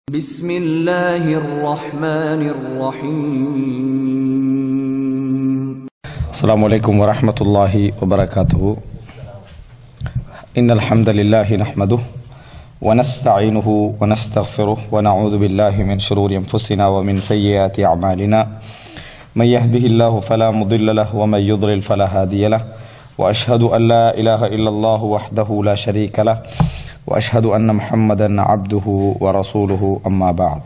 بسم الله الرحمن الرحيم السلام عليكم ورحمة الله وبركاته إن الحمد لله نحمده ونستعينه ونستغفره ونعوذ بالله من شرور أنفسنا ومن سيئات أعمالنا من يهده الله فلا مضل له ومن يضلل فلا هادي له وأشهد أن لا إله إلا الله وحده لا شريك له وأشهد أن محمدا عبده ورسوله أما بعد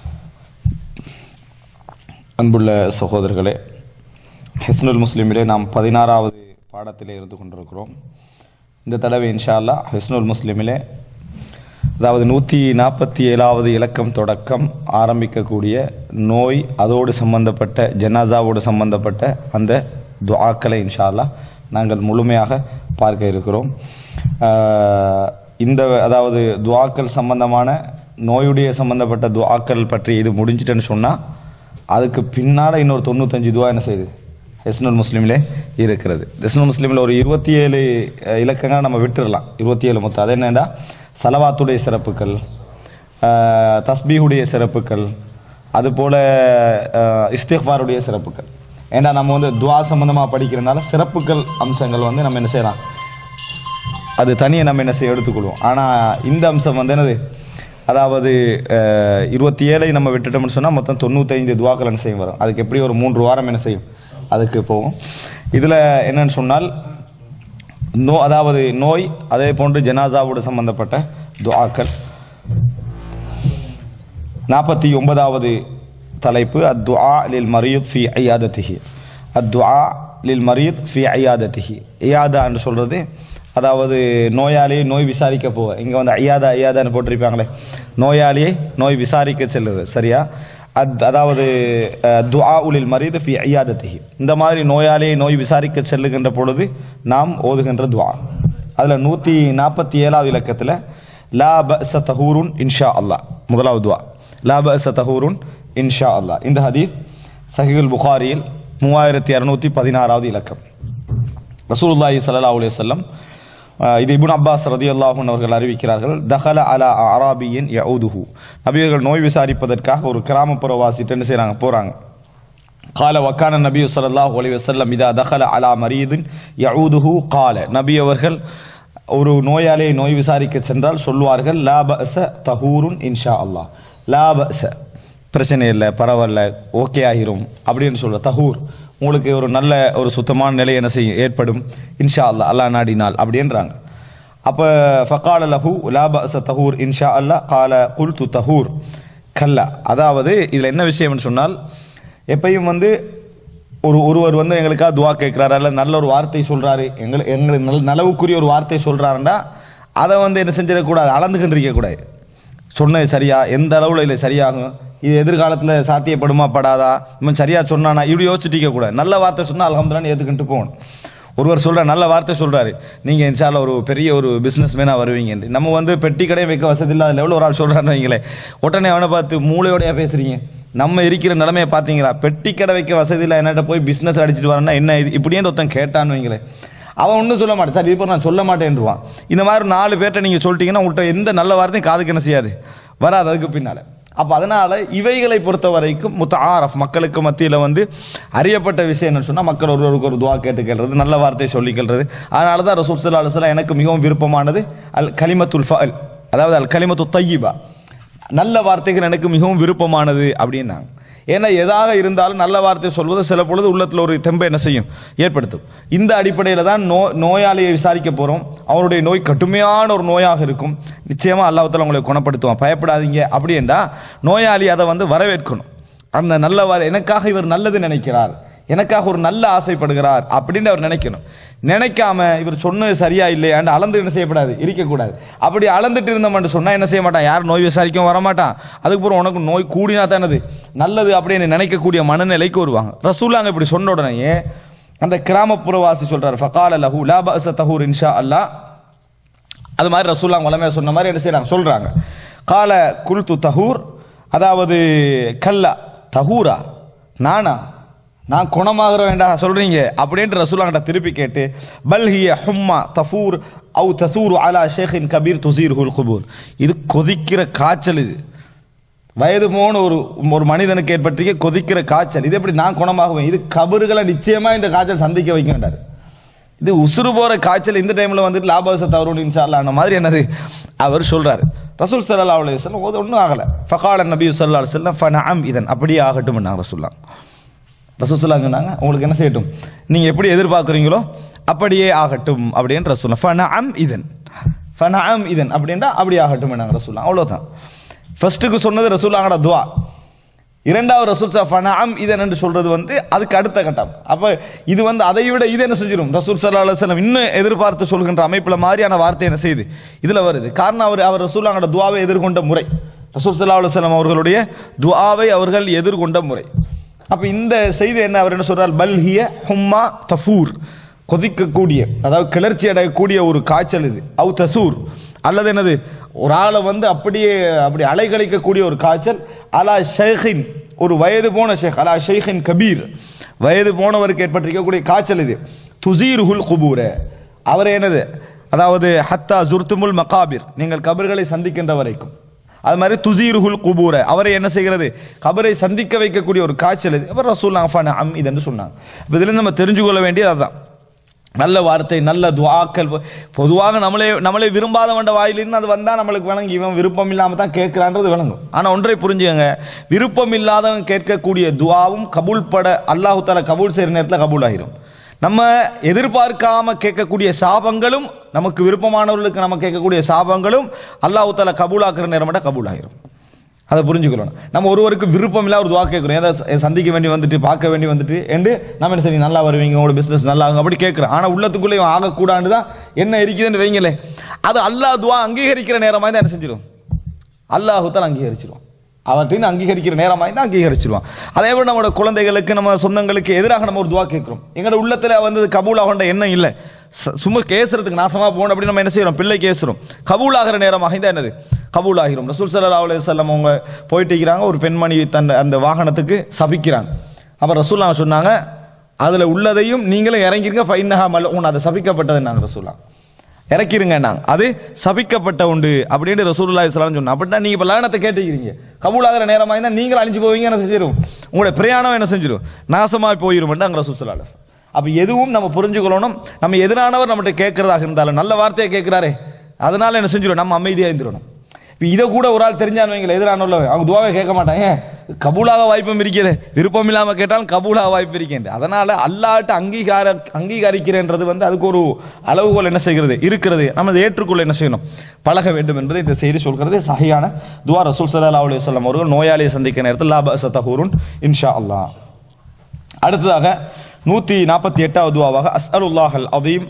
அன்புள்ள சகோதரர்களே ஹிஸ்னுல் முஸ்லிமிலே நாம் பதினாறாவது பாடத்திலே இருந்து கொண்டிருக்கிறோம் இந்த தடவை இன்ஷா அல்லாஹ் ஹிஸ்னுல் முஸ்லிமிலே அதாவது நூற்றி நாற்பத்தி ஏழாவது இலக்கம் தொடக்கம் ஆரம்பிக்கக்கூடிய நோய் அதோடு சம்பந்தப்பட்ட ஜனாசாவோடு சம்பந்தப்பட்ட அந்த துஆக்களை இன்ஷா அல்லாஹ் நாங்கள் முழுமையாக பார்க்க இருக்கிறோம் ஆஹ் இந்த அதாவது துஆக்கள் சம்பந்தமான நோயுடைய சம்பந்தப்பட்ட துஆக்கள் பற்றி இது முடிஞ்சிட்டேன்னு சொன்னால் அதுக்கு பின்னால் இன்னொரு தொண்ணூத்தஞ்சு துவா என்ன செய்யுது ஹெஸ்னுல் முஸ்லீமிலே இருக்கிறது ஹெஸ்னுல் முஸ்லீமில் ஒரு இருபத்தி ஏழு அஹ், இலக்கங்கள் நம்ம விட்டுறலாம் இருபத்தி ஏழு மொத்தம் அது என்னடா சலவாத்துடைய சிறப்புகள் அஹ், தஸ்பீஹுடைய சிறப்புகள் அதுபோல் அஹ், இஸ்திஃபாருடைய சிறப்புகள் ஏன்னா நம்ம வந்து துவா சம்பந்தமாக படிக்கிறதுனால சிறப்புகள் அம்சங்கள் வந்து நம்ம என்ன செய்யலாம் அது தனியை நம்ம என்ன செய்ய எடுத்துக்கொள்வோம் ஆனால் இந்த அம்சம் வந்து என்னது அதாவது அஹ், இருபத்தி ஏழை நம்ம விட்டுட்டோம்னு சொன்னால் மொத்தம் தொண்ணூத்தைந்து துவாக்கள் என்ன செய்யும் வரும் அதுக்கு எப்படி ஒரு மூன்று வாரம் என்ன செய்யும் அதுக்கு போகும் இதில் என்னன்னு சொன்னால் நோ அதாவது நோய் அதே போன்று ஜனாசாவோடு சம்பந்தப்பட்ட துஆக்கள் நாற்பத்தி ஒன்பதாவது தலைப்பு அத்துஆ லில் மரீத் ஃபி ஐயாதத்திஹி அத்துஆ லில் மரீத் ஃபி ஐயாதத்திஹி ஐயாதா என்று சொல்றது அதாவது நோயாளியை நோய் விசாரிக்க போவ இங்கே வந்து ஐயாதா ஐயாதான்னு போட்டிருப்பாங்களே நோயாளியை நோய் விசாரிக்க செல்லுது சரியா அத் அதாவது அஹ், துஆ உலில் மரீத் ஃபி ஐயாதத்திஹி இந்த மாதிரி நோயாளியை நோய் விசாரிக்க செல்லுகின்ற பொழுது நாம் ஓதுகின்ற துஆ அதில் நூற்றி நாற்பத்தி ஏழாவது இலக்கத்தில் லா பஅஸ தஹூருன் இன்ஷா அல்லாஹ் முதலாவது துஆ லா பஅஸ தஹூருன் இன்ஷா அல்லாஹ் இந்த ஹதீஸ் சஹீல் புகாரியில் மூவாயிரத்தி இரநூத்தி பதினாறாவது இலக்கம் ரசூலுல்லாஹி ஸல்லல்லாஹு அலைஹி வஸல்லம் அஹ், இது இப்னு அப்பாஸ் ரதியல்லாஹு அன்ஹு அவர்கள் அறிவிக்கிறார்கள் தஹல அலா அராபியின் யஊதுஹு நபியர்கள் நோய் விசாரிப்பதற்காக ஒரு கிராமப்புற வாசிட்டு என்ன செய்றாங்க போறாங்க قال وكان النبي صلى الله عليه وسلم اذا دخل على مريض يعوده قال நபி அவர்கள் ஒரு நோயாளியை நோய் விசாரிக்க சென்றால் சொல்வார்கள் லா பஅஸ தஹூருன் இன்ஷா அல்லாஹ் லா பஅஸ பிரச்சனை இல்லை பரவாயில்ல ஓகே ஆகிரும் அப்படின்னு சொல்ற தஹூர் உங்களுக்கு ஒரு நல்ல ஒரு சுத்தமான நிலை என்ன செய்யும் ஏற்படும் இன்ஷா அல்லாஹ் அல்லாஹ் நாடினால் அப்படின்றாங்க அப்போ ஃபகால லஹு லா பஅஸ தஹூர் இன்ஷா அல்லாஹ் கால குல்து தஹூர் கல்லா அதாவது இதில் என்ன விஷயம்னு சொன்னால் எப்பயும் வந்து ஒரு ஒருவர் வந்து எங்களுக்காக துவா கேட்குறாரு அல்ல நல்ல ஒரு வார்த்தை சொல்றாரு எங்களை எங்களுக்கு நல் நலவுக்குரிய ஒரு வார்த்தை சொல்றாருன்னா அதை வந்து என்ன செஞ்சிடக்கூடாது அளந்துக்கிட்டு இருக்கக்கூடாது சொன்னது சரியா எந்த அளவில் இல்லை சரியாகும் இது எதிர்காலத்தில் சாத்தியப்படுமா படாதா இவன் சரியா சொன்னானா இப்படி யோசிச்சுட்டு இருக்க கூடாது நல்ல வார்த்தை சொன்னால் அலமதுலான்னு ஏற்றுக்கிட்டு போகணும் ஒருவர் சொல்ற நல்ல வார்த்தை சொல்றாரு நீங்க இன்ஷால்ல ஒரு பெரிய ஒரு பிசினஸ் மேனா வருவீங்க நம்ம வந்து பெட்டி கடை வைக்க வசதி இல்லாத லெவலில் ஒரு ஆள் சொல்றான்னு வைங்களேன் உடனே அவனை பார்த்து மூளையோடய பேசுறீங்க நம்ம இருக்கிற நிலைமையை பார்த்தீங்களா பெட்டி கடை வைக்க வசதி இல்லை என்னட்ட போய் பிசினஸ் அடிச்சிட்டு வரேன்னா என்ன இது இப்படியே ஒருத்தன் கேட்டான்னு வைங்களேன் அவன் ஒன்றும் சொல்ல மாட்டான் சரி இப்போ நான் சொல்ல மாட்டேன்ருவான் இந்த மாதிரி நாலு பேர்ட்ட நீங்கள் சொல்லிட்டீங்கன்னா உங்கள்கிட்ட எந்த நல்ல வார்த்தையும் காதுக்கு என்ன செய்யாது வராது அதுக்கு பின்னால் அப்போ அதனால் இவைகளை பொறுத்த வரைக்கும் முத்தாரஃப் மக்களுக்கு மத்தியில் வந்து அறியப்பட்ட விஷயம் என்னன்னு சொன்னால் மக்கள் ஒருவருக்கு ஒரு துவா கேட்டுக்கிறது நல்ல வார்த்தை சொல்லிக்கிறது அதனால தான் ரசூல் சல்லா அலுவலாம் எனக்கு மிகவும் விருப்பமானது அல் கலிமத்துல் ஃபல் அதாவது அல் கலிமத்து தையிபா நல்ல வார்த்தைகள் எனக்கு மிகவும் விருப்பமானது அப்படின்னாங்க ஏன்னா எதாக இருந்தாலும் நல்ல வார்த்தை சொல்வது சில பொழுது உள்ளத்தில் ஒரு தெம்பை என்ன செய்யும் ஏற்படுத்தும் இந்த அடிப்படையில் தான் நோ நோயாளியை விசாரிக்க போகிறோம் அவருடைய நோய் கடுமையான ஒரு நோயாக இருக்கும் நிச்சயமாக அல்லாஹ்தால உங்களை குணப்படுத்துவான் பயப்படாதீங்க அப்படின்றா நோயாளி அதை வந்து வரவேற்கணும் அந்த நல்ல வார எனக்காக இவர் நல்லது நினைக்கிறார் எனக்காக ஒரு நல்ல ஆசைப்படுகிறார் அப்படின்னு அவர் நினைக்கணும் நினைக்காம இவர் சொன்னது சரியா இல்லையாண்டு அளந்து என்ன செய்யக்கூடாது இருக்கக்கூடாது அப்படி அளந்துட்டு இருந்தோம்னு சொன்னா என்ன செய்ய மாட்டான் யார் நோய் விசாரிக்கவும் வரமாட்டான் அதுக்கப்புறம் உனக்கு நோய் கூடினா தானது நல்லது அப்படின்னு நினைக்கக்கூடிய மனநிலைக்கு வருவாங்க ரசூலாங்க இப்படி சொன்ன உடனே அந்த கிராமப்புறவாசி சொல்றாரு ஃபகால லஹு லா பஅஸ தஹூர் இன்ஷா அல்லாஹ் அது மாதிரி ரசூல்லாம் வளமையாக சொன்ன மாதிரி என்ன செய்றாங்க சொல்றாங்க கால குல்து தஹூர் அதாவது கல்லா தஹூரா நானா நான் குணமாகிற வேண்டாம் சொல்றீங்க அப்படின்ட்டு ரசூலாங்கிட்ட திருப்பி கேட்டு பல் ஹிய ஹும்மா தஃபூர் அவு தசூர் அலா ஷேഖിன் கபீர் துசீர் ஹுல் குபூர் இது கொதிக்கிற காய்ச்சல் இது வயது போன ஒரு ஒரு மனிதனுக்கு ஏற்பட்டிருக்க கொதிக்கிற காய்ச்சல் இது எப்படி நான் குணமாகுவேன் இது கபறுகளை நிச்சயமா இந்த காய்ச்சல் சந்திக்க வைக்க வேண்டாரு இது உசுறு போற காய்ச்சல் இந்த டைம்ல வந்துட்டு லாபவச தவறு இன்ஷால்லான மாதிரி என்னது அவர் சொல்றாரு ரசூல் சல்லா அலைஹி வஸல்லம் ஓது ஒன்றும் ஆகல ஃபகால நபி ஸல்லல்லாஹு அலைஹி வஸல்லம் ஃபனஅம் இதன் அப்படியே ஆகட்டும் நான் ரசூல்லாம் ரசூல் சொன்னாங்க உங்களுக்கு என்ன செய்யட்டும் நீங்க எப்படி எதிர்பார்க்குறீங்களோ அப்படியே ஆகட்டும் அப்படின்னு ரசூல் ஃபனஅம் இதன் ஃபனஅம் இதன் அப்படின்னா அப்படி ஆகட்டும் நாங்கள் ரசூல்லாம் அவ்வளவுதான் ஃபர்ஸ்ட்டுக்கு சொன்னது ரசூல்லாங்கட துவா இரண்டாவது ரசூல் சா ஃபனஅம் இதன் என்று சொல்றது வந்து அதுக்கு அடுத்த கட்டம் அப்ப இது வந்து அதை விட இது என்ன செஞ்சிடும் ரசூல் சல்லா அலுவலம் இன்னும் எதிர்பார்த்து சொல்கின்ற அமைப்புல மாதிரியான வார்த்தை என்ன செய்யுது இதுல வருது காரணம் அவர் அவர் ரசூல்லாங்கட துவாவை எதிர்கொண்ட முறை ரசூல் சல்லா அலுவலம் அவர்களுடைய துவாவை அவர்கள் எதிர்கொண்ட முறை அப்ப இந்த செய்தி என்ன அவர் என்ன சொல்றார் பல்ஹிய ஹும்மா தஃபூர் கொதிக்கக்கூடிய அதாவது கிளர்ச்சி அடையக்கூடிய ஒரு காய்ச்சல் இது அவு தசூர் அல்லது என்னது ஒரு ஆளை வந்து அப்படியே அப்படி அலைகழிக்கக்கூடிய ஒரு காய்ச்சல் அலா ஷேഖின் ஒரு வயது போன ஷேக் அலா ஷேഖின் கபீர் வயது போனவருக்கு ஏற்பட்டிருக்கக்கூடிய காய்ச்சல் இது துசீருஹுல் குபூர அவர் என்னது அதாவது ஹத்தா ஜுர்துமுல் மகாபிர் நீங்கள் கபர்களை சந்திக்கின்ற வரைக்கும் அது மாதிரி துசீருஹுல் குபூர அவரை என்ன செய்கிறது கபரை சந்திக்க வைக்கக்கூடிய ஒரு காய்ச்சல் இது அவர் ரசூல் அஃபான் அம் இதுன்னு சொன்னாங்க அப்ப இதுல நம்ம தெரிஞ்சு கொள்ள வேண்டியது அதுதான் நல்ல வார்த்தை நல்ல துவாக்கள் பொதுவாக நம்மளே நம்மளே விரும்பாதவண்ட வாயிலிருந்து அது வந்தா நம்மளுக்கு விளங்கி இவன் விருப்பம் இல்லாம தான் கேட்கிறான்றது விளங்கும் ஆனா ஒன்றை புரிஞ்சுங்க விருப்பம் இல்லாதவன் கேட்கக்கூடிய துவாவும் கபூல் பட அல்லாஹு தாலா கபூல் செய்யற நேரத்தில் கபூல் ஆகிரும் நம்ம எதிர்பார்க்காம கேட்கக்கூடிய சாபங்களும் நமக்கு விருப்பமானவர்களுக்கு நம்ம கேட்கக்கூடிய சாபங்களும் அல்லாஹு தாலா கபூலாக்குற நேரம் மட்டும் கபூல் ஆகிரும் அதை புரிஞ்சுக்கணும் நம்ம ஒருவருக்கு விருப்பம் இல்ல ஒரு துவா கேட்குறோம் ஏதாவது சந்திக்க வேண்டி வந்துட்டு பார்க்க வேண்டி வந்துட்டு என்று நம்ம என்ன சரி நல்லா வருவீங்க உங்களோட பிசினஸ் நல்லா ஆகும் அப்படி கேட்குறோம் ஆனா உள்ளத்துக்குள்ளே இவன் ஆகக்கூடாது தான் என்ன இருக்குதுன்னு வைங்களே அது அல்லாஹ் துவா அங்கீகரிக்கிற நேரமாக தான் என்ன செஞ்சிடும் அல்லாஹு தான் அங்கீகரிச்சிருவான் அவற்றின் அங்கீகரிக்கிற நேரமாக தான் அங்கீகரிச்சிருவான் அதே போல நம்மளோட குழந்தைகளுக்கு நம்ம சொந்தங்களுக்கு எதிராக நம்ம ஒரு துவா கேட்கிறோம் எங்களோட உள்ளத்துல வந்து கபூல் ஆகண்ட எண்ணம் இல்லை ச- சும்மா கேசுறதுக்கு நாசமா போகணும் அப்படின்னு நம்ம என்ன செய்யறோம் பிள்ளை கேசுறோம் கபூல் ஆகிற நேரமாக தான் என்னது கபூல் ஆகிறோம் ரசூல் சல்லா அலைஹி வஸல்லம் அவங்க போயிட்டு இருக்கிறாங்க ஒரு பெண்மணி தன் அந்த வாகனத்துக்கு சபிக்கிறாங்க அப்ப ரசூல்லா சொன்னாங்க அதுல உள்ளதையும் நீங்களும் இறங்கிருங்க ஃபைனஹா மல்ஊன் அது சபிக்கப்பட்டது நாங்க ரசூல்லா இறக்கிருங்க நாங்க அது சபிக்கப்பட்ட உண்டு அப்படின்னு ரசூலுல்லாஹி ஸல்லல்லாஹு சொன்னா அப்படின்னா நீங்க இப்ப லானத்தை கேட்டுக்கிறீங்க கபூலாகிற நேரமா இருந்தா நீங்களும் அழிஞ்சு போவீங்க என்ன செஞ்சிடும் உங்களுடைய பிரயாணம் என்ன செஞ்சிடும் நாசமா போயிரும் அங்க ரசூல் ஸல்லல்லாஹு அலைஹி வஸல்லம். அப்ப எதுவும் நம்ம புரிஞ்சுக்கொள்ளணும் நம்ம எதிரானவர் நம்மகிட்ட கேட்கறதாக இருந்தாலும் நல்ல வார்த்தையை கேட்கிறாரே அதனால என்ன செஞ்சிடும் நம்ம அமைதியா இருந்துடணும் இப்ப இதை கூட ஒரு ஆள் தெரிஞ்சான்னு வைங்களேன் எதிரான அவங்க துவாவை கேட்க மாட்டாங்க ஏன் கபூலாக வாய்ப்பும் இருக்குது விருப்பம் இல்லாம கேட்டாலும் கபூலாக வாய்ப்பு இருக்கேன் அதனால அல்லாட்ட அங்கீகார அங்கீகரிக்கிறேன்றது வந்து அதுக்கு ஒரு அளவுகோல் என்ன செய்கிறது இருக்கிறது நம்ம அதை ஏற்றுக்கொள்ள என்ன செய்யணும் பழக வேண்டும் என்பதை இந்த செய்தி சொல்கிறது சஹியான துவா ரசூல் சல்லா அலைஹி வஸல்லம் அவர்கள் நோயாளியை சந்திக்க நேரத்தில் லாப சத்தஹூருன் இன்ஷா அல்லாஹ் அடுத்ததாக நூத்தி நாற்பத்தி எட்டாவது துவாவாக அஸ்அலுல்லாஹல் அதீம்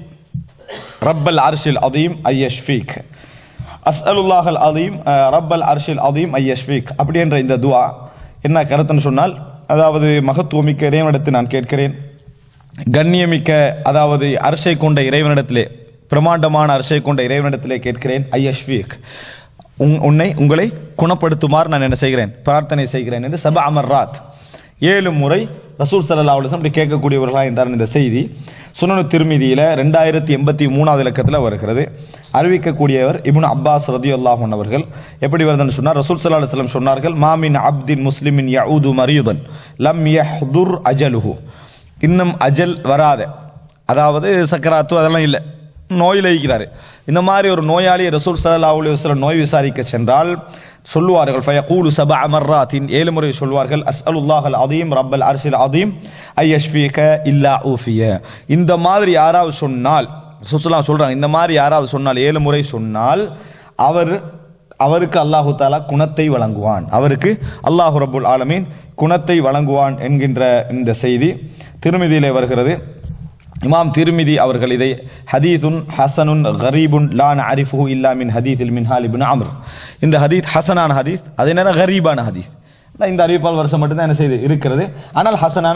ரப்பல் அர்ஷில் அதீம் ஐயஷ்ஃபீக் அஸ்அலுல்லாஹல் அதீம் அஹ், ரப்பல் அர்ஷில் அதீம் ஐயஷ்ஃபீக் அப்படி என்ற இந்த துவா என்ன கருத்துன்னு சொன்னால் அதாவது மகத்துவமிக்க இறைவனிடத்தில் நான் கேட்கிறேன் கண்ணியமிக்க அதாவது அரசை கொண்ட இறைவனிடத்திலே பிரமாண்டமான அரசை கொண்ட இறைவனிடத்திலே கேட்கிறேன் ஐயஷ்வீக் உன்னை உங்களை குணப்படுத்துமாறு நான் என்ன செய்கிறேன் பிரார்த்தனை செய்கிறேன் என்று சப அமர்ராத் ஏழு முறை ரசூல் சல்லா அலுவலம் அப்படி கேட்கக்கூடியவர்களாக இருந்தார் இந்த செய்தி சுனனு திருமிதியில ரெண்டாயிரத்தி எண்பத்தி மூணாவது இலக்கத்தில் வருகிறது அறிவிக்கக்கூடியவர் இப்னு அப்பாஸ் ரதியுல்லாஹன் அவர்கள் எப்படி வருதுன்னு சொன்னார் ரசூல் சல்லா அலுவலம் சொன்னார்கள் மாமின் அப்தின் முஸ்லிமின் யஊது மரியுதன் லம் யஹ்துர் அஜலுஹு இன்னும் அஜல் வராத அதாவது சக்கராத்து அதெல்லாம் இல்லை நோயில் இருக்கிறாரு இந்த மாதிரி ஒரு நோயாளி ரசூல் சல்லா அலி வஸ்லம் நோய் விசாரிக்க சென்றால் சொல்லுவார்கள் ஃபயகூலு சப அமர்ராத்தின் ஏழு முறை சொல்வார்கள் அஸ்அலுல்லாஹல் அதீம் ரப்பல் அர்ஷில் அதீம் ஐயஷ்ஃபீக இல்லா ஊஃபிய இந்த மாதிரி யாராவது சொன்னால் சுசுலாம் சொல்றாங்க இந்த மாதிரி யாராவது சொன்னால் ஏழு முறை சொன்னால் அவர் அவருக்கு அல்லாஹு தாலா குணத்தை வழங்குவான் அவருக்கு அல்லாஹு ரபுல் ஆலமீன் குணத்தை வழங்குவான் என்கின்ற இந்த செய்தி திருமதியிலே வருகிறது இமாம் திருமிதி அவர்கள் இதை ஹதீதுன் ஹசனுன் கரீபுன் லான் அரிஃபுஹு இல்லா மின் ஹதீதில் மின் ஹாலிபின் அம்ர் இந்த ஹதீத் ஹசனான ஹதீஸ் அதே நேரம் கரீபான ஹதீஸ் இந்த அறிவிப்பால் வருஷம் மட்டும்தான் என்ன செய்து இருக்கிறது ஆனால் ஹசனான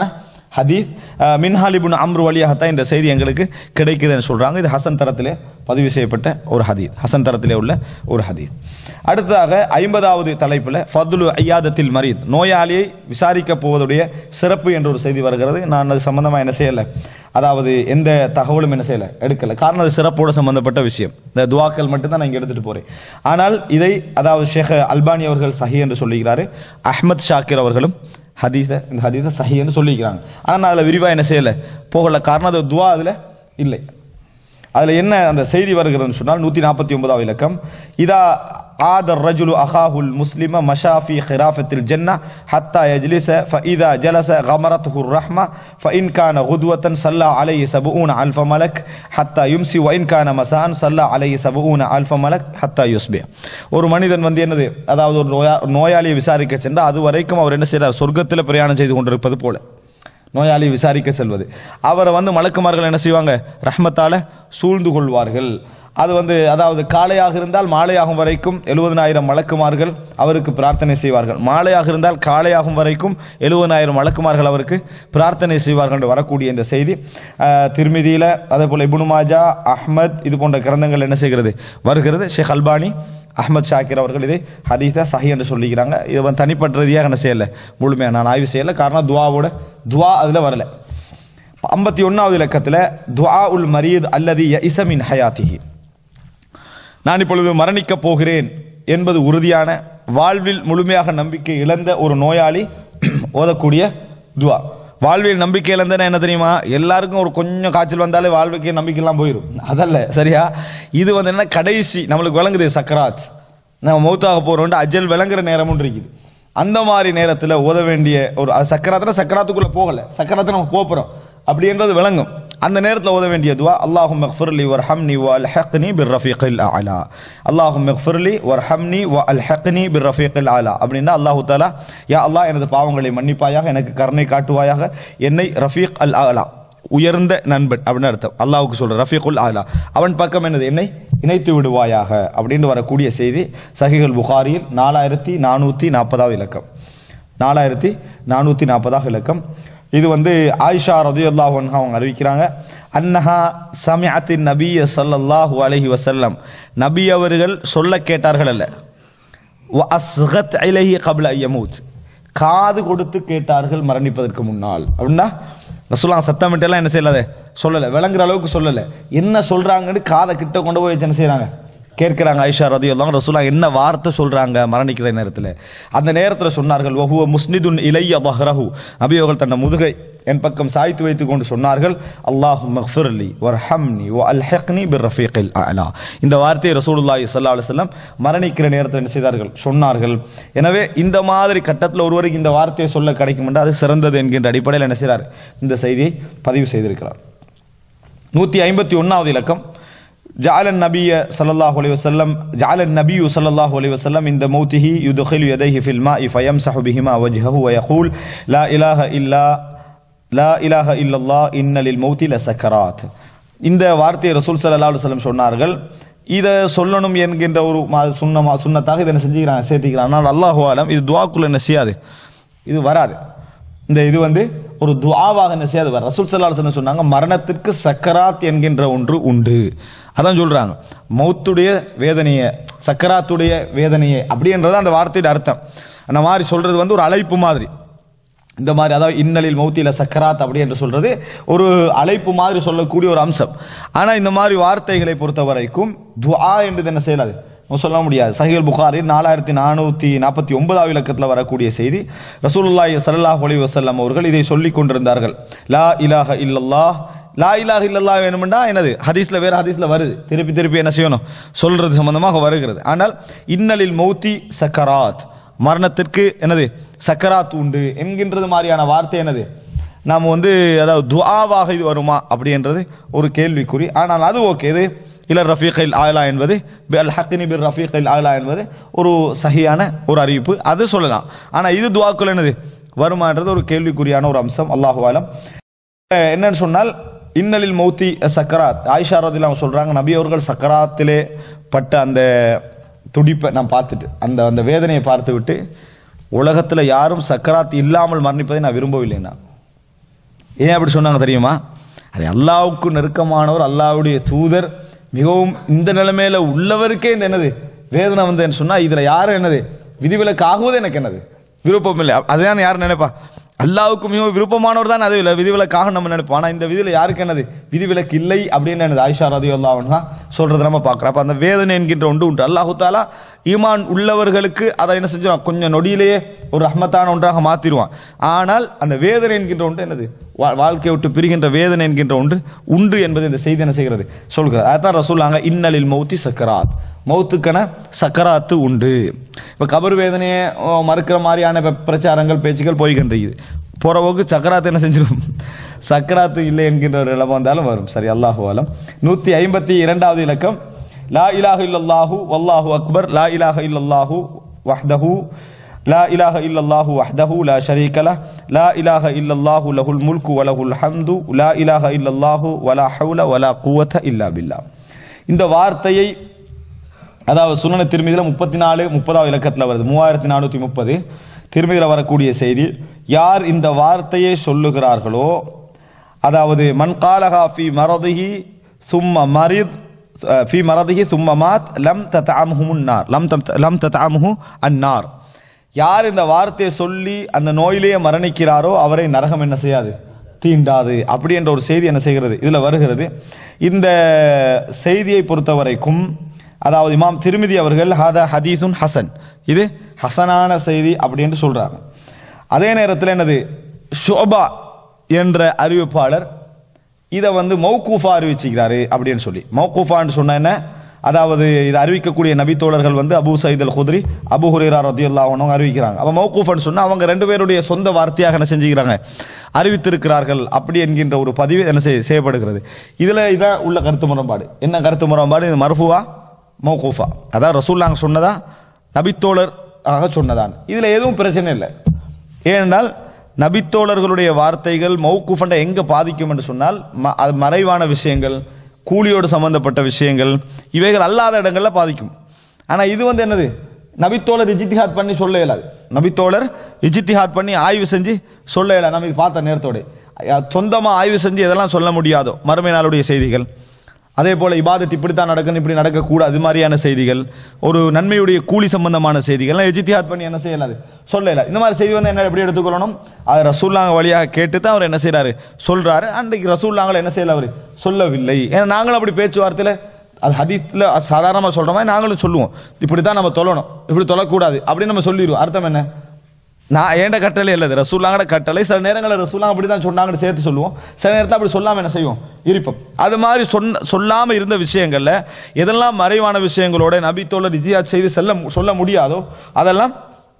ஹதீஸ் அஹ், மின்ஹாலிபுன் அம்ரு வழியாகத்தான் இந்த செய்தி எங்களுக்கு கிடைக்குதுன்னு சொல்றாங்க இது ஹசன் தரத்திலே பதிவு செய்யப்பட்ட ஒரு ஹதீஸ் ஹசன் தரத்திலே உள்ள ஒரு ஹதீஸ் அடுத்ததாக ஐம்பதாவது தலைப்பில் ஃபதுலு ஐயாதத்தில் மரீத் நோயாளியை விசாரிக்க போவதுடைய சிறப்பு என்ற ஒரு செய்தி வருகிறது நான் அது சம்பந்தமாக என்ன செய்யலை அதாவது எந்த தகவலும் என்ன செய்யலை எடுக்கலை காரணம் அது சிறப்போடு சம்பந்தப்பட்ட விஷயம் இந்த துவாக்கள் மட்டும்தான் நான் இங்கே எடுத்துகிட்டு போகிறேன் ஆனால் இதை அதாவது ஷேக் அல்பானி அவர்கள் சஹி என்று சொல்லுகிறாரு அஹ்மத் ஷாக்கிர் அவர்களும் ஹதீஸை இந்த ஹதீஸை சஹி என்று சொல்லிக்கிறாங்க ஆனால் நான் அதில் விரிவாக என்ன செய்யலை போகல காரணம் அது துவா அதில் இல்லை அதில் என்ன அந்த செய்தி வருகிறதுன்னு சொன்னால் நூற்றி நாற்பத்தி ஒன்பதாவது இலக்கம் இதா ஆதர் ரஜுலு அஹாஹுல் முஸ்லிம மஷாஃபி ஹிராஃபத்தில் ஜன்னா ஹத்தா யஜ்லிச ஃபஇதா ஜலச غمرته الرحمة فإن كان غدوة صلى عليه سبعون ألف ملك حتى يمسي وإن كان مساء صلى عليه سبعون ألف ملك حتى يصبح ஒரு மனிதன் வந்து என்னது அதாவது ஒரு நோயா நோயாளியை விசாரிக்க சென்றால் அது வரைக்கும் அவர் என்ன செய்கிறார் சொர்க்கத்தில் பிரயாணம் செய்து கொண்டிருப்பது போல நோயாளி விசாரிக்க செல்வது அவரை வந்து மலக்குமார்கள் என்ன செய்வாங்க ரஹ்மத்தால சூழ்ந்து கொள்வார்கள் அது வந்து அதாவது காலையாக இருந்தால் மாலையாகும் வரைக்கும் எழுபதனாயிரம் மலக்குமார்கள் அவருக்கு பிரார்த்தனை செய்வார்கள் மாலையாக இருந்தால் காலையாகும் வரைக்கும் எழுபதனாயிரம் மலக்குமார்கள் அவருக்கு பிரார்த்தனை செய்வார்கள் என்று வரக்கூடிய இந்த செய்தி அஹ், திருமிதியில அதே போல இப்னு மாஜா அஹ்மத் இது போன்ற கிரந்தங்கள் என்ன செய்கிறது வருகிறது ஷேக் அல்பானி அஹ்மத் ஷாக்கிர் அவர்கள் இதை ஹதீஸா சஹி என்று சொல்லிக்கிறாங்க இது வந்து தனிப்பட்ட ரீதியாக என்ன செய்யலை முழுமையாக நான் ஆய்வு செய்யலை காரணம் துவாவோட துவா அதில் வரல ஐம்பத்தி ஒன்றாவது இலக்கத்தில் துவா உல் மரீத் அல்லது இசமின் ஹயாத்திஹி நான் இப்பொழுது மரணிக்கப் போகிறேன் என்பது உறுதியான வாழ்வில் முழுமையாக நம்பிக்கை இழந்த ஒரு நோயாளி ஓதக்கூடிய துவா வாழ்வில் நம்பிக்கை இழந்தனா என்ன தெரியுமா எல்லாருக்கும் ஒரு கொஞ்சம் காய்ச்சல் வந்தாலே வாழ்வுக்கு நம்பிக்கைலாம் போயிடும் அதல்ல சரியா இது வந்து என்ன கடைசி நம்மளுக்கு விளங்குது சக்கராத் நம்ம மௌத்தாக போகிறோம் அஜல் விளங்குற நேரமும் இருக்குது அந்த மாதிரி நேரத்தில் ஓத வேண்டிய ஒரு அது சக்கராத்தில் சக்கராத்துக்குள்ளே போகலை சக்கராத்தை நம்ம போகிறோம் அப்படின்றது விளங்கும் அந்த நேரத்தில் ஓத வேண்டிய துவா அல்லாஹும் மக்ஃபிர்லி வர்ஹம்னி வ அல்ஹக்னி பிர் ரஃபீக்கில் அலா அல்லாஹும் மக்ஃபிர்லி வர்ஹம்னி வ அல்ஹக்னி பிர் ரஃபீக்கில் அலா அப்படின்னா அல்லாஹு தாலா யா அல்லாஹ் எனது பாவங்களை மன்னிப்பாயாக எனக்கு கருணை காட்டுவாயாக என்னை ரஃபீக் அல் அலா உயர்ந்த நண்பன் அப்படின்னு அர்த்தம் அல்லாஹ்வுக்கு சொல்ற ரஃபீக்குல் ஆலா அவன் பக்கம் என்னது என்னை இணைத்து விடுவாயாக அப்படின்னு வரக்கூடிய செய்தி சஹிகுல் புகாரியில் நாலாயிரத்தி நானூற்றி நாற்பதாவது இலக்கம் நாலாயிரத்தி நானூற்றி நாற்பதாக இலக்கம் இது வந்து ஆயிஷா ரதியுல்லாஹு அன்ஹா அவங்க அறிவிக்கிறாங்க அன்னஹா சமிஅத்தின் நபிய ஸல்லல்லாஹு அலைஹி வஸல்லம் நபி அவர்கள் சொல்ல கேட்டார்கள் அல்ல வ அஸ்கத் இலைஹி கப்ல யமூத் காது கொடுத்து கேட்டார்கள் மரணிப்பதற்கு முன்னால் அப்படின்னா ரசூலா சத்தமிட்டெல்லாம் என்ன செய்யலாத சொல்லலை விளங்குற அளவுக்கு சொல்லலை என்ன சொல்றாங்கன்னு காதை கிட்ட கொண்டு போய் வச்சு என்ன செய்றாங்க கேட்கிறாங்க ஐஷா ரதி எல்லாம் ரசூலா என்ன வார்த்தை சொல்றாங்க மரணிக்கிற நேரத்தில் அந்த நேரத்தில் சொன்னார்கள் வஹுவ முஸ்னிதுன் இலைய வஹ்ரஹு நபி அவர்கள் தன்னை முதுகை என் பக்கம் சாய்த்து வைத்துக் கொண்டு சொன்னார்கள் அல்லாஹு மக்ஃபிர்லி வர்ஹம்னி வ அல்ஹக்னி பிர் ரஃபீக்கில் அலா இந்த வார்த்தையை ரசூலுல்லாஹி ஸல்லல்லாஹு அலைஹி வஸல்லம் மரணிக்கிற நேரத்தில் என்ன செய்தார்கள் சொன்னார்கள் எனவே இந்த மாதிரி கட்டத்தில் ஒருவருக்கு இந்த வார்த்தையை சொல்ல கிடைக்கும் என்றால் அது சிறந்தது என்கின்ற அடிப்படையில் என்ன செய்கிறார் இந்த செய்தியை பதிவு செய்திருக்கிறார் நூற்றி ஐம்பத்தி ஒன்றாவது இலக்கம் جعل النبي صلى الله عليه وسلم جعل النبي صلى الله عليه وسلم عند موته يدخل يديه في الماء فيمسح بهما وجهه ويقول لا إله إلا لا إله إلا الله إن للموت لسكرات இந்த வார்த்தையை ரசூல் ஸல்லல்லாஹு அலைஹி வஸல்லம் சொன்னார்கள் இதை சொல்லணும் என்கின்ற ஒரு மா- சுண்ணமா சுண்ணத்தாக இதை என்ன செஞ்சுக்கிறாங்க சேர்த்திக்கிறாங்க ஆனால் அல்லாஹு ஆலம் இது துவாக்குள்ள என்ன செய்யாது இது வராது இந்த இது வந்து ஒரு துஆவாக என்ன செய்யாது வர ரசூல் ஸல்லல்லாஹு அலைஹி வஸல்லம் சொன்னாங்க மரணத்திற்கு சக்கராத் என்கின்ற ஒன்று உண்டு அதான் சொல்றாங்க மௌத்துடைய வேதனையை சக்கராத்துடைய வேதனையை அப்படின்றது அந்த வார்த்தையோட அர்த்தம் அந்த மாதிரி சொல்றது வந்து ஒரு அழைப்பு மாதிரி இந்த மாதிரி அதாவது இன்னலில் மௌத்தில சக்கராத் அப்படி என்று சொல்றது ஒரு அழைப்பு மாதிரி சொல்லக்கூடிய ஒரு அம்சம் ஆனா இந்த மாதிரி வார்த்தைகளை பொறுத்த வரைக்கும் துஆ என்று என்ன செய்யலாது நம்ம சொல்ல முடியாது சஹீல் புகாரி நாலாயிரத்தி நானூற்றி நாற்பத்தி ஒன்பதாவது இலக்கத்தில் வரக்கூடிய செய்தி ரசூலுல்லாஹி ஸல்லல்லாஹு அலைஹி வஸல்லம் அவர்கள் இதை சொல்லிக் கொண்டிருந்தார்கள் லா இலாஹ இல்லல்லாஹ் லா இலாஹ இல்லல்லாஹ் வேணுமெண்டா என்னது ஹதீஸ்ல வேற ஹதீஸ்ல வருது திருப்பி திருப்பி என்ன செய்யணும் சொல்றது சம்பந்தமாக வருகிறது ஆனால் இன்னலில் மௌத்தி சக்கராத் மரணத்திற்கு என்னது சக்கராத் உண்டு என்கின்றது மாதிரியான வார்த்தை என்னது நாம் வந்து அதாவது துஆவாக இது வருமா அப்படின்றது ஒரு கேள்விக்குறி ஆனால் அது ஓகே இது இல்ல ரஃபீக் ஆலா என்பது பி அல் ஹக்னி பிர் ரஃபீக் ஆலா என்பது ஒரு சஹியான ஒரு அறிவிப்பு அது சொல்லலாம் ஆனால் இது துவாக்குள் என்னது வருமான்றது ஒரு கேள்விக்குறியான ஒரு அம்சம் அல்லாஹு ஆலம் அஹ் என்னன்னு சொன்னால் இன்னலில் மௌத்தி சக்கராத் ஆயிஷா ரதில் அவங்க சொல்றாங்க நபி அவர்கள் சக்கராத்திலே பட்ட அந்த துடிப்பை நான் பார்த்துட்டு அந்த அந்த வேதனையை பார்த்து விட்டு உலகத்தில் யாரும் சக்கராத் இல்லாமல் மரணிப்பதை நான் விரும்பவில்லை நான் ஏன் அப்படி சொன்னாங்க தெரியுமா அது அல்லாவுக்கு நெருக்கமானவர் அல்லாவுடைய தூதர் மிகவும் இந்த நிலைமையில உள்ளவருக்கே இந்த என்னது வேதனை வந்தேன்னு சொன்னா இதுல யாரும் என்னது விதிவிலக்கு ஆகுவது எனக்கு என்னது விருப்பம் இல்லை அதான் யார் நினைப்பா அல்லாவுக்கு மிகவும் விருப்பமானவர் தான் அது இல்லை விதிவிலக்காக நம்ம நினைப்போம் ஆனா இந்த விதியில யாருக்கு என்னது விதிவிலக்கு இல்லை அப்படின்னு என்னது ஆயிஷா ரதி அல்லாஹா சொல்றது நம்ம பார்க்குறோம் அப்ப அந்த வேதனை என்கின்ற ஒன்று உண்டு அல்லாஹு தாலா ஈமான் உள்ளவர்களுக்கு அதை என்ன செஞ்சிடும் கொஞ்சம் நொடியிலேயே ஒரு ரஹ்மத்தான ஒன்றாக மாத்திடுவான் ஆனால் அந்த வேதனை என்கின்ற ஒன்று என்னது வா- வாழ்க்கையை விட்டு பிரிகின்ற வேதனை என்கின்ற ஒன்று உண்டு என்பது இந்த செய்தி என்ன செய்கிறது சொல்கிறது அதான் ரசூலாங்க இன்னலில் மௌத்தி சக்கராத் மௌத்துக்கென சக்கராத்து உண்டு இப்போ கபர் வேதனையை ஓ, மறுக்கிற மாதிரியான இப்ப பிரச்சாரங்கள் பேச்சுக்கள் போய்கின்றது போற போக்கு சக்கராத்து என்ன செஞ்சிடும் சக்கராத்து இல்லை என்கின்ற ஒரு நிலைமை வந்தாலும் வரும் சரி அல்லாஹு அலம் நூத்தி ஐம்பத்தி இரண்டாவது இலக்கம் லா இலாஹ இல்லல்லாஹு வல்லாஹு அக்பர் லா இலாஹ இல்லல்லாஹு வஹ்தஹு لا إله إلا الله وحده لا شريك له لا إله إلا الله له الملك وله الحمد لا إله إلا الله ولا حول ولا قوة إلا بالله இந்த வார்த்தையை அதாவது சுனன திருமதியில் முப்பத்தி நாலு முப்பதாவது இலக்கத்தில் வருது மூவாயிரத்தி நானூற்றி முப்பது திருமதியில் வரக்கூடிய செய்தி யார் இந்த வார்த்தையை சொல்லுகிறார்களோ அதாவது மன் காலஹா ஃபி மரதிஹி சும்ம மரித் ஃபி மரதிஹி சும்ம மாத் லம் தத்அம்ஹு நார் லம் தம் லம் தத்அம்ஹு அன்னார் யார் இந்த வார்த்தையை சொல்லி அந்த நோயிலேயே மரணிக்கிறாரோ அவரை நரகம் என்ன செய்யாது தீண்டாது அப்படி என்ற ஒரு செய்தி என்ன செய்கிறது இதுல வருகிறது இந்த செய்தியை பொறுத்த வரைக்கும் அதாவது இமாம் திருமிதி அவர்கள் ஹாதா ஹதீசுன் ஹசன் இது ஹசனான செய்தி அப்படி என்று சொல்றாங்க அதே நேரத்தில் என்னது ஷோபா என்ற அறிவிப்பாளர் இதை வந்து மௌகூஃபா அறிவிச்சுக்கிறாரு அப்படின்னு சொல்லி மௌகூஃபான்னு சொன்ன என்ன அதாவது இது அறிவிக்கக்கூடிய நபித்தோழர்கள் வந்து Abu Saeed al Khudri Abu Hurairah ரதியுல்லாஹு அன்ஹு அறிவிக்கிறாங்க அப்ப மௌகூஃப்னு சொன்னா அவங்க ரெண்டு பேருடைய சொந்த வார்த்தையாக என்ன செஞ்சுக்கிறாங்க அறிவித்திருக்கிறார்கள் அப்படி என்கின்ற ஒரு பதிவு என்ன செய்ய செய்யப்படுகிறது இதுல இதான் உள்ள கருத்து முரண்பாடு என்ன கருத்து முரண்பாடு இது மர்ஃபுவா மௌகூஃபா அதான் ரசூல்லாங்க சொன்னதா நபித்தோழர் ஆக சொன்னதான் இதுல எதுவும் பிரச்சனை இல்லை ஏனென்றால் நபித்தோழர்களுடைய வார்த்தைகள் மௌக்குஃபண்ட எங்க பாதிக்கும் என்று சொன்னால் ம- அது மறைவான விஷயங்கள் கூலியோடு சம்பந்தப்பட்ட விஷயங்கள் இவைகள் அல்லாத இடங்கள்ல பாதிக்கும் ஆனா இது வந்து என்னது நபித்தோழர் இஜித்திஹாத் பண்ணி சொல்ல இயலாது நபித்தோழர் இஜித்திஹாத் பண்ணி ஆய்வு செஞ்சு சொல்ல இயலாது நம்ம இது பார்த்த நேரத்தோட சொந்தமா ஆய்வு செஞ்சு எதெல்லாம் சொல்ல முடியாதோ மறுமை நாளுடைய செய்திகள் அதே போல இபாதத் இப்படித்தான் நடக்கணும் இப்படி நடக்கக்கூடாது அது மாதிரியான செய்திகள் ஒரு நன்மையுடைய கூலி சம்பந்தமான செய்திகள் எல்லாம் எஜித்தியாத் பண்ணி என்ன செய்யலாது சொல்லல இந்த மாதிரி செய்தி வந்து என்ன எப்படி எடுத்துக்கொள்ளணும் அது ரசூல்லாங்க வழியாக கேட்டு தான் அவர் என்ன செய்றாரு சொல்றாரு அன்றைக்கு ரசூல்லாங்களை என்ன செய்யல அவர் சொல்லவில்லை ஏன்னா நாங்களும் அப்படி பேச்சுவார்த்தையில அது ஹதீஸ்ல சாதாரணமாக சொல்ற மாதிரி நாங்களும் சொல்லுவோம் இப்படி தான் நம்ம தொழணும் இப்படி தொழக்கூடாது அப்படின்னு நம்ம சொல்லிடுவோம் அர்த்தம் என்ன நான் ஏண்ட கட்டளை இல்லை இது ரசூல்லாங்கட கட்டளை சில நேரங்களில் ரசூல்லாங்க அப்படி தான் சொன்னாங்கன்னு சேர்த்து சொல்லுவோம் சில நேரத்தில் அப்படி சொல்லாமல் என்ன செய்வோம் இருப்போம் அது மாதிரி சொன்ன சொல்லாமல் இருந்த விஷயங்கள்ல எதெல்லாம் மறைவான விஷயங்களோட நபித்தோல ரிஜியாத் செய்து செல்ல மு- சொல்ல முடியாதோ அதெல்லாம்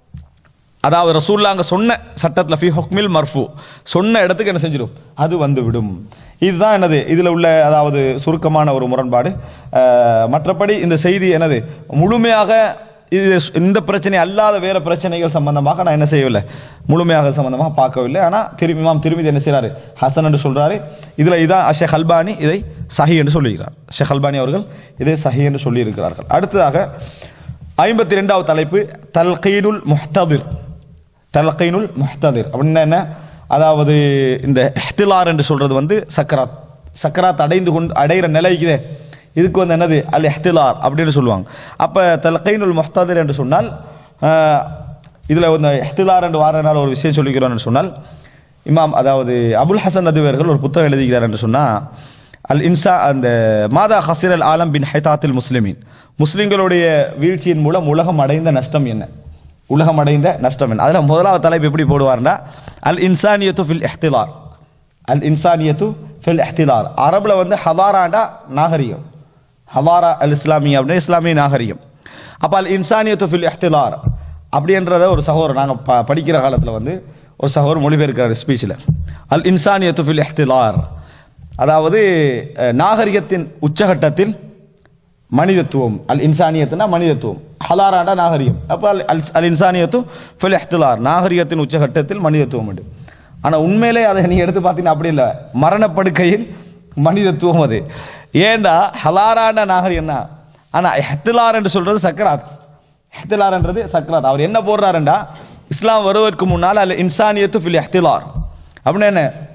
அதாவது ரசூல்லாங்க சொன்ன சட்டத்தில் ஃபி ஹுக்மில் மர்ஃபு சொன்ன இடத்துக்கு என்ன செஞ்சிடும் அது வந்து விடும் இதுதான் என்னது இதில் உள்ள அதாவது சுருக்கமான ஒரு முரண்பாடு அஹ், மற்றபடி இந்த செய்தி என்னது முழுமையாக இது இந்த பிரச்சனை அல்லாத வேற பிரச்சனைகள் சம்பந்தமாக நான் என்ன செய்யவில்லை முழுமையாக சம்பந்தமாக பார்க்கவில்லை ஆனால் திரும்பி இமாம் திரும்பி என்ன செய்றாரு ஹசன் என்று சொல்றாரு இதில் இதான் ஷேக் அல்பானி இதை சஹி என்று சொல்லுகிறார் ஷேக் அல்பானி அவர்கள் இதை சஹி என்று சொல்லி இருக்கிறார்கள் அடுத்ததாக ஐம்பத்தி ரெண்டாவது தலைப்பு தல்கீனுல் முஹ்ததிர் தல்கீனுல் முஹ்ததிர் அப்படின்னா என்ன அதாவது இந்த இஹ்திலார் என்று சொல்றது வந்து சக்கராத் சக்கராத் அடைந்து கொண்டு அடைகிற நிலைக்குதே இதுக்கு வந்து என்னது அல் இஹ்திலார் அப்படின்னு சொல்லுவாங்க அப்ப தல்கீனுல் முஹ்ததிர் என்று சொன்னால் ஆஹ், இதுல இந்த இஹ்திலார் என்று வாரனால ஒரு விஷயம் சொல்லிக்கிறோம் என்று சொன்னால் இமாம் அதாவது அபுல் ஹசன் நதுவர்கள் ஒரு புத்தகம் எழுதுகிறார் என்று சொன்னா அல் இன்சா அந்த மாதா ஹசிர் அல் ஆலம் பின் ஹைதாத்தில் முஸ்லிமின் முஸ்லிம்களுடைய வீழ்ச்சியின் மூலம் உலகம் அடைந்த நஷ்டம் என்ன உலகம் அடைந்த நஷ்டம் என்ன அதில் முதலாவது தலைப்பு எப்படி போடுவார்னா அல் இன்சானியத்து ஃபில் இஹ்திலார் அல் இன்சானியத்து ஃபில் இஹ்திலார் அரபுல வந்து ஹதாராண்டா நாகரிகம் ஹவாரா அல் இஸ்லாமியா அப்படின்னா இஸ்லாமிய நாகரிகம் அப்போ அல் இன்சானியத்து ஃபில் இஹ்திலார் அப்படின்றத ஒரு சகோதரர் நாங்கள் ப படிக்கிற காலத்தில் வந்து ஒரு சகோதரர் மொழிபெயர்க்கிறார் ஸ்பீச்சில் அல் இன்சானியத்து ஃபில் இஹ்திலார் அதாவது அஹ், நாகரிகத்தின் உச்சகட்டத்தில் மனிதத்துவம் அல் இன்சானியத்துனா மனிதத்துவம் ஹலாராண்டா நாகரிகம் அப்போ அல் அல்- அல் இன்சானியத்து ஃபில் இஹ்திலார் நாகரிகத்தின் உச்சகட்டத்தில் மனிதத்துவம் உண்டு ஆனால் உண்மையிலே அதை நீ எடுத்து பார்த்தீங்கன்னா அப்படி இல்லை மரணப்படுக்கையில் மனிதத்துவம் அது ஏண்டா ஹலாராண்ட நாகரிகம் தான் ஆனால் இஹ்திலார் என்று சொல்றது சக்கராத் இஹ்திலார்ன்றது சக்கராத் அவர் என்ன போடுறாருண்டா இஸ்லாம் வருவதற்கு முன்னால் அல் இன்சானியத்து ஃபில் இஹ்திலார் அப்படின்னா என்ன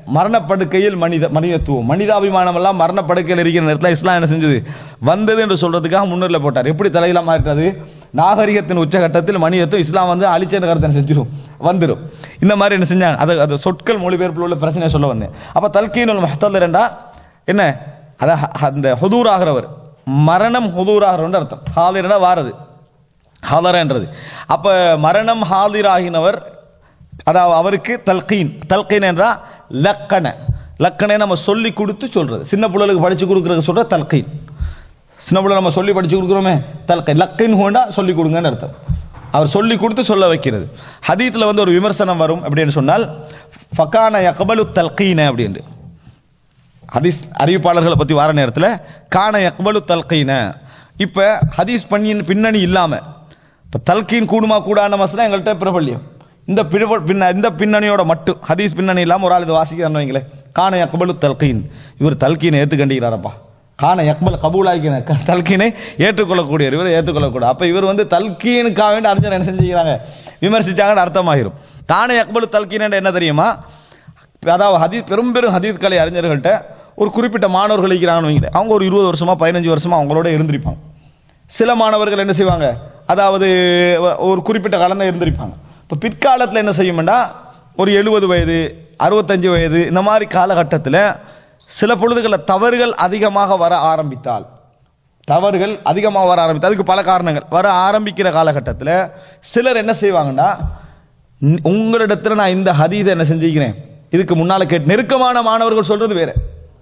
மரணப்படுக்கையில் மனித மனிதத்துவம் மனிதாபிமானம் எல்லாம் மரணப்படுக்கையில் இருக்கிற நேரத்தில் இஸ்லாம் என்ன செஞ்சது வந்தது என்று சொல்றதுக்காக முன்னிலையில் போட்டார் எப்படி தலையில மாறிட்டது நாகரிகத்தின் உச்சகட்டத்தில் மனிதத்துவம் இஸ்லாம் வந்து அழிச்ச கருத்தை செஞ்சிடும் வந்துடும் இந்த மாதிரி என்ன செஞ்சாங்க அது அது சொற்கள் மொழிபெயர்ப்பில் உள்ள பிரச்சனையை சொல்ல வந்தேன் அப்ப தல்கீனுல் மஹத்தல் என்றா என்ன அத அந்த ஹுதூர் ஆகிறவர் மரணம் ஹுதூர் ஆகிறவர் அர்த்தம் ஹாதிரனா வாரது ஹாதரன்றது அப்ப மரணம் ஹாதிராகினவர் அதாவது அவருக்கு தல்கீன் தல்கீன் என்றா லக்கன லக்கனை நம்ம சொல்லி கொடுத்து சொல்றது சின்ன பிள்ளைகளுக்கு படிச்சு கொடுக்கறது சொல்ற தல்கீன் சின்ன பிள்ளை நம்ம சொல்லி படிச்சு கொடுக்குறோமே தல்கை லக்கின் ஹோண்டா சொல்லி கொடுங்கன்னு அர்த்தம் அவர் சொல்லி கொடுத்து சொல்ல வைக்கிறது ஹதீத்தில் வந்து ஒரு விமர்சனம் வரும் அப்படின்னு சொன்னால் ஃபக்கான யக்பலு தல்கீன அப்படின்ட்டு ஹதீஸ் அறிவிப்பாளர்களை பற்றி வர நேரத்தில் கான யக்பலு தல்கீன இப்போ ஹதீஸ் பண்ணியின் பின்னணி இல்லாமல் இப்போ தல்கீன் கூடுமா கூடான மசனா எங்கள்கிட்ட பிரபல்யம் இந்த பிரிவ பின்ன இந்த பின்னணியோட மட்டும் ஹதீஸ் பின்னணி இல்லாமல் ஒரு ஆள் இது வாசிக்கிறான்னு வைங்களேன் கான யக்பலு தல்கீன் இவர் தல்கீனை ஏற்றுக்கண்டிக்கிறாரப்பா கான யக்பல் கபூலாகின தல்கீனை ஏற்றுக்கொள்ளக்கூடியவர் இவர் ஏற்றுக்கொள்ளக்கூடாது அப்போ இவர் வந்து தல்கீனுக்காக வேண்டி அறிஞர் என்ன செஞ்சுக்கிறாங்க விமர்சிச்சாங்கன்னு அர்த்தமாகிரும் கான யக்பலு தல்கீன் என்ன தெரியுமா அதாவது ஹதீஸ் பெரும் பெரும் ஹதீஸ் கலை அறிஞர்கள்ட்ட ஒரு குறிப்பிட்ட மாணவர்கள் இருக்கிறாங்கன்னு வைங்களேன் அவங்க ஒரு இருபது வருஷமா பதினஞ்சு வருஷமா அவங்களோட இருந்திருப்பாங்க சில மாணவர்கள் என்ன செய்வாங்க அதாவது ஒரு குறிப்பிட்ட காலம் தான் இருந்திருப்பாங்க இப்போ பிற்காலத்தில் என்ன செய்யும்டா ஒரு எழுபது வயது அறுபத்தஞ்சு வயது இந்த மாதிரி காலகட்டத்தில் சில பொழுதுகளில் தவறுகள் அதிகமாக வர ஆரம்பித்தால் தவறுகள் அதிகமாக வர ஆரம்பித்தால் அதுக்கு பல காரணங்கள் வர ஆரம்பிக்கிற காலகட்டத்தில் சிலர் என்ன செய்வாங்கன்னா "ந- உங்களிடத்துல நான் இந்த ஹதீதை என்ன செஞ்சுக்கிறேன் இதுக்கு முன்னால கேட்டு நெருக்கமான மாணவர்கள் சொல்றது வேற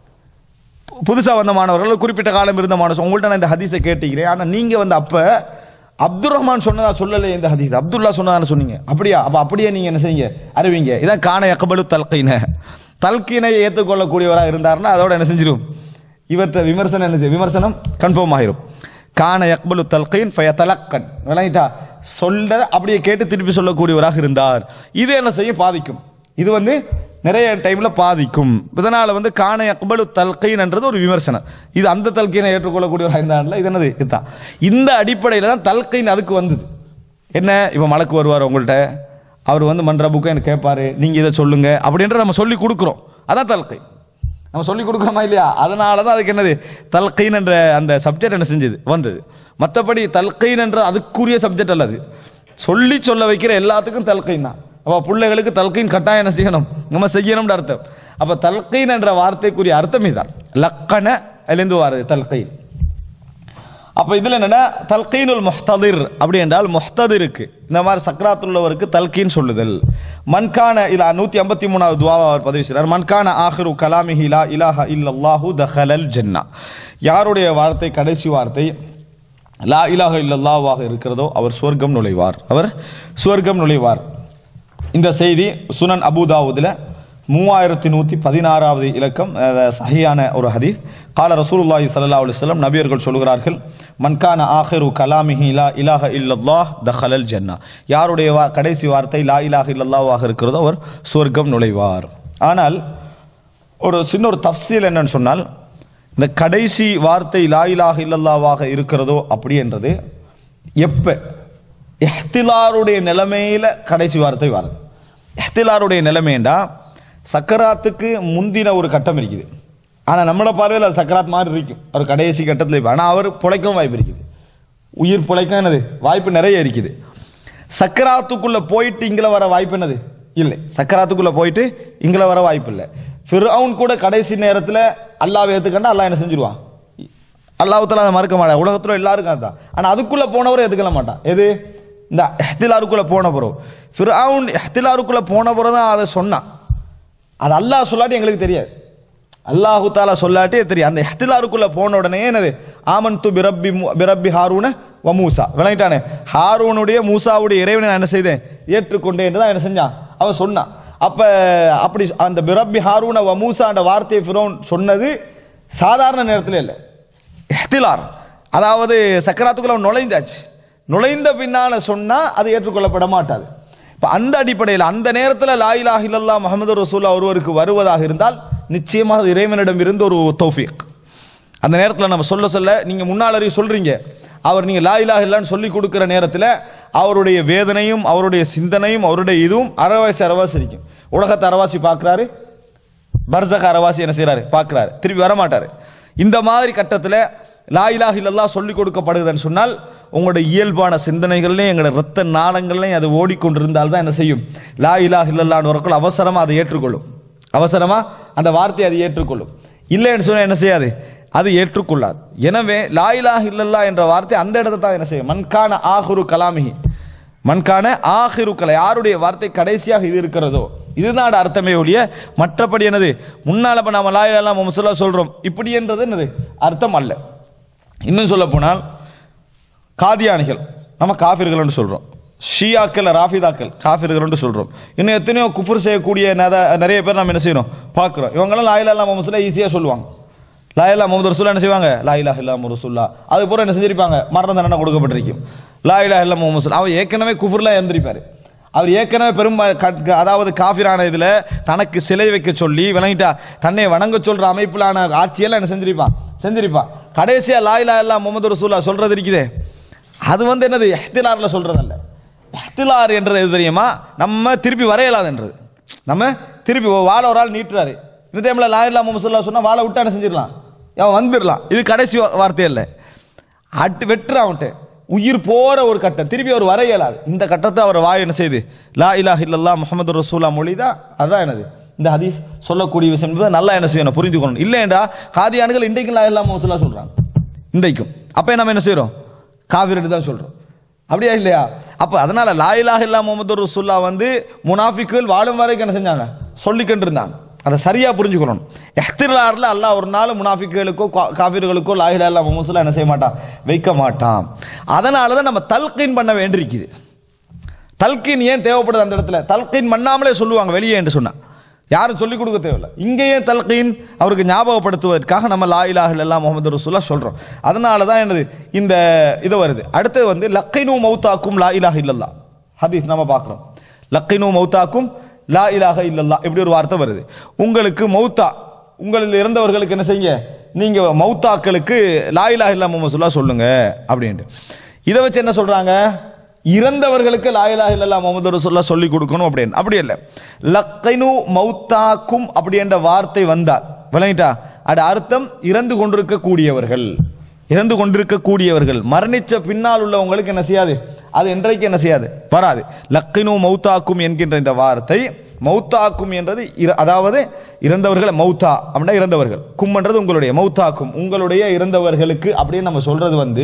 புதுசா வந்த மாணவர்கள் ஒரு குறிப்பிட்ட காலம் இருந்த மாணவர்கள் உங்கள்ட்ட நான் இந்த ஹதீஸை கேட்டுக்கிறேன் ஆனா நீங்க வந்து அப்ப அப்துல் ரஹ்மான் சொன்னதா சொல்லலையே இந்த ஹதீஸ் அப்துல்லா சொன்னதான சொன்னீங்க அப்படியா அப்ப அப்படியே நீங்க என்ன செய்யுங்க அறிவிங்க இதான் காண யக்கபலு தல்கைன தல்கீனை ஏற்றுக்கொள்ளக்கூடியவராக இருந்தாருன்னா அதோட என்ன செஞ்சிடும் இவற்றை விமர்சனம் என்ன செய்யும்? விமர்சனம் கன்ஃபார்ம் ஆகிரும் கான யக்பலு தல்கைன் ஃபய தலக்கன் விளங்கிட்டா சொல்ல அப்படியே கேட்டு திருப்பி சொல்லக்கூடியவராக இருந்தார் இது என்ன செய்யும் பாதிக்கும் இது வந்து நிறைய டைம்ல பாதிக்கும் இதனால வந்து கான யக்பலு தல்கைன்ன்றது ஒரு விமர்சனம் இது அந்த தல்கைனை ஏற்றுக்கொள்ளக்கூடியவராக இருந்தார்ல இது என்னது இதுதான் இந்த அடிப்படையில் தான் தல்கைன் அதுக்கு வந்தது என்ன இப்போ மலக்கு வருவார் உங்கள்கிட்ட அவர் வந்து மன்ற புக்கை எனக்கு கேட்பாரு நீங்க இதை சொல்லுங்க அப்படின்ற நம்ம சொல்லி கொடுக்குறோம் அதான் தல்கை நம்ம சொல்லி கொடுக்குறோமா இல்லையா அதனால தான் அதுக்கு என்னது தல்கைன் என்ற அந்த சப்ஜெக்ட் என்ன செஞ்சது வந்தது மற்றபடி தல்கைன் என்ற அதுக்குரிய சப்ஜெக்ட் அல்ல அது சொல்லி சொல்ல வைக்கிற எல்லாத்துக்கும் தல்கைன் தான் அப்போ பிள்ளைகளுக்கு தல்கைன் கட்டாயம் என்ன செய்யணும் நம்ம செய்யணும்னு அர்த்தம் அப்போ தல்கைன் என்ற வார்த்தைக்குரிய அர்த்தம் இதுதான் லக்கன அதுலேருந்து வாருது தல்கைன் அப்ப இதுல என்னன்னா தல்கீனுல் முஹ்ததிர் அப்படி என்றால் முஹ்ததிருக்கு இந்த மாதிரி சக்ராத் உள்ளவருக்கு தல்கீன் சொல்லுதல் மன்கான இல்ல நூத்தி ஐம்பத்தி மூணாவது துவாவா அவர் பதிவு செய்றார் மன்கான ஆஹிரு கலாமிஹி லா இலாஹ இல்லல்லாஹு தஹலல் ஜன்னா யாருடைய வார்த்தை கடைசி வார்த்தை லா இலாஹ இல்லல்லாஹ்வாக இருக்கிறதோ அவர் சுவர்க்கம் நுழைவார் அவர் சுவர்க்கம் நுழைவார் இந்த செய்தி சுனன் அபுதாவுதுல மூவாயிரத்தி நூற்றி பதினாறாவது இலக்கம் அஹ், சஹியான ஒரு ஹதீஸ் கால ரசூலுல்லாஹி ஸல்லல்லாஹு அலைஹி வஸல்லம் நபியர்கள் சொல்கிறார்கள் மன்கான ஆஹிரு கலாமிஹி லா இலாஹ இல்லல்லாஹ் தஹலல் ஜன்னா யாருடைய வா- கடைசி வார்த்தை லா இலாஹ இல்லல்லாஹ்வாக இருக்கிறதோ அவர் சுவர்க்கம் நுழைவார் ஆனால் ஒரு சின்ன ஒரு தஃசீல் என்னன்னு சொன்னால் இந்த கடைசி வார்த்தை லா இலாஹ இல்லல்லாஹ்வாக இருக்கிறதோ அப்படி என்றது எப்ப இஹ்திலாருடைய நிலைமையில கடைசி வார்த்தை வருது இஹ்திலாருடைய நிலைமைண்டா சக்கராத்துக்கு முந்தின ஒரு கட்டம் இருக்குது ஆனா நம்மளோட பார்வையில் அது சக்கராத் மாதிரி இருக்கும் ஒரு கடைசி கட்டத்தில் இருப்பார். ஆனா அவர் பிழைக்கவும் வாய்ப்பு இருக்குது உயிர் பிழைக்கும் என்னது வாய்ப்பு நிறைய இருக்குது சக்கராத்துக்குள்ள போயிட்டு இங்கள வர வாய்ப்பு என்னது இல்லை சக்கராத்துக்குள்ள போயிட்டு இங்கள வர வாய்ப்பு இல்லை ஃபிர்அவுன் கூட கடைசி நேரத்தில் அல்லாஹ் ஏத்துக்கண்டா அல்லாஹ் என்ன செஞ்சிருவான் அல்லாஹ்வுத்தாலா அதை மறுக்க மாட்டான் உலகத்துல எல்லாருக்கும் அதுதான் ஆனா அதுக்குள்ள போனவரை ஏத்துக்கல மாட்டான் எது இந்த எஹ்திலாருக்குள்ள போன பிறகு ஃபிர்அவுன் எஹ்திலாருக்குள்ள போன பிறகு தான் அதை சொன்னான் அது அல்லாஹ் சொல்லாட்டி எங்களுக்கு தெரியாது அல்லாஹு தாலா சொல்லாட்டே தெரியும் அந்த எஹ்திலாருக்குள்ள போன உடனே என்னது ஆமன் து பிரப்பி பிரப்பி ஹாரூன வ மூசா விளங்கிட்டானே ஹாரூனுடைய மூசாவுடைய இறைவனை நான் என்ன செய்தேன் ஏற்றுக்கொண்டேன் என்று தான் என்ன செஞ்சான் அவன் சொன்னான் அப்ப அப்படி அந்த பிரப்பி ஹாரூன வ மூசா என்ற வார்த்தையை ஃபிரௌன் சொன்னது சாதாரண நேரத்தில் இல்லை இஹ்திலார் அதாவது சக்கராத்துக்குள்ள அவன் நுழைந்தாச்சு நுழைந்த பின்னால சொன்னா அது ஏற்றுக்கொள்ளப்பட மாட்டாது இப்ப அந்த அடிப்படையில் அந்த நேரத்தில் லா இலாஹ இல்லல்லாஹ் முஹம்மது ரசூல்லா ஒருவருக்கு வருவதாக இருந்தால் நிச்சயமாக அது இறைவனிடம் இருந்து ஒரு தௌஃபீக் அந்த நேரத்தில் நம்ம சொல்ல சொல்ல நீங்க முன்னால் அறிய சொல்றீங்க அவர் நீங்க லா இலாஹ இல்லன்னு சொல்லி கொடுக்கிற நேரத்தில் அவருடைய வேதனையும் அவருடைய சிந்தனையும் அவருடைய இதுவும் அறவாசி அறவாசி இருக்கும் உலகத்தை அறவாசி பார்க்குறாரு பர்சக அரவாசி என்ன செய்றாரு பார்க்குறாரு திருப்பி வர மாட்டாரு இந்த மாதிரி கட்டத்தில் லா இலாஹ இல்லல்லாஹ் சொல்லிக் கொடுக்கப்படுதுன்னு சொன்னால் உங்களுடைய இயல்பான சிந்தனைகள்லையும் எங்களோட ரத்த நாளங்கள்லையும் அது ஓடிக்கொண்டிருந்தால் தான் என்ன செய்யும் லா இலாஹ இல்லல்லான்னு வரக்குள்ள அவசரமாக அதை ஏற்றுக்கொள்ளும் அவசரமா அந்த வார்த்தையை அது ஏற்றுக்கொள்ளும் இல்லைன்னு சொன்னா என்ன செய்யாது அது ஏற்றுக்கொள்ளாது எனவே லா இலாஹ இல்லல்லா என்ற வார்த்தை அந்த இடத்தை தான் என்ன செய்யும் மன்கான ஆஹுரு கலாமிஹி மன்கான ஆஹிரு கலை யாருடைய வார்த்தை கடைசியாக இது இருக்கிறதோ இதுதான் அர்த்தமே ஒழிய மற்றபடி என்னது முன்னால இப்ப நாம லா இலாஹ முசல்லா சொல்றோம் இப்படி என்றது என்னது அர்த்தம் அல்ல இன்னும் சொல்ல போனால் காதியானிகள் நம்ம காஃபிர்கள்னு சொல்றோம் ஷியாக்கள் ராஃபிதாக்கள் காஃபிர்கள்னு சொல்றோம் இன்னும் எத்தனையோ குஃபர் செய்யக்கூடிய நத- நிறைய பேர் நம்ம என்ன செய்யறோம் பார்க்குறோம் இவங்கெல்லாம் லாயிலா இல்லா முகமதுல ஈஸியாக சொல்லுவாங்க லாயிலா முகமது ரசூல்லா என்ன செய்வாங்க லாயிலா இல்லா ரசூல்லா அது பூரா என்ன செஞ்சிருப்பாங்க மரண தண்டனை கொடுக்கப்பட்டிருக்கும் லாயிலா இல்லா முகமது ரசூல். அவர் ஏற்கனவே குஃபர்ல இருந்திருப்பாரு அவர் ஏற்கனவே பெரும் கட்- அதாவது காஃபிரான இதுல தனக்கு சிலை வைக்க சொல்லி விளங்கிட்டா தன்னை வணங்க சொல்ற அமைப்பிலான ஆட்சியெல்லாம் என்ன செஞ்சிருப்பான் செஞ்சிருப்பான் கடைசியா லாயிலா இல்லா முகமது ரசூல்லா சொல்றது இருக்குதே அது வந்து என்னது எஹ்திலார்ல சொல்றதல்ல எஹ்திலார் என்றது எது தெரியுமா நம்ம திருப்பி வரையலாதுன்றது நம்ம திருப்பி ஒரு வாழை ஒரு ஆள் நீட்டுறாரு இந்த டைம்ல லாயிலா முகமது ரசூல்லா சொன்னா வாழை விட்டு என்ன செஞ்சிடலாம் அவன் வந்துடலாம் இது கடைசி வா- வார்த்தை இல்லை அட்டு வெட்டுறான் அவன்ட்டு உயிர் போற ஒரு கட்டம் திருப்பி அவர் வர இயலாது இந்த கட்டத்தை அவர் வாய் என்ன செய்யுது லா இலாஹ இல்லல்லா முஹம்மது ரசூலா மொழிதான் அதான் என்னது இந்த ஹதீஸ் சொல்லக்கூடிய விஷயம் என்பதை நல்லா என்ன செய்யணும் புரிஞ்சுக்கணும் இல்லைண்டா காதியானுகள் இன்றைக்கும் லா இல்லாம ரசூலா சொல்றாங்க இன்றைக்கும் அப்ப நம்ம என்ன செய்றோம் காவிரி தான் சொல்றோம் அப்படியா இல்லையா அப்ப அதனால லா இலாஹ இல்லா முகமது ரசூல்லா வந்து முனாஃபிக்குகள் வாழும் வரைக்கும் என்ன செஞ்சாங்க சொல்லிக்கிட்டு இருந்தாங்க அதை சரியா புரிஞ்சுக்கணும் எஹ்திலார்ல அல்லாஹ் ஒரு நாள் முனாஃபிக்குகளுக்கோ கா- காஃபிர்களுக்கோ லா இலாஹ இல்லா முகமது என்ன செய்ய மாட்டான் வைக்க மாட்டான் அதனால தான் நம்ம தல்கீன் பண்ண வேண்டியிருக்குது தல்கீன் ஏன் தேவைப்படுது அந்த இடத்துல தல்கீன் பண்ணாமலே சொல்லுவாங்க வெளியே என்று சொன்னா யாரும் சொல்லிக் கொடுக்க தேவையில்ல இங்கேயே தல்கீன் அவருக்கு ஞாபகப்படுத்துவதற்காக நம்ம லா இலாஹ இல்லல்லாஹ் முஹம்மது ரசூல்லா சொல்றோம் அதனால தான் என்னது இந்த இது வருது அடுத்து வந்து லக்கைனு மௌத்தாக்கும் லா இலாஹ இல்லல்லாஹ் ஹதீஸ் நம்ம பார்க்குறோம் லக்கைனு மௌத்தாக்கும் லா இலாஹ இல்லல்லாஹ் இப்படி ஒரு வார்த்தை வருது உங்களுக்கு மௌத்தா உங்களில் இறந்தவர்களுக்கு என்ன செய்யுங்க நீங்க மௌத்தாக்களுக்கு லா இலாஹ இல்லல்லாஹ் முஹம்மது ரசூல்லா சொல்லுங்க அப்படின்ட்டு இதை வச்சு என்ன சொல்றாங்க இறந்தவர்களுக்கு லாயிலா இல்லல்லா முகமது ரசூல்லா சொல்லி கொடுக்கணும் அப்படின்னு அப்படி இல்லை லக்கைனு மௌத்தாக்கும் அப்படி என்ற வார்த்தை வந்தால் விளங்கிட்டா அது அர்த்தம் இறந்து கொண்டிருக்கக்கூடியவர்கள் இறந்து கொண்டிருக்கக்கூடியவர்கள் மரணிச்ச பின்னால் உள்ளவங்களுக்கு என்ன செய்யாது அது என்றைக்கு என்ன செய்யாது வராது லக்கினு மௌத்தாக்கும் என்கின்ற இந்த வார்த்தை மௌத்தாக்கும் என்றது இற- அதாவது இறந்தவர்கள் மௌத்தா அப்படின்னா இறந்தவர்கள் கும்ன்றது உங்களுடைய மௌத்தாக்கும் உங்களுடைய இறந்தவர்களுக்கு அப்படின்னு நம்ம சொல்றது வந்து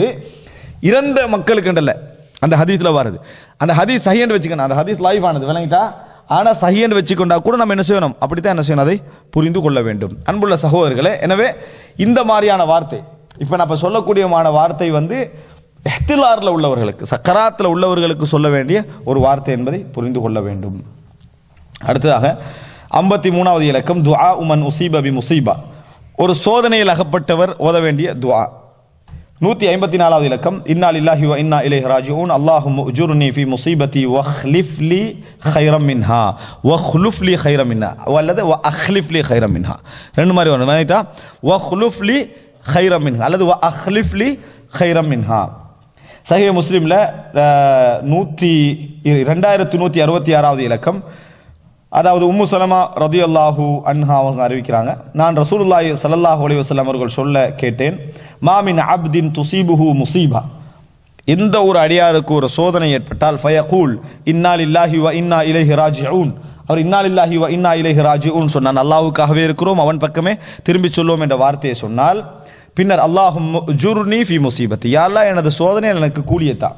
இறந்த மக்களுக்குன்றல அந்த ஹதீஸ்ல வருது அந்த ஹதீஸ் சஹின்னு வச்சுக்கணும் அந்த ஹதீஸ் லைவ் ஆனது விளங்கிட்டா ஆனா சஹின்னு வச்சுக்கொண்டா கூட நம்ம என்ன செய்யணும் அப்படித்தான் என்ன செய்யணும் அதை புரிந்து கொள்ள வேண்டும் அன்புள்ள சகோதரர்களே எனவே இந்த மாதிரியான வார்த்தை இப்ப நான் இப்ப சொல்லக்கூடியமான வார்த்தை வந்து எஹ்திலார்ல உள்ளவர்களுக்கு சக்கராத்துல உள்ளவர்களுக்கு சொல்ல வேண்டிய ஒரு வார்த்தை என்பதை புரிந்து கொள்ள வேண்டும் அடுத்ததாக ஐம்பத்தி மூணாவது இலக்கம் துஆ உமன் உசீப பி முசீபா ஒரு சோதனையில் அகப்பட்டவர் ஓத வேண்டிய துஆ நூத்தி ஐம்பத்தி நாலாவது இலக்கம் இன்னா லில்லாஹி வ இன்னா இலைஹி ராஜிஊன் அல்லாஹும்ம உஜுர்னி ஃபி முசீபதி வஹ்லிஃப் லி கைரம் மின்ஹா வஹ்லுஃப் லி கைரம் மின்ஹா அல்லது வ அஹ்லிஃப் லி கைரம் மின்ஹா ரெண்டு மாதிரி வரும் ரைட்டா வஹ்லுஃப் லி கைரம் மின்ஹா அல்லது வ அஹ்லிஃப் லி கைரம் மின்ஹா சஹீஹ் முஸ்லிம்ல அஹ், நூத்தி ரெண்டாயிரத்தி நூத்தி அறுபத்தி ஆறாவது இலக்கம் அதாவது உம்மு சலமா ரதியல்லாஹு அன்ஹா அவங்க அறிவிக்கிறாங்க நான் ரசூலுல்லாஹி ஸல்லல்லாஹு அலைஹி வஸல்லம் அவர்கள் சொல்ல கேட்டேன் மாமின் அப்தின் துசீபுஹு முசீபா எந்த ஒரு அடியாருக்கு ஒரு சோதனை ஏற்பட்டால் ஃபயகூல் இன்னா லில்லாஹி வ இன்னா இலைஹி ராஜிஊன் அவர் இன்னா லில்லாஹி வ இன்னா இலைஹி ராஜிஊன் சொன்னான் அல்லாஹ்வுக்காகவே இருக்கிறோம் அவன் பக்கமே திரும்பி சொல்லுவோம் என்ற வார்த்தையை சொன்னால் பின்னர் அல்லாஹும் ஜுர்னி ஃபி முசீபத்தி யா அல்லாஹ் எனது சோதனை எனக்கு கூலியத்தா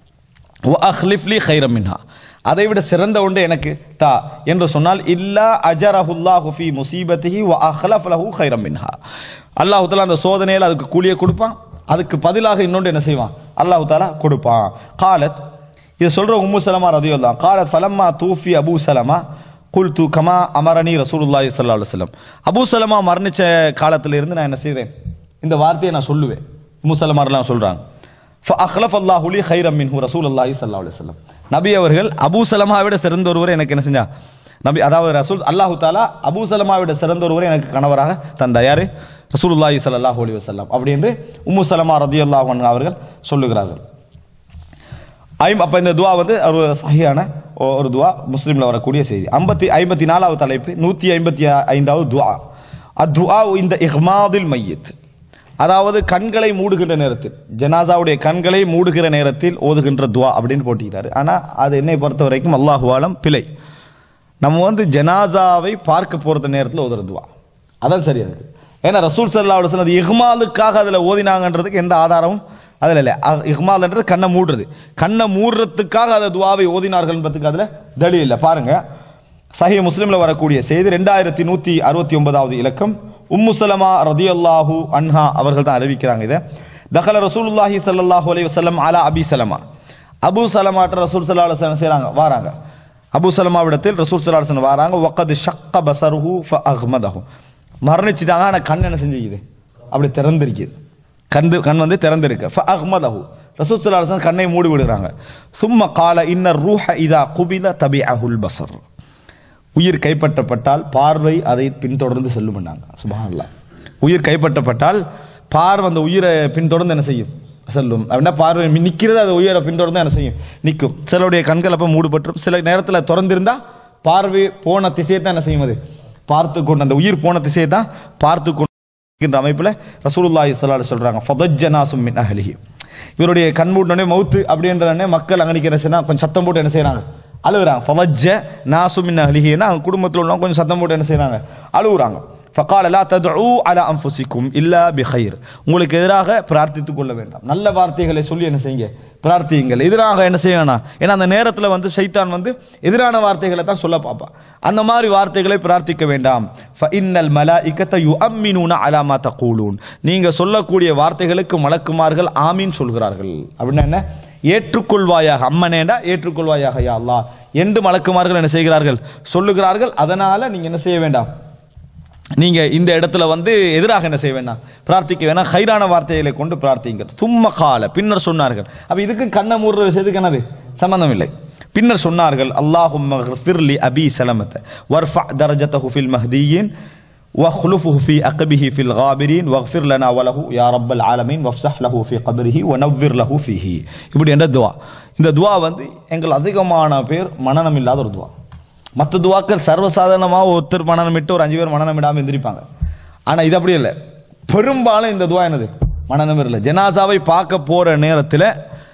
அஹ்லிஃப்லி ஹைரம் மின்ஹா அதை விட சிறந்த ஒன்று எனக்கு தா என்று சொன்னால் இல்லா அஜரஹுல்லாஹு ஃபி முசீபத்திஹி வ அஹ்லஃப் லஹு ஹைரம் மின்ஹா அல்லாஹ் தஆலா அந்த சோதனையில் அதுக்கு கூலியை கொடுப்பான் அதுக்கு பதிலாக இன்னொன்று என்ன செய்வான் அல்லாஹ் தஆலா கொடுப்பான் காலத் இது சொல்ற உம்மு சலமா ரதியுல்லாஹ் காலத் ஃபலம்மா தூஃபி அபூ சலமா குல்து கமா அமரணி ரசூலுல்லாஹி ஸல்லல்லாஹு அலைஹி வஸல்லம் அபூ சலமா மரணிச்ச காலத்துல இருந்து நான் என்ன செய்தேன் இந்த வார்த்தையை நான் சொல்லுவேன் உம்மு சலமாரெல்லாம் சொல்றாங்க فأخلف الله لي خيرا منه رسول الله صلى الله عليه وسلم நபி அவர்கள் அபூ சலமா விட சிறந்த ஒருவர் எனக்கு என்ன செஞ்சா நபி அதாவது ரசூல் அல்லாஹு தாலா அபூ சலமா விட சிறந்த ஒருவரை எனக்கு கணவராக தந்தா யாரு ரசூலுல்லாஹி ஸல்லல்லாஹு அலைஹி வஸல்லம் அப்படி என்று உம்மு சலமா ரதியல்லாஹு அன்ஹா அவர்கள் சொல்லுகிறார்கள் ஐம் அப்ப இந்த துவா வந்து ஒரு சஹியான ஒ- ஒரு துவா முஸ்லீம்ல வரக்கூடிய செய்தி ஐம்பத்தி ஐம்பத்தி நாலாவது தலைப்பு நூத்தி ஐம்பத்தி ஐந்தாவது துவா அத்துவா இந்த இஹ்மாதில் மையத் அதாவது கண்களை மூடுகின்ற நேரத்தில் ஜனாசாவுடைய கண்களை மூடுகிற நேரத்தில் ஓதுகின்ற துவா அப்படின்னு போட்டிக்கிறாரு ஆனா அது என்னை பொறுத்த வரைக்கும் அல்லாஹுவாலம் பிழை நம்ம வந்து ஜனாசாவை பார்க்க போறது நேரத்தில் ஓதுற துவா அதான் சரியா இருக்கு ஏன்னா ரசூல் சல்லா அலுவலம் அது இஹ்மாலுக்காக அதுல ஓதினாங்கன்றதுக்கு எந்த ஆதாரமும் அதுல இல்லை அ- இஹ்மால்ன்றது கண்ணை மூடுறது கண்ணை மூடுறதுக்காக அந்த துவாவை ஓதினார்கள் என்பதுக்கு அதுல தலி இல்லை பாருங்க சஹி முஸ்லிம்ல வரக்கூடிய செய்தி ரெண்டாயிரத்தி நூத்தி அறுபத்தி ஒன்பதாவது இலக்கம் உம்மு சலமா ரதியல்லாஹு அன்ஹா அவர்கள் தான் அறிவிக்கிறாங்க இதை தகல ரசூலுல்லாஹி ஸல்லல்லாஹு அலைஹி வஸல்லம் அலா அபி சலமா அபு சலமாட்ட ரசூல் ஸல்லல்லாஹு அலைஹி வஸல்லம் செய்றாங்க வாராங்க அபு சலமாவிடத்தில் ரசூல் ஸல்லல்லாஹு அலைஹி வஸல்லம் வாராங்க வக்கத் ஷக்க பஸருஹு ஃபஅஹ்மதஹு மரணிச்சிட்டாங்க ஆனா கண் என்ன செஞ்சுக்குது அப்படி திறந்திருக்குது கண் கண் வந்து திறந்திருக்கு ஃபஅஹ்மதஹு ரசூல் ஸல்லல்லாஹு அலைஹி வஸல்லம் கண்ணை மூடி விடுறாங்க சும்ம கால இன்ன ரூஹ இதா குபில தபிஅஹுல் பஸர் உயிர் கைப்பற்றப்பட்டால் பார்வை அதை பின்தொடர்ந்து செல்லும் பண்ணாங்க சுபஹானல்லாஹ் உயிர் கைப்பற்றப்பட்டால் பார்வை அந்த உயிரை பின்தொடர்ந்து என்ன செய்யும் செல்லும் அப்படின்னா பார்வை நிற்கிறது அது உயிரை பின்தொடர்ந்து என்ன செய்யும் நிற்கும் சிலருடைய கண்கள் அப்போ மூடுபற்றும் சில நேரத்தில் திறந்திருந்தா பார்வை போன திசையை தான் என்ன செய்யும் அது பார்த்து கொண்டு அந்த உயிர் போன திசையை தான் பார்த்து கொண்டு இருக்கின்ற அமைப்பில் ரசூலுல்லாஹி ஸல்லல்லாஹு அலைஹி சொல்றாங்க ஃபதஜ்ஜனாசும் மின் அஹ்லிஹி இவருடைய கண் மூடனே மவுத்து அப்படின்றனே மக்கள் அங்க நிக்கிற செய்யணும் கொஞ்சம் சத்தம் போட்டு என்ன செய்றாங்க அழுகுறாங்க ஃபவஜ்ஜ நாசு மின் அஹ்லிஹினா அவங்க குடும்பத்தில் உள்ளவங்க கொஞ்சம் சத்தம் போட்டு என்ன செய்றாங்க அழுகுறாங்க ஃபகால லா ததுஉ அலா அன்ஃபுசிக்கும் இல்லா பிஹைர் உங்களுக்கு எதிராக பிரார்த்தித்துக் கொள்ள வேண்டாம் நல்ல வார்த்தைகளை சொல்லி என்ன செய்யுங்க பிரார்த்தியுங்கள் எதிராக என்ன செய்யணும் ஏன்னா அந்த நேரத்தில் வந்து சைத்தான் வந்து எதிரான வார்த்தைகளை தான் சொல்ல பார்ப்பான் அந்த மாதிரி வார்த்தைகளை பிரார்த்திக்க வேண்டாம் ஃபஇன்னல் மலாஇகத யுஅம்மினூன அலா மா தகூலூன் நீங்க சொல்லக்கூடிய வார்த்தைகளுக்கு மலக்குமார்கள் ஆமீன் சொல்கிறார்கள் அப்படின்னா என்ன ஏற்றுக்கொள்வாயாக அம்மனேண்டா ஏற்றுக்கொள்வாயாக யா அல்லாஹ் என்று மலக்குமார்கள் என்ன செய்கிறார்கள் சொல்லுகிறார்கள் அதனால நீங்க என்ன செய்ய வேண்டாம் நீங்க இந்த இடத்துல வந்து எதிராக என்ன செய்ய வேண்டாம் பிரார்த்திக்க வேணாம் ஹைரான வார்த்தைகளை கொண்டு பிரார்த்திங்கள் தும்ம கால பின்னர் சொன்னார்கள் அப்ப இதுக்கு கண்ணை மூடுற விஷயத்துக்கு என்னது சம்பந்தம் இல்லை பின்னர் சொன்னார்கள் அல்லாஹும் ஃபிர்லி அபி சலமத் வர்ஃபா தரஜத்தஹு ஃபில் மஹ்தியின் واخلفه في أقبه في الغابرين واغفر لنا وله يا رب العالمين وافسح له في قبره ونور له فيه இப்படி என்ற துவா இந்த துவா வந்து எங்கள் அதிகமான பேர் மனநம் இல்லாத ஒரு துவா மற்ற துவாக்கள் சர்வசாதாரணமாக ஒருத்தர் மனநமிட்டு ஒரு அஞ்சு பேர் மனநமிடாமல் எந்திரிப்பாங்க ஆனால் இது அப்படி இல்லை பெரும்பாலும் இந்த துவா என்னது மனநம் இல்லை ஜனாசாவை பார்க்க போற நேரத்தில்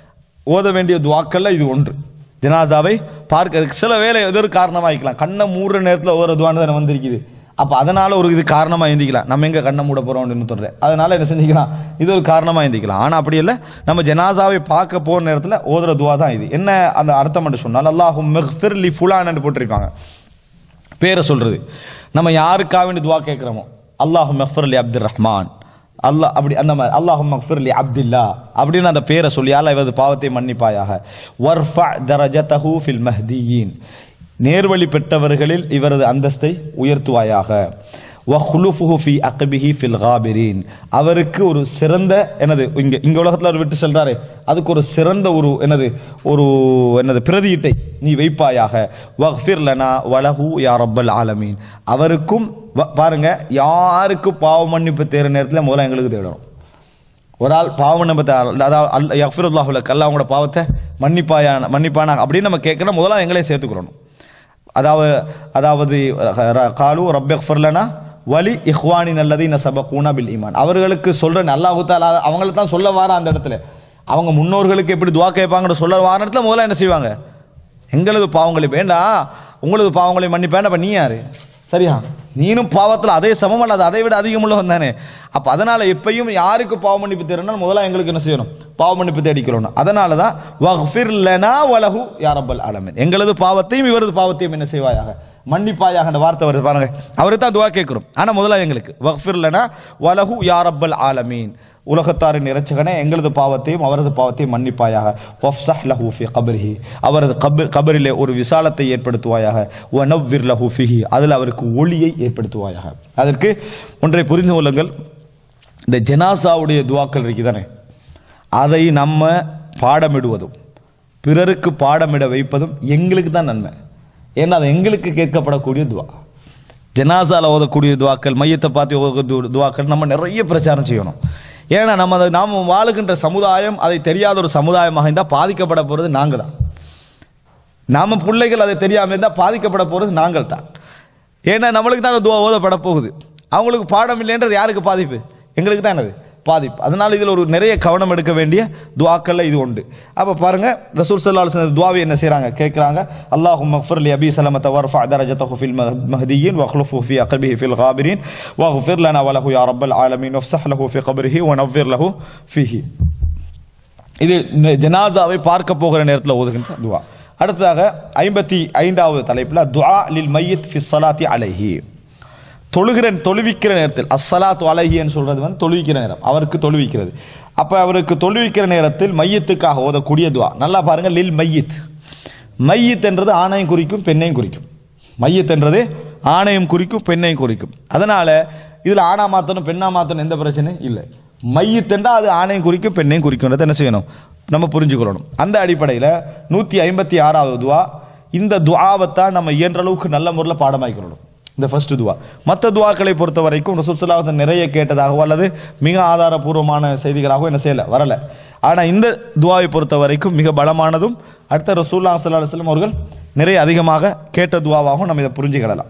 ஓத வேண்டிய துவாக்கள்ல இது ஒன்று ஜனாசாவை பார்க்க சில வேலை எதோ ஒரு காரணமாகிக்கலாம் கண்ணை மூடுற நேரத்தில் ஓதுற துவான்னு தானே வந்திருக்குது அப்போ அதனால ஒரு இது காரணமாக எழுந்திக்கலாம் நம்ம எங்க கண்ணை மூட போறோம் அப்படின்னு சொல்றேன் அதனால என்ன செஞ்சுக்கலாம் இது ஒரு காரணமாக எழுந்திக்கலாம் ஆனால் அப்படி இல்லை நம்ம ஜனாசாவை பார்க்க போற நேரத்தில் ஓதுற துவா தான் இது என்ன அந்த அர்த்தம் என்று சொன்னால் அல்லாஹும் மெஹ்ஃபிர்லி ஃபுலான்னு போட்டிருப்பாங்க பேரை சொல்றது நம்ம யாருக்காக வேண்டி துவா கேட்குறோமோ அல்லாஹு மஃபர்லி அப்துல் ரஹ்மான் அல்லாஹ் அப்படி அந்த மாதிரி அல்லாஹு மஃபர்லி அப்துல்லா அப்படின்னு அந்த பேரை சொல்லி அல்ல இவரது பாவத்தை மன்னிப்பாயாக வர்ஃபா தரஜதஹு ஃபில் மஹ்தியின் நேர்வழி பெற்றவர்களில் இவரது அந்தஸ்தை உயர்த்துவாயாக வஹ்லுஃபுஹு ஃபி அக்பிஹி ஃபில் காபிரீன் அவருக்கு ஒரு சிறந்த என்னது இங்க இங்க உலகத்துல அவர் விட்டு செல்றாரு அதுக்கு ஒரு சிறந்த ஒரு என்னது ஒரு என்னது பிரதியீட்டை நீ வைப்பாயாக வஃபிர் லனா வலஹு யா ரப்பல் ஆலமீன் அவருக்கும் வ- பாருங்க யாருக்கு பாவ மன்னிப்பு தேர நேரத்தில் முதல்ல எங்களுக்கு தேடணும் ஒரு ஆள் பாவ மன்னிப்பத்தை அதாவது அல் யஃபிருல்லாஹுல கல்லா அவங்களோட பாவத்தை மன்னிப்பாயான மன்னிப்பானா அப்படின்னு நம்ம கேட்கணும் முதல்ல எங்களே சேர்த்துக்கிறணும் அதாவது அதாவது ர- காலு ரப்பெஃபர்லனா வலி இஹ்வானி நல்லதி நசபகூனா பில் ஈமான் அவர்களுக்கு சொல்ற அல்லாஹு தாலா அவங்கள தான் சொல்ல வார அந்த இடத்துல அவங்க முன்னோர்களுக்கு எப்படி துவா கேட்பாங்கன்னு சொல்ல வார இடத்துல முதல்ல என்ன செய்வாங்க எங்களது பாவங்களை வேண்டாம் உங்களது பாவங்களை மன்னிப்பேன் அப்ப நீ யாரு சரியா நீனும் பாவத்தில் அதே சமம் அல்லது அதை விட அதிகம் உள்ளவன் தானே அப்ப அதனால எப்பயும் யாருக்கு பாவ மன்னிப்பு தேடணும் முதல்ல எங்களுக்கு என்ன செய்யணும் பாவ மன்னிப்பு தேடிக்கிறோம் அதனால தான் வஃபிர் லனா வலஹு யா ரப்பல் ஆலமீன் எங்களது பாவத்தையும் இவரது பாவத்தையும் என்ன செய்வாயாக மன்னிப்பாயாக அந்த வார்த்தை வருது பாருங்க அவரை தான் துவா கேட்கிறோம் ஆனா முதல்ல எங்களுக்கு வஃபிர் லனா வலஹு யா ரப்பல் ஆலமீன் உலகத்தாரின் இறைச்சகனே எங்களது பாவத்தையும் அவரது பாவத்தையும் மன்னிப்பாயாக வஃப்ஸஹ் லஹு ஃபி கபரிஹி அவரது கபர் கபரிலே ஒரு விசாலத்தை ஏற்படுத்துவாயாக வனவ்விர் லஹு ஃபிஹி அதில் அவருக்கு ஒளியை ஏற்படுத்துவாயாக அதற்கு ஒன்றை புரிந்து கொள்ளுங்கள் இந்த ஜனாசாவுடைய துவாக்கள் இருக்குதானே அதை நம்ம பாடமிடுவதும் பிறருக்கு பாடமிட வைப்பதும் எங்களுக்கு தான் நன்மை ஏன்னா அது எங்களுக்கு கேட்கப்படக்கூடிய துவா ஜனாசால ஓதக்கூடிய துவாக்கள் மையத்தை பார்த்து ஓதக்கூடிய துவாக்கள் நம்ம நிறைய பிரச்சாரம் செய்யணும் ஏன்னா நம்ம அதை நாம் வாழுகின்ற சமுதாயம் அதை தெரியாத ஒரு சமுதாயமாக இருந்தால் பாதிக்கப்பட போகிறது நாங்கள் தான் நாம பிள்ளைகள் அதை தெரியாமல் இருந்தால் பாதிக்கப்பட போகிறது நாங்கள் தான் ஏன்னா நம்மளுக்கு தான் அந்த துவா ஓதப்பட போகுது அவங்களுக்கு பாடம் இல்லைன்றது யாருக்கு பாதிப்பு எங்களுக்கு தான் என்னது பாதிப்பு அதனால இதில் ஒரு நிறைய கவனம் எடுக்க வேண்டிய துவாக்கள்ல இது உண்டு அப்போ பாருங்க ரசூல் சல்லா அலுவலம் துவாவை என்ன செய்றாங்க கேட்குறாங்க அல்லாஹும் மஃபர் லி அபி சலமத வர்ஃபா درجته في المهديين واخلفه في عقبه في الغابرين واغفر لنا وله يا رب العالمين وافسح له في قبره ونوّر له فيه இது ந- ஜனாசாவை பார்க்க போகிற நேரத்தில் ஓதுகின்ற துவா அடுத்ததாக ஐம்பத்தி ஐந்தாவது தலைப்பில் துஆ லில் மையத் ஃபி ஸலாத்தி அலைஹி தொழுகிற தொழுவிக்கிற நேரத்தில் அஸ்ஸலாத்து அலைஹின்னு சொல்றது வந்து தொழுவிக்கிற நேரம் அவருக்கு தொழுவிக்கிறது அப்ப அவருக்கு தொழுவிக்கிற நேரத்தில் மையத்துக்காக ஓதக்கூடிய துவா நல்லா பாருங்க லில் மையத் மையத் என்றது ஆணையும் குறிக்கும் பெண்ணையும் குறிக்கும் மையத் என்றது ஆணையும் குறிக்கும் பெண்ணையும் குறிக்கும் அதனால இதுல ஆணா மாத்தணும் பெண்ணா மாத்தணும் எந்த பிரச்சனையும் இல்லை மையத் என்றால் அது ஆணையும் குறிக்கும் பெண்ணையும் குறிக்கும்ன்றதை என்ன செய்யணும் நம்ம புரிஞ்சுக்கொள்ளணும் அந்த அடிப்படையில் நூற்றி ஐம்பத்தி ஆறாவது துவா இந்த துஆவைத்தான் நம்ம இயன்ற அளவுக்கு நல்ல முறையில் பாடமாக்கிக்கொள்ளணும் இந்த ஃபர்ஸ்ட் துவா மற்ற துவாக்களை பொறுத்த வரைக்கும் ரசூலுல்லாஹி நிறைய கேட்டதாகவோ அல்லது மிக ஆதாரபூர்வமான செய்திகளாகவோ என்ன செய்யல வரல ஆனா இந்த துவாவை பொறுத்த வரைக்கும் மிக பலமானதும் அடுத்த ரசூல்லா ஸல்லல்லாஹு அலைஹி வஸல்லம் அவர்கள் நிறைய அதிகமாக கேட்ட துவாவாகவும் நம்ம இதை புரிஞ்சுக்கிடலாம்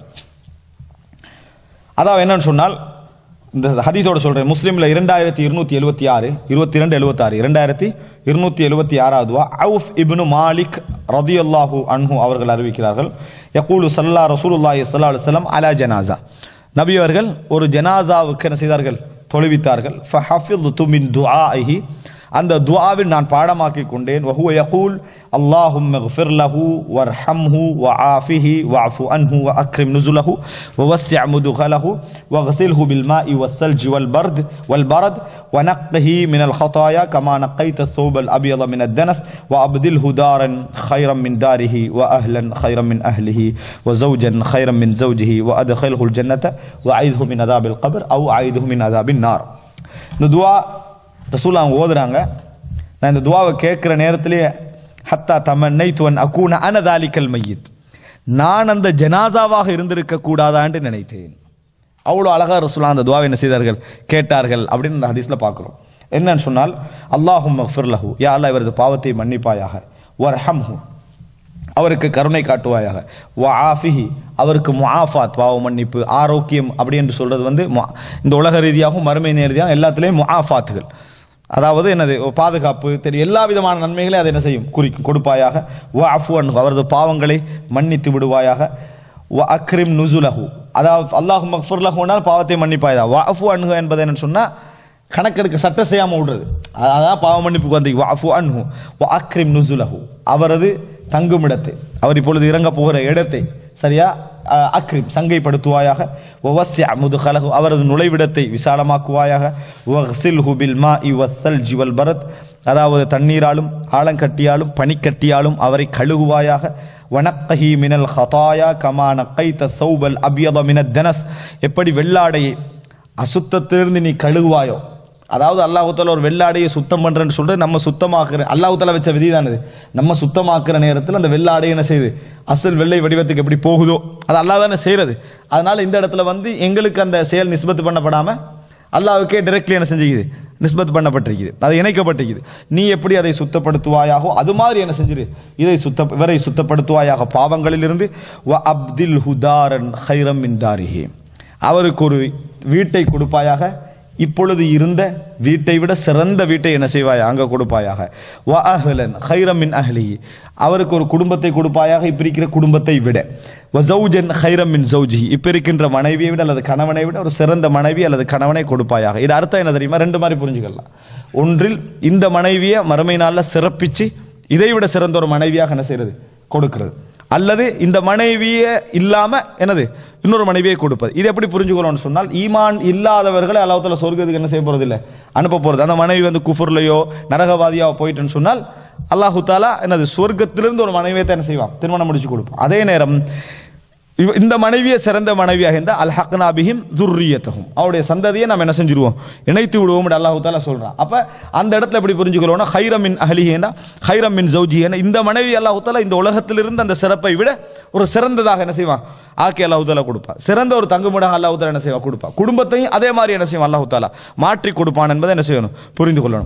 அதாவது என்னன்னு சொன்னால் இந்த ஹதீஸோட சொல்றேன் முஸ்லீம்ல இரண்டாயிரத்தி இருநூத்தி எழுபத்தி ஆறு இருபத்தி ரெண்டு எழுபத்தாறு இரண்டாயிரத்தி இருநூத்தி எழுபத்தி ஆறாவது அவுஃப் இப்னு மாலிக் ரதியல்லாஹு அன்ஹு அவர்கள் அறிவிக்கிறார்கள் யகூலு சல்லா ரசூலுல்லாஹி ஸல்லல்லாஹு அலைஹி வஸல்லம் அலா ஜனாசா நபி அவர்கள் ஒரு ஜனாசாவுக்கு என்ன செய்தார்கள் தொழுவித்தார்கள் ஃபஹஃபிது மின் துஆஇஹி அந்த துஆவில் நான் பாடமாக்கிக் கொண்டேன் வஹுவ யகூல் அல்லாஹும் اغفر له وارحمه وعافه واعف عنه واكرم نزله ووسع مدخله واغسله بالماء والثلج والبرد والبرد ونقه من الخطايا كما نقيت الثوب الابيض من الدنس وابدله دارا خيرا من داره واهلا خيرا من اهله وزوجا خيرا من زوجه وادخله الجنه واعيذه من عذاب القبر او اعيذه من عذاب النار இந்த துவா ரசூல் அவங்க ஓதுறாங்க நான் இந்த துவாவை கேட்குற நேரத்திலேயே ஹத்தா தமன்னை துவன் அக்கூன அனதாலிக்கல் மையத் நான் அந்த ஜனாசாவாக இருந்திருக்க கூடாதான்னு நினைத்தேன் அவ்வளோ அழகா ரசூலா அந்த துவாவை என்ன செய்தார்கள் கேட்டார்கள் அப்படின்னு இந்த ஹதீஸ்ல பார்க்குறோம் என்னன்னு சொன்னால் அல்லாஹும் மஃபிர்லஹு யா அல்லாஹ் இவரது பாவத்தை மன்னிப்பாயாக வர்ஹம்ஹு அவருக்கு கருணை காட்டுவாயாக வ ஆஃபிஹி அவருக்கு முஆஃபாத் பாவ மன்னிப்பு ஆரோக்கியம் அப்படி என்று சொல்றது வந்து மு- இந்த உலக ரீதியாகவும் மறுமை ரீதியாகவும் எல்லாத்துலேயும் முஆஃபாத்துகள் அதாவது என்னது பாதுகாப்பு தெரியும் எல்லா விதமான நன்மைகளையும் அதை என்ன செய்யும் குறிக்கும் கொடுப்பாயாக வ அஃபுவன் அவரது பாவங்களை மன்னித்து விடுவாயாக வ அக்ரிம் நுசுலஹு அதாவது அல்லாஹு மக்ஃபுர்லஹுனால் பாவத்தை மன்னிப்பாயதா வ அஃபு அன்ஹு என்பது என்னன்னு சொன்னா கணக்கெடுக்க சட்டம் செய்யாம விடுறது அ- அதான் பாவ மன்னிப்புக்கு வந்து வஃபு அன்ஹு வ அக்ரிம் நுசுலஹு அவரது தங்கும் இடத்தை அவர் இப்பொழுது இறங்க போகிற இடத்தை சரியா அ, அக்ரிம் சங்கைப்படுத்துவாயாக வவஸ்ய முதுகலகு அவரது நுழைவிடத்தை விசாலமாக்குவாயாக வஹ்சில்ஹு பில் மாஇ வஸ்ஸல்ஜி வல் பரத் அதாவது தண்ணீராலும் ஆலங்கட்டியாலும் பனிக்கட்டியாலும் அவரை கழுகுவாயாக வனக்கஹி மினல் ஹதாயா கமா நக்கைத்த சௌபல் அபியத மினத் தனஸ் எப்படி வெள்ளாடையை அசுத்தத்திலிருந்து நீ கழுகுவாயோ அதாவது அல்லாஹுத்தால ஒரு வெள்ளாடையை சுத்தம் பண்றேன்னு சொல்லிட்டு நம்ம சுத்தமாக்குற அல்லாஹுத்தால வச்ச விதி தான் இது நம்ம சுத்தமாக்குற நேரத்தில் அந்த வெள்ளாடை என்ன செய்யுது அசல் வெள்ளை வடிவத்துக்கு எப்படி போகுதோ அது அல்லாஹ் தானே செய்யறது அதனால இந்த இடத்துல வந்து எங்களுக்கு அந்த செயல் நிஸ்பத்து பண்ணப்படாம அல்லாஹ்வுக்கே டைரக்ட்லி என்ன செஞ்சுக்குது நிஸ்பத் பண்ணப்பட்டிருக்குது அது இணைக்கப்பட்டிருக்குது நீ எப்படி அதை சுத்தப்படுத்துவாயாகோ அது மாதிரி என்ன செஞ்சிரு இதை சுத்த இவரை சுத்தப்படுத்துவாயாக பாவங்களிலிருந்து வ அப்தில் ஹுதாரன் ஹைரம் மின் தாரிஹி அவருக்கு ஒரு வீட்டை கொடுப்பாயாக இப்பொழுது இருந்த வீட்டை விட சிறந்த வீட்டை என்ன செய்வாய் அங்க கொடுப்பாயாக வ அஹ்லன் ஹைரம் மின் அஹ்லிஹி அவருக்கு ஒரு குடும்பத்தை கொடுப்பாயாக இப்ப இருக்கிற குடும்பத்தை விட வ ஜௌஜன் ஹைரம் மின் ஜௌஜிஹி இப்ப இருக்கின்ற மனைவியை விட அல்லது கணவனை விட ஒரு சிறந்த மனைவி அல்லது கணவனை கொடுப்பாயாக இது அர்த்தம் என்ன தெரியுமா ரெண்டு மாதிரி புரிஞ்சுக்கலாம் ஒன்றில் இந்த மனைவியை மறுமை நாள்ல சிறப்பிச்சு இதை விட சிறந்த ஒரு மனைவியாக என்ன செய்யறது கொடுக்கிறது அல்லது இந்த மனைவியை இல்லாம என்னது இன்னொரு மனைவியை கொடுப்பது இது எப்படி புரிஞ்சுக்கிறோம்னு சொன்னால் ஈமான் இல்லாதவர்களை அல்லாஹ்தால சொர்க்கத்துக்கு என்ன செய்ய போறது இல்லை அனுப்ப போறது அந்த மனைவி வந்து குஃபுர்லையோ நரகவாதியோ போயிட்டுன்னு சொன்னால் அல்லாஹு தாலா என்னது சொர்க்கத்திலிருந்து ஒரு மனைவியை தான் என்ன செய்வான் திருமணம் முடிச்சு கொடுப்பான் அதே நேரம் இவ- இந்த மனைவியை சிறந்த மனைவியாக இருந்தால் அல் ஹக்னாபிஹிம் துர்ரியத்தகும் அவருடைய சந்ததியை நம்ம என்ன செஞ்சிருவோம் இணைத்து விடுவோம் அல்லாஹு தாலா சொல்றான் அப்ப அந்த இடத்துல எப்படி புரிஞ்சுக்கிறோம்னா ஹைரமின் அஹலிஹேனா ஹைரமின் ஜௌஜிஹேனா இந்த மனைவி அல்லாஹு தாலா இந்த உலகத்திலிருந்து அந்த சிறப்பை விட ஒரு சிறந்ததாக என்ன செய்வான் ஆக்கி அல்லாஹு தாலா கொடுப்பா சிறந்த ஒரு தங்குமிடம் அல்லாஹு தாலா என்ன செய்வா கொடுப்பா குடும்பத்தையும் அதே மாதிரி என்ன செய்வான் அல்லாஹு தாலா மாற்றி கொடுப்பான் என்பதை என்ன செய்யணும் புரிந்து கொள்ளணும்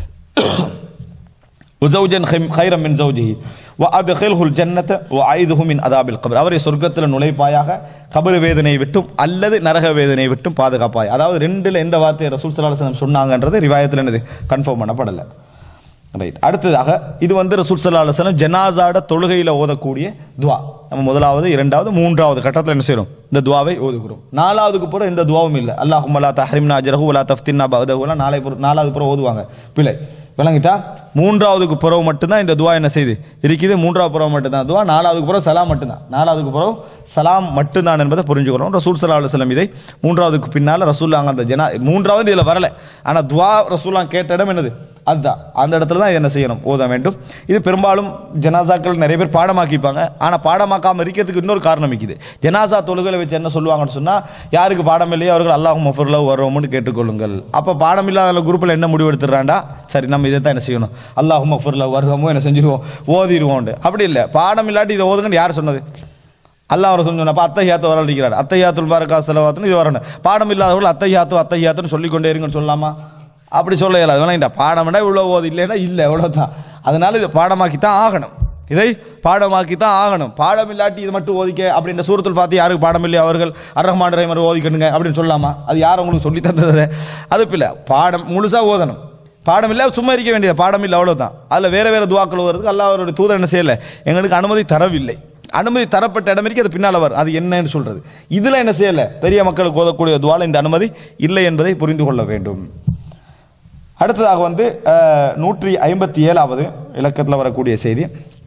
وزوجا خيم- خيرا من زوجه وادخله الجنه واعيده من عذاب القبر அவரை சொர்க்கத்தில் நுழைப்பாயாக கபர் வேதனை விட்டும் அல்லது நரக வேதனை விட்டும் பாதுகாப்பாய் அதாவது ரெண்டுல எந்த வார்த்தையை ரசூல் ஸல்லல்லாஹு அலைஹி வஸல்லம் சொன்னாங்கன்றது ரிவாயத்தில் என்னது கன்ஃபார்ம் பண்ணப்படல ரைட் அடுத்ததாக இது வந்து ரசூல் ஸல்லல்லாஹு அலைஹி வஸல்லம் ஜனாசாட தொழுகையில் ஓதக்கூடிய துவா நம்ம முதலாவது இரண்டாவது மூன்றாவது கட்டத்தில் என்ன செய்றோம் இந்த துவாவை ஓதுகிறோம் நாலாவதுக்கு பிறகு இந்த துவாவும் இல்லை அல்லாஹும் லா தஹரிம்னா அஜரஹு வலா தஃப்தின்னா பஹதஹு நாளை பிற- நாலாவது பிறகு ஓதுவாங்க பிள்ளை விளங்கிட்டா மூன்றாவதுக்கு புறவு மட்டும்தான் இந்த துவா என்ன செய்யுது இருக்குது மூன்றாவது புறவு மட்டும்தான் துவா நாலாவதுக்கு புறவு சலாம் மட்டும்தான் நாலாவதுக்கு புறவு சலாம் மட்டும்தான் என்பதை புரிஞ்சுக்கிறோம் ரசூல் சல்லா அலுவலம் இதை மூன்றாவதுக்கு பின்னால் ரசூல் அங்கே அந்த ஜனா மூன்றாவது இதில் வரல ஆனால் துவா ரசூல்லாம் கேட்ட இடம் என்னது அதுதான் அந்த இடத்துல தான் என்ன செய்யணும் ஓத வேண்டும் இது பெரும்பாலும் ஜனாசாக்கள் நிறைய பேர் பாடமாக்கிப்பாங்க ஆனால் பாடமாக்காமல் இருக்கிறதுக்கு இன்னொரு காரணம் இருக்குது ஜனாசா தொழுகளை வச்சு என்ன சொல்லுவாங்கன்னு சொன்னால் யாருக்கு பாடம் இல்லையோ அவர்கள் அல்லாஹ் மஃபர்ல வரோம்னு கேட்டுக்கொள்ளுங்கள் அப்போ பாடம் இல்லாத குரூப்பில் என்ன முடிவு எடுத்துடுறாண்டா சரி நம்ம இதை தான் என்ன செய்யணும் அல்லாஹ் மஃபர்ல வருகமோ என்ன செஞ்சிருவோம் ஓதிடுவோம் அப்படி இல்லை பாடம் இல்லாட்டி இதை ஓதுங்கன்னு யார் சொன்னது அல்லாஹ் அவர் சொன்ன அப்போ அத்தையாத்து வர இருக்கிறார் அத்தையாத்துல் பாரகா செலவாத்துன்னு இது வரணும் பாடம் இல்லாதவர்கள் அத்தையாத்து அத்தையாத்துன்னு சொல்லிக்கொண்டே இருங்கன்னு சொல்லலாமா அப்படி சொல்ல இயலாது வேணா பாடம்னா இவ்வளோ ஓது இல்லைன்னா இல்லை இவ்வளோதான் அதனால இது பாடமாக்கி தான் ஆகணும் இதை பாடமாக்கி தான் ஆகணும் பாடம் இல்லாட்டி இது மட்டும் ஓதிக்க அப்படின்ற சூரத்தில் பார்த்து யாருக்கு பாடம் இல்லையா அவர்கள் அரஹ்மான் ரஹீமர் ஓதிக்கணுங்க அப்படின்னு சொல்லலாமா அது யார் உங்களுக்கு சொல்லி தந்தது அது இல்லை பாடம் முழுசாக ஓதணும் பாடம் இல்லை சும்மா இருக்க வேண்டியது பாடம் இல்லை அவ்வளவுதான் அதில் வேற வேற துவாக்கள் வருதுக்கு அல்லாஹ் அவருடைய தூதர் என்ன செய்யலை எங்களுக்கு அனுமதி தரவில்லை அனுமதி தரப்பட்ட இடம் இருக்கு அது பின்னால் வரும் அது என்னன்னு சொல்றது இதுல என்ன செய்யல பெரிய மக்களுக்கு ஓதக்கூடிய துவால இந்த அனுமதி இல்லை என்பதை புரிந்து கொள்ள வேண்டும் அடுத்ததாக வந்து அஹ், நூற்றி ஐம்பத்தி ஏழாவது இலக்கத்தில் வரக்கூடிய செய்தி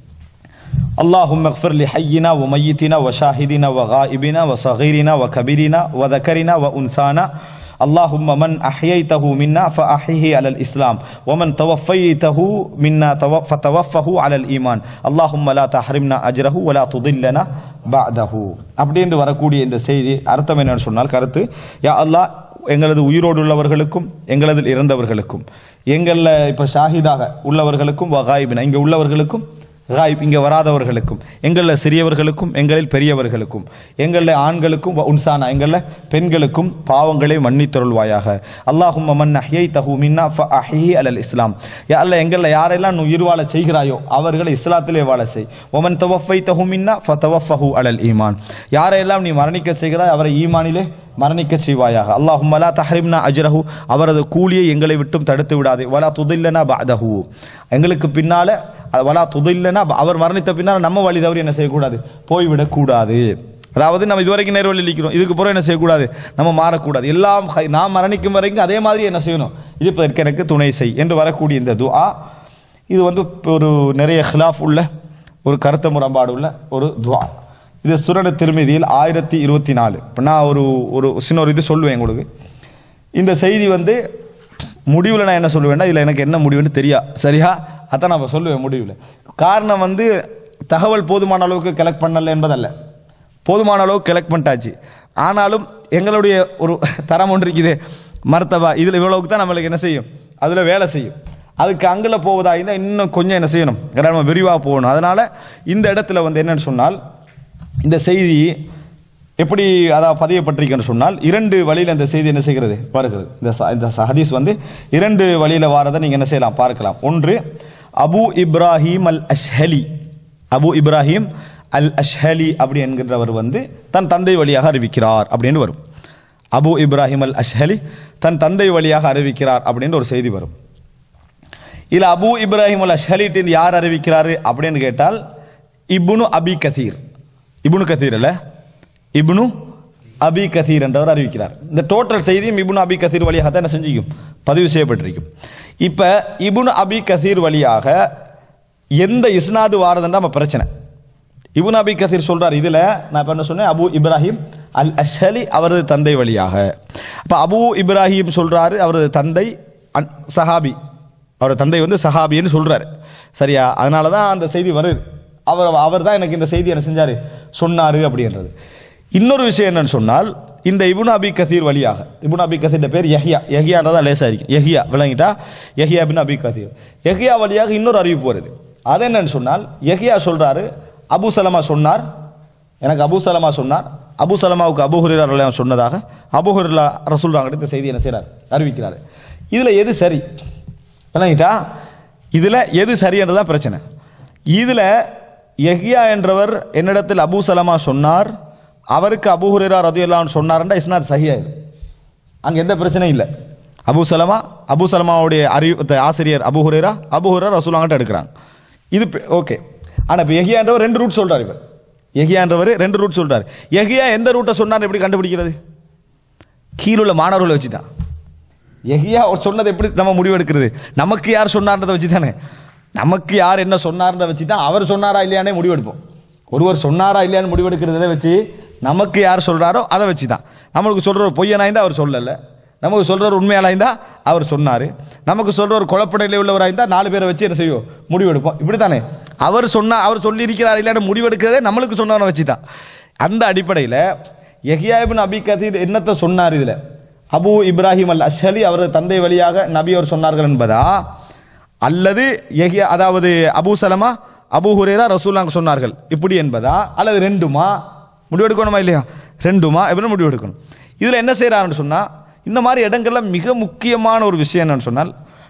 اللهم اغفر لحينا وميتنا وشاهدنا وغائبنا وصغيرنا وكبيرنا وذكرنا وأنثانا اللهم من أحييته منا فأحيه على الإسلام ومن توفيته منا تو- فتوفه على الإيمان اللهم لا تحرمنا أجره ولا تضلنا بعده அப்படின்னு வரக்கூடிய இந்த செய்தி அர்த்தம் என்னன்னு சொன்னால் கருத்து யா அல்லாஹ் எங்களது உயிரோடு உள்ளவர்களுக்கும் எங்களது இறந்தவர்களுக்கும் எங்களில் இப்போ ஷாஹிதாக உள்ளவர்களுக்கும் வகாயிபினா இங்கே உள்ளவர்களுக்கும் காயிப் இங்கே வராதவர்களுக்கும் எங்களில் சிறியவர்களுக்கும் எங்களில் பெரியவர்களுக்கும் எங்களில் ஆண்களுக்கும் வ உன்சானா எங்களில் பெண்களுக்கும் பாவங்களை மன்னித்தருள்வாயாக அல்லாஹும் மன் அஹ்யை தஹு மின்னா ஃப அஹ்யி அலல் இஸ்லாம் யா அல்லாஹ் எங்களில் யாரெல்லாம் நீ உயிர் வாழ செய்கிறாயோ அவர்களை இஸ்லாத்திலே வாழ செய் ஒமன் தவஃபை தஹு மின்னா ஃப தவஃபஹு அலல் ஈமான் யாரையெல்லாம் நீ மரணிக்க செய்கிறாய் அவரை ஈமானிலே மரணிக்க செய்வாயாக அல்லாஹும் லா தஹரிம்னா அஜ்ரஹு அவரது கூலியை எங்களை விட்டும் தடுத்து விடாதே வலா துதில்லனா பஅதஹு எங்களுக்கு பின்னால அஹ், வலா துதில்லனா ப- அவர் மரணித்த பின்னால் நம்ம வழி தவறி என்ன செய்யக்கூடாது போய்விடக் கூடாது அதாவது நம்ம இதுவரைக்கும் நேர்வழி இருக்கிறோம் இதுக்கு பிறகு என்ன செய்யக்கூடாது நம்ம மாறக்கூடாது எல்லாம் ஹை- நாம் மரணிக்கும் வரைக்கும் அதே மாதிரி என்ன செய்யணும் இருப்பதற்கு எனக்கு துணை செய் என்று வரக்கூடிய இந்த துஆ இது வந்து ஒரு நிறைய ஹிலாஃப் உள்ள ஒரு கருத்து முரண்பாடு உள்ள ஒரு துஆ இது சுரண திருமதியில் ஆயிரத்தி இருபத்தி நாலு இப்போ நான் ஒரு ஒரு சின்ன ஒரு இது சொல்லுவேன் உங்களுக்கு இந்த செய்தி வந்து முடிவில் நான் என்ன சொல்லுவேன்னா இதில் எனக்கு என்ன முடிவுன்னு தெரியா சரியா அதான் நான் இப்ப சொல்லுவேன் முடிவில் காரணம் வந்து தகவல் போதுமான அளவுக்கு கலெக்ட் பண்ணல என்பதல்ல போதுமான அளவுக்கு கலெக்ட் பண்ணிட்டாச்சு ஆனாலும் எங்களுடைய ஒரு தரம் ஒன்று இருக்குது மர்த்தபா இதில் இவ்வளவுக்கு தான் நம்மளுக்கு என்ன செய்யும் அதில் வேலை செய்யும் அதுக்கு அங்கல போவதா இருந்தால் இன்னும் கொஞ்சம் என்ன செய்யணும் நம்ம விரிவாக போகணும் அதனால இந்த இடத்துல வந்து என்னன்னு சொன்னால் இந்த செய்தி எப்படி அதாவது பதியப்பட்டிருக்குன்னு சொன்னால் இரண்டு வழியில் இந்த செய்தி என்ன செய்கிறது வருகிறது இந்த ச- இந்த ச- ஹதீஸ் வந்து இரண்டு வழியில் வாரதை நீங்கள் என்ன செய்யலாம் பார்க்கலாம் ஒன்று அபு இப்ராஹிம் அல் அஷ்ஹலி அபு இப்ராஹிம் அல் அஷ்ஹலி அப்படி என்கின்றவர் வந்து தன் தந்தை வழியாக அறிவிக்கிறார் அப்படின்னு வரும் அபு இப்ராஹிம் அல் அஷ்ஹலி தன் தந்தை வழியாக அறிவிக்கிறார் அப்படின்னு ஒரு செய்தி வரும் இதுல அபு இப்ராஹிம் அல் அஷ்ஹலிட்டு யார் அறிவிக்கிறாரு அப்படின்னு கேட்டால் இப்னு அபி கதீர் இப்னு கதீர் அல்ல இப்னு அபி கதீர் என்றவர் அறிவிக்கிறார் இந்த டோட்டல் செய்தியும் இப்னு அபி கதீர் வழியாக தான் என்ன செஞ்சிக்கும் பதிவு செய்யப்பட்டிருக்கும் இப்ப இப்னு அபி கதீர் வழியாக எந்த இஸ்னாது வாரதுன்றா நம்ம பிரச்சனை இப்னு அபி கதீர் சொல்றார் இதுல நான் இப்ப என்ன சொன்னேன் அபு இப்ராஹிம் அல் அஷ்ஹலி அவரது தந்தை வழியாக அப்ப அபு இப்ராஹிம் சொல்றாரு அவரது தந்தை அன்- சஹாபி அவர் தந்தை வந்து சஹாபின்னு சொல்றாரு சரியா அதனால தான் அந்த செய்தி வருது அவர் அவர் தான் எனக்கு இந்த செய்தி என்ன செஞ்சாரு சொன்னாரு அப்படின்றது இன்னொரு விஷயம் என்னன்னு சொன்னால் இந்த இப்னு அபி கதீர் வழியாக இப்னு அபி கதீர் பேர் யஹ்யா யஹ்யான்றதா லேசா இருக்கும் யஹ்யா விளங்கிட்டா யஹ்யா பின் அபி கதீர் யஹ்யா வழியாக இன்னொரு அறிவிப்பு வருது அது என்னன்னு சொன்னால் யஹ்யா சொல்றாரு அபு சலமா சொன்னார் எனக்கு அபூ சலமா சொன்னார் அபூ சலமாவுக்கு அபூ ஹுரேரா ரலியல்லாஹு அன்ஹு சொன்னதாக அபூ ஹுரேரா ரசூலுல்லாஹ் இந்த செய்தி என்ன செய்றார் அறிவிக்கிறார் இதுல எது சரி விளங்கிட்டா இதுல எது சரின்றதான் பிரச்சனை இதுல யஹ்யா என்றவர் என்னிடத்தில் அபூ சலமா சொன்னார் அவருக்கு அபூ ஹுரேரா ரதியல்லாஹு அன்ஹு சொன்னார்ன்றா இஸ்னாத் சஹியாயிரு அங்க எந்த பிரச்சனையும் இல்லை அபு சலமா அபு சலமாவுடைய அறிவு ஆசிரியர் அபு ஹுரேரா அபு ஹுரேரா ரசூலாங்கிட்ட எடுக்கிறாங்க இது ஓகே ஆனா இப்போ எஹியான்றவர் ரெண்டு ரூட் சொல்றாரு இப்போ எஹியான்றவர் ரெண்டு ரூட் சொல்றாரு எஹியா எந்த ரூட்டை சொன்னார் எப்படி கண்டுபிடிக்கிறது கீழுள்ள மாணவர்களை வச்சு தான் எஹியா அவர் சொன்னதை எப்படி நம்ம முடிவெடுக்கிறது நமக்கு யார் சொன்னார்ன்றதை வச்சு தானே நமக்கு யார் என்ன சொன்னார்ன்றதை வச்சு தான் அவர் சொன்னாரா இல்லையானே முடிவெடுப்போம் ஒருவர் சொன்னாரா இல்லையான்னு முடிவெடுக்கிறத வச்சு நமக்கு யார் சொல்றாரோ அதை வச்சு தான் நம்மளுக்கு சொல்ற ஒரு பொய்யனாய்ந்தா அவர் சொல்லலை நமக்கு சொல்றவர் உண்மையாளாய்ந்தா அவர் சொன்னார் நமக்கு சொல்றவர் குழப்படையில் உள்ளவராய்ந்தா நாலு பேரை வச்சு என்ன செய்வோம் முடிவெடுப்போம் இப்படி தானே அவர் சொன்னா அவர் சொல்லியிருக்கிறார் இல்லைன்னு முடிவெடுக்கிறதே நம்மளுக்கு சொன்னவரை வச்சு தான் அந்த அடிப்படையில் எஹியாபின் அபி கதீர் என்னத்தை சொன்னார் இதில் அபு இப்ராஹிம் அல் அஷ்ஹலி அவரது தந்தை வழியாக நபி அவர் சொன்னார்கள் என்பதா அல்லது எஹியா அதாவது அபூ சலமா அபூ ஹுரேரா ரசூலாங்க சொன்னார்கள் இப்படி என்பதா அல்லது ரெண்டுமா முடிவெடுக்கணுமா இல்லையா ரெண்டுமா எப்படின்னு முடிவெடுக்கணும் இதில் என்ன செய்கிறாருன்னு சொன்னால் இந்த மாதிரி இடங்கள்ல மிக முக்கியமான ஒரு விஷயம் என்னன்னு சொன்னால்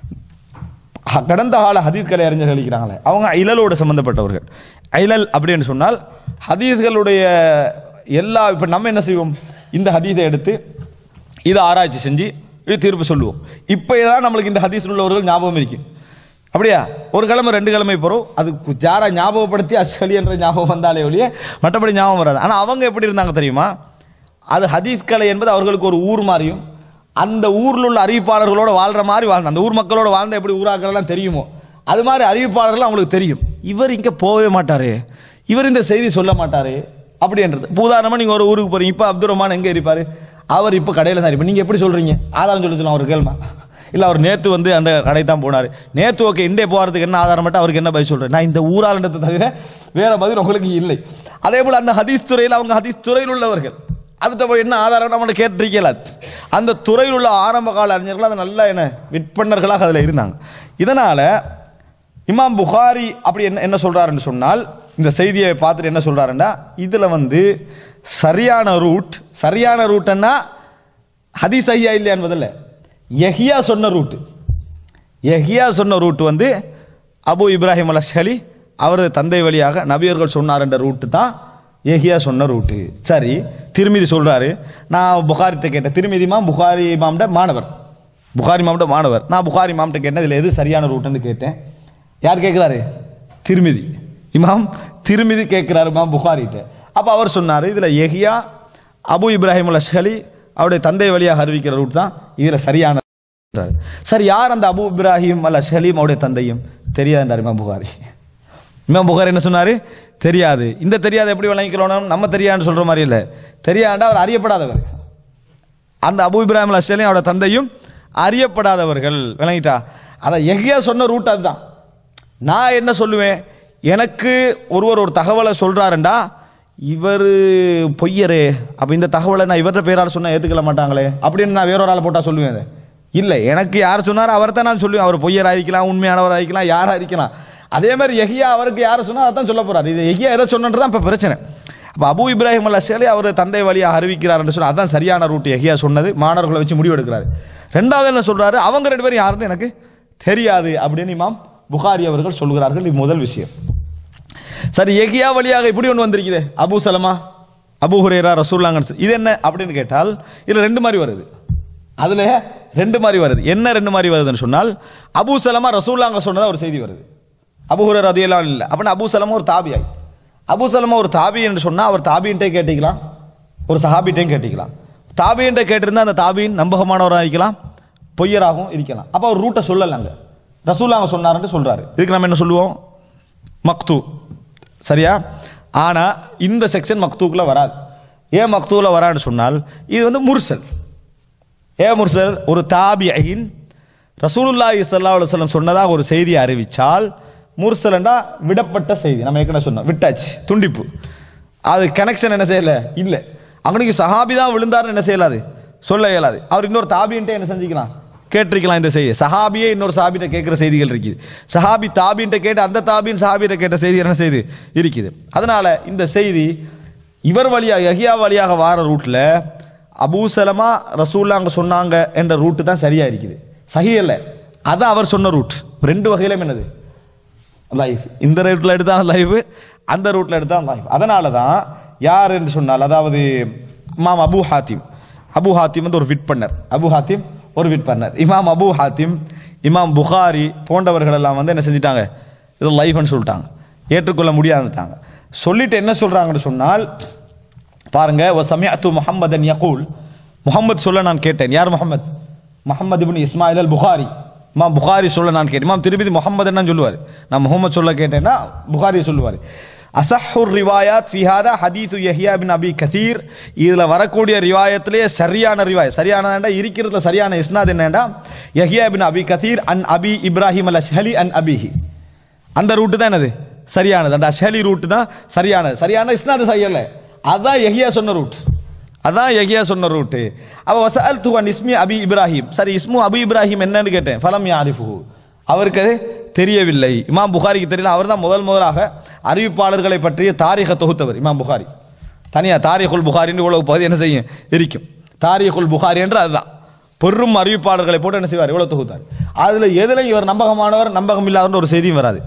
ஹ- கடந்த கால ஹதீஸ் கலை அறிஞர்கள் இருக்கிறாங்களே அவங்க ஐலலோட சம்பந்தப்பட்டவர்கள் ஐலல் அப்படின்னு சொன்னால் ஹதீஸ்களுடைய எல்லா இப்போ நம்ம என்ன செய்வோம் இந்த ஹதீஸை எடுத்து இதை ஆராய்ச்சி செஞ்சு இது தீர்ப்பு சொல்லுவோம் இப்போ தான் நம்மளுக்கு இந்த ஹதீஸ் உள்ளவர்கள் ஞாபகம் இருக்கும் அப்படியா ஒரு கிழமை ரெண்டு கிழமை போகிறோம் அது கு- ஜாரா ஞாபகப்படுத்தி அஸ்ஹலி என்ற ஞாபகம் வந்தாலே ஒழிய மற்றபடி ஞாபகம் வராது ஆனால் அவங்க எப்படி இருந்தாங்க தெரியுமா அது ஹதீஸ் கலை என்பது அவர்களுக்கு ஒரு ஊர் மாதிரியும் அந்த ஊரில் உள்ள அறிவிப்பாளர்களோட வாழ்ற மாதிரி வாழ்ந்த அந்த ஊர் மக்களோட வாழ்ந்த எப்படி ஊராக்கள்லாம் தெரியுமோ அது மாதிரி அறிவிப்பாளர்கள் அவங்களுக்கு தெரியும் இவர் இங்கே போகவே மாட்டாரு இவர் இந்த செய்தி சொல்ல மாட்டாரு அப்படின்றது இப்போ உதாரணமாக நீங்கள் ஒரு ஊருக்கு போறீங்க இப்போ அப்துல் ரஹ்மான் எங்கே இருப்பார் அவர் இப்போ கடையில் தான் இருப்பார் நீங்கள் எப்படி சொல்கிறீங்க ஆதாரம் சொல்லி சொல்லலாம் ஒரு கேள்மா இல்லை அவர் நேற்று வந்து அந்த கடை தான் போனார் நேற்று ஓகே இண்டே போகிறதுக்கு என்ன ஆதாரம் மட்டும் அவருக்கு என்ன பதில் சொல்கிறேன் நான் இந்த ஊராளன்றதை தவிர வேற பதில் உங்களுக்கு இல்லை அதே போல் அந்த ஹதீஸ் துறையில் அவங்க ஹதீஸ் துறையில் உள்ளவர்கள் அதுகிட்ட போய் என்ன ஆதாரம் நம்மளை கேட்டிருக்கல அந்த துறையில் உள்ள ஆரம்ப கால அறிஞர்கள் அது நல்ல என்ன விற்பனர்களாக அதில் இருந்தாங்க இதனால் இமாம் புகாரி அப்படி என்ன என்ன சொல்றாருன்னு சொன்னால் இந்த செய்தியை பார்த்துட்டு என்ன சொல்றாருன்னா இதில் வந்து சரியான ரூட் சரியான ரூட்னா ஹதீஸ் ஐயா இல்லையா என்பதில்ல யஹியா சொன்ன ரூட் யஹியா சொன்ன ரூட் வந்து அபு இப்ராஹிம் அல் அஷ்ஹலி அவரது தந்தை வழியாக நபியர்கள் சொன்னார் என்ற ரூட்டு தான் யஹியா சொன்ன ரூட்டு சரி திருமிதி சொல்றாரு நான் புகாரிட்ட கேட்டேன் திருமிதி இமாம் புகாரி இமாம்ட மாணவர் புகாரி இமாம்ட மாணவர் நான் புகாரி இமாம்கிட்ட கேட்டேன் இதில் எது சரியான ரூட்டுன்னு கேட்டேன் யார் கேட்குறாரு திருமிதி இமாம் திருமிதி கேட்குறாரு இமாம் புகாரிட்ட அப்போ அவர் சொன்னார் இதில் யஹியா அபு இப்ராஹிம் அல் அஷ்ஹலி அவருடைய தந்தை வழியாக அறிவிக்கிற ரூட் தான் இதில் சரியான என்றார். சரி யார் அந்த அபு இப்ராஹிம் அல் அஷ்ஹலீம் அவருடைய தந்தையும் தெரியாதுன்றார் இமாம் புகாரி இமாம் புகாரி என்ன சொன்னாரு தெரியாது இந்த தெரியாது எப்படி விளங்கிக்கணும் நம்ம தெரியாதுன்னு சொல்ற மாதிரி இல்லை தெரியாண்டா அவர் அறியப்படாதவர் அந்த அபு இப்ராஹிம் அல் அஷ்ஹலீம் அவருடைய தந்தையும் அறியப்படாதவர்கள் விளங்கிட்டா அதை எங்கேயா சொன்ன ரூட் அதுதான் நான் என்ன சொல்லுவேன் எனக்கு ஒருவர் ஒரு தகவலை சொல்றாருண்டா இவர் பொய்யரு அப்போ இந்த தகவலை நான் இவர்கிட்ட பேரால் சொன்னா ஏற்றுக்கல மாட்டாங்களே அப்படின்னு நான் வேறொரு ஆளை போட்டால் சொல்லுவேன் அதை இல்லை எனக்கு யார் சொன்னாரோ அவர் தான் நான் சொல்லுவேன் அவர் பொய்யராக இருக்கலாம் உண்மையானவராக இருக்கலாம் யாராக இருக்கலாம் அதே மாதிரி எஹியா அவருக்கு யாரை சொன்னா அதான் சொல்ல போறாரு இது எஹியா எதை சொன்னது தான் இப்போ பிரச்சனை அப்போ அபு இப்ராஹிம் அல்ல சேலை அவர் தந்தை வழியாக அறிவிக்கிறார் என்று சொன்னா அதான் சரியான ரூட் எஹியா சொன்னது மாணவர்களை வச்சு முடிவெடுக்கிறாரு ரெண்டாவது என்ன சொல்றாரு அவங்க ரெண்டு பேரும் யாருன்னு எனக்கு தெரியாது அப்படின்னு இமாம் புகாரி அவர்கள் சொல்கிறார்கள் இது முதல் விஷயம் சரி எகியா வழியாக இப்படி ஒன்று வந்திருக்குது அபு சலமா அபு ஹுரேரா ரசூல்லாங்க இது என்ன அப்படின்னு கேட்டால் இதுல ரெண்டு மாதிரி வருது அதுல ரெண்டு மாதிரி வருது என்ன ரெண்டு மாதிரி வருதுன்னு சொன்னால் அபு சலமா ரசூல்லாங்க சொன்னதா ஒரு செய்தி வருது அபு ஹுரேரா ரதியெல்லாம் இல்லை அப்படின்னா அபு சலமா ஒரு தாபியாய் அபு சலமா ஒரு தாபி என்று சொன்னா அவர் தாபின்ட்டே கேட்டிக்கலாம் ஒரு சஹாபிட்டையும் கேட்டிக்கலாம் தாபின்ட்ட கேட்டிருந்தா அந்த தாபியின் நம்பகமானவராக இருக்கலாம் பொய்யராகவும் இருக்கலாம் அப்போ அவர் ரூட்டை சொல்லலாங்க ரசூல்லாங்க சொன்னாருன்னு சொல்றாரு இதுக்கு நம்ம என்ன சொல்லுவோம் மக்தூ சரியா ஆனா இந்த செக்ஷன் மக்தூக்குள்ள வராது ஏன் மக்தூல வரான்னு சொன்னால் இது வந்து முர்சல் ஏ முர்சல் ஒரு தாபியின் ரசூலுல்லாஹி ஸல்லல்லாஹு அலைஹி வஸல்லம் சொன்னதாக ஒரு செய்தியை அறிவிச்சால் முர்சல்ண்டா விடப்பட்ட செய்தி நம்ம ஏற்கனவே சொன்னோம் விட்டாச்சு துண்டிப்பு அது கனெக்ஷன் என்ன செய்யல இல்ல அவனுக்கு சஹாபி தான் விழுந்தாருன்னு என்ன செய்யலாது சொல்ல இயலாது அவர் இன்னொரு தாபின்ட்டு என்ன செஞ்சுக்கலாம் கேட்டிருக்கலாம் இந்த செய்தி சஹாபியே இன்னொரு சாபிட்ட கேட்கிற செய்திகள் இருக்குது சஹாபி தாபின்ட்ட கேட்டு அந்த தாபின் சஹாபிட்ட கேட்ட செய்தி என்ன செய்து இருக்குது அதனால இந்த செய்தி இவர் வழியாக யஹியா வழியாக வார ரூட்ல அபூ சலமா ரசூல்லா அங்க சொன்னாங்க என்ற ரூட்டு தான் சரியா இருக்குது சஹி அல்ல அது அவர் சொன்ன ரூட் ரெண்டு வகையிலும் என்னது லைஃப் இந்த ரூட்ல எடுத்தால் லைஃப் அந்த ரூட்ல எடுத்தால் லைஃப் அதனால தான் யார் என்று சொன்னால் அதாவது இமாம் அபு ஹாத்திம் அபு ஹாத்திம் வந்து ஒரு விட் பண்ணர் அபு ஹாத்திம் ஒரு விட் பண்ணர் இமாம் அபு ஹாத்திம் இமாம் புகாரி போன்றவர்கள் எல்லாம் வந்து என்ன செஞ்சிட்டாங்க இது லைஃப்னு சொல்லிட்டாங்க ஏற்றுக்கொள்ள முடியாதுட்டாங்க சொல்லிட்டு என்ன சொல்றாங்கன்னு சொன்னால் பாருங்க வ சமிஅத்து முஹம்மதன் யகூல் முஹம்மத் சொல்ல நான் கேட்டேன் யார் முஹம்மத் முஹம்மது இப்னு இஸ்மாயில் அல் புகாரி இமாம் புகாரி சொல்ல நான் கேட்டேன் இமாம் திருப்பதி முஹம்மது என்ன சொல்லுவார் நான் முஹம்மது சொல்ல கேட்டேன்னா புகாரி சொல்லுவார் அசஹுர் ரிவாயாத் ஃபிஹாதா ஹதீது யஹ்யா பின் அபி கதீர் இதுல வரக்கூடிய ரிவாயத்திலேயே சரியான ரிவாய் சரியானதா இருக்கிறதுல சரியான இஸ்னாத் என்னடா யஹ்யா பின் அபி கதீர் அன் அபி இப்ராஹிம் அல் அஷ்ஹலி அன் அபிஹி அந்த ரூட்டு தான் என்னது சரியானது அந்த அஷலி ரூட்டு தான் சரியானது சரியான இஸ்னாது சரியில்ல அதான் யஹியா சொன்ன ரூட் அதான் யஹியா சொன்ன ரூட்டு அவ வசல் துவன் இஸ்மி அபி இப்ராஹிம் சரி இஸ்மு அபி இப்ராஹிம் என்னன்னு கேட்டேன் ஃபலம் யாரிஃபு அவருக்கு அது தெரியவில்லை இமாம் புகாரிக்கு தெரியல அவர் தான் முதல் முதலாக அறிவிப்பாளர்களை பற்றிய தாரிக தொகுத்தவர் இமாம் புகாரி தனியா தாரிகுல் புகாரின்னு இவ்வளவு பகுதி என்ன செய்யும் இருக்கும் தாரிகுல் புகாரி என்று அதுதான் பெரும் அறிவிப்பாளர்களை போட்டு என்ன செய்வார் இவ்வளவு தொகுத்தார் அதுல எதுல இவர் நம்பகமானவர் நம்பகம் இல்லாதவர் ஒரு செய்தியும் வராது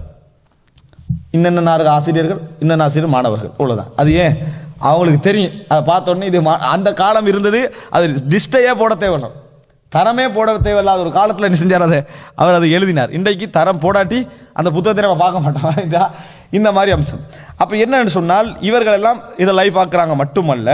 இன்னென்ன ஆசிரியர்கள் இன்னென்ன ஆசிரியர் மாணவர்கள் அவ்வளவுதான் அது ஏன் அவங்களுக்கு தெரியும் அதை பார்த்த உடனே இது மா- அந்த காலம் இருந்தது அது டிஸ்டையே போட தேவையில்லை தரமே போட தேவையில்லாத ஒரு காலத்தில் என்ன செஞ்சார் அதை அவர் அதை எழுதினார் இன்றைக்கு தரம் போடாட்டி அந்த புத்தகத்தை நம்ம பார்க்க மாட்டோம் இதா? இந்த மாதிரி அம்சம் அப்போ என்னன்னு சொன்னால் இவர்கள் எல்லாம் இதை லைஃப் ஆக்குறாங்க மட்டுமல்ல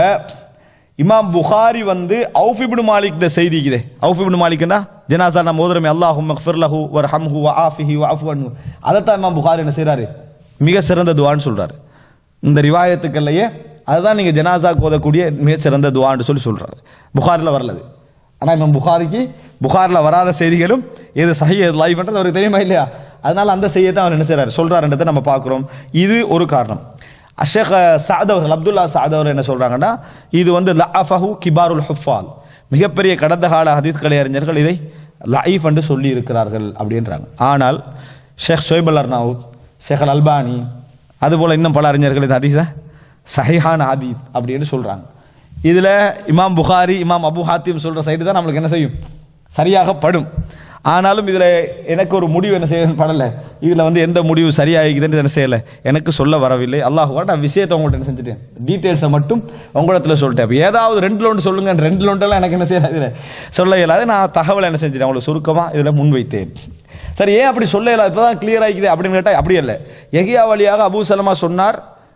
இமாம் புகாரி வந்து அவுஃபிபின் மாலிக் செய்தி இதே அவுஃபிபின் மாலிக்னா ஜனாசா நம்ம ஓதுறமே அல்லாஹும் மக்ஃபிர் லஹு வர் ஹம்ஹு வ ஆஃபிஹி வ அஃபு அன்ஹு அதைத்தான் இமாம் புகாரி என்ன செய்றாரு மிக சிறந்த துவான்னு சொல்றாரு இந்த ரிவாயத்துக்கள்லயே அதுதான் நீங்க ஜனாசாக்கு ஓதக்கூடிய மிக சிறந்த துவான்னு சொல்லி சொல்றாரு புகாரில் வரலது ஆனா இமாம் புகாரிக்கு புகாரில் வராத செய்திகளும் எது சஹி எது லைஃப்ன்றது அவருக்கு தெரியுமா இல்லையா அதனால அந்த செய்தியை தான் அவர் என்ன செய்றாரு சொல்றாருன்றதை நம்ம பார்க்குறோம் இது ஒரு காரணம் அஷேக் சாத் அவர்கள் அப்துல்லா சாத் அவர் என்ன சொல்றாங்கன்னா இது வந்து லஅஃபஹு கிபாருல் ஹுஃபால் மிகப்பெரிய கடந்த கால ஹதீஸ் கலை அறிஞர்கள் இதை லைஃப் என்று சொல்லி இருக்கிறார்கள் அப்படின்றாங்க ஆனால் ஷேக் ஷோய்ப் அல் அர்னாவுத் ஷேக் அல் அல்பானி அதுபோல இன்னும் பல அறிஞர்கள் இது ஹதீஸ சஹிஹான ஹதீத் அப்படின்னு சொல்றாங்க இதுல இமாம் புகாரி இமாம் அபு ஹாத்திம் சொல்ற சைடு தான் நம்மளுக்கு என்ன செய்யும் சரியாக படும் ஆனாலும் இதுல எனக்கு ஒரு முடிவு என்ன செய்ய படல இதுல வந்து எந்த முடிவு சரியாகிக்குதுன்னு என்ன செய்யல எனக்கு சொல்ல வரவில்லை அல்லாஹுவா நான் விஷயத்தை உங்கள்கிட்ட என்ன செஞ்சுட்டேன் டீட்டெயில்ஸை மட்டும் உங்களிடத்துல சொல்லிட்டேன் அப்ப ஏதாவது ரெண்டு லோண்டு சொல்லுங்க ரெண்டு லோண்டெல்லாம் எனக்கு என்ன செய்யல இதுல சொல்ல இயலாது நான் தகவல் என்ன செஞ்சுட்டேன் உங்களுக்கு சுருக்கமா இதுல முன்வைத்தேன் சரி ஏன் அப்படி சொல்ல இயலாது இப்பதான் கிளியர் ஆகிக்குது அப்படின்னு கேட்டா அப்படி இல்லை எகியா வழியாக அபூ சலமா சொன்னார்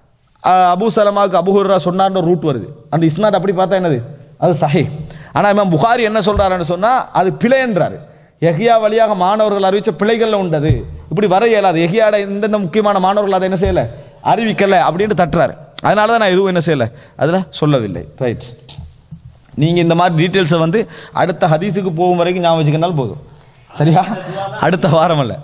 ஆஹ் அபூ சலமாவுக்கு அபு ஹுர்ரா சொன்னார்னு ஒரு ரூட் வருது அந்த இஸ்னாத் அப்படி பார்த்தா என்னது அது சஹி ஆனா இமாம் புகாரி என்ன சொல்றாருன்னு சொன்னா அது பிழை என்றாரு எஹியா வழியாக மாணவர்கள் அறிவிச்ச பிழைகள்ல உண்டது இப்படி வர இயலாது எஹியாட இந்தந்த முக்கியமான மாணவர்கள் அதை என்ன செய்யல அறிவிக்கல அப்படின்னு தட்டுறாரு அதனால தான் நான் எதுவும் என்ன செய்யல அதுல சொல்லவில்லை ரைட் நீங்க இந்த மாதிரி டீட்டெயில்ஸை வந்து அடுத்த ஹதீஸுக்கு போகும் வரைக்கும் ஞாபகம் வச்சுக்கினாலும் போதும் சரியா அடுத்த வாரம் அல்ல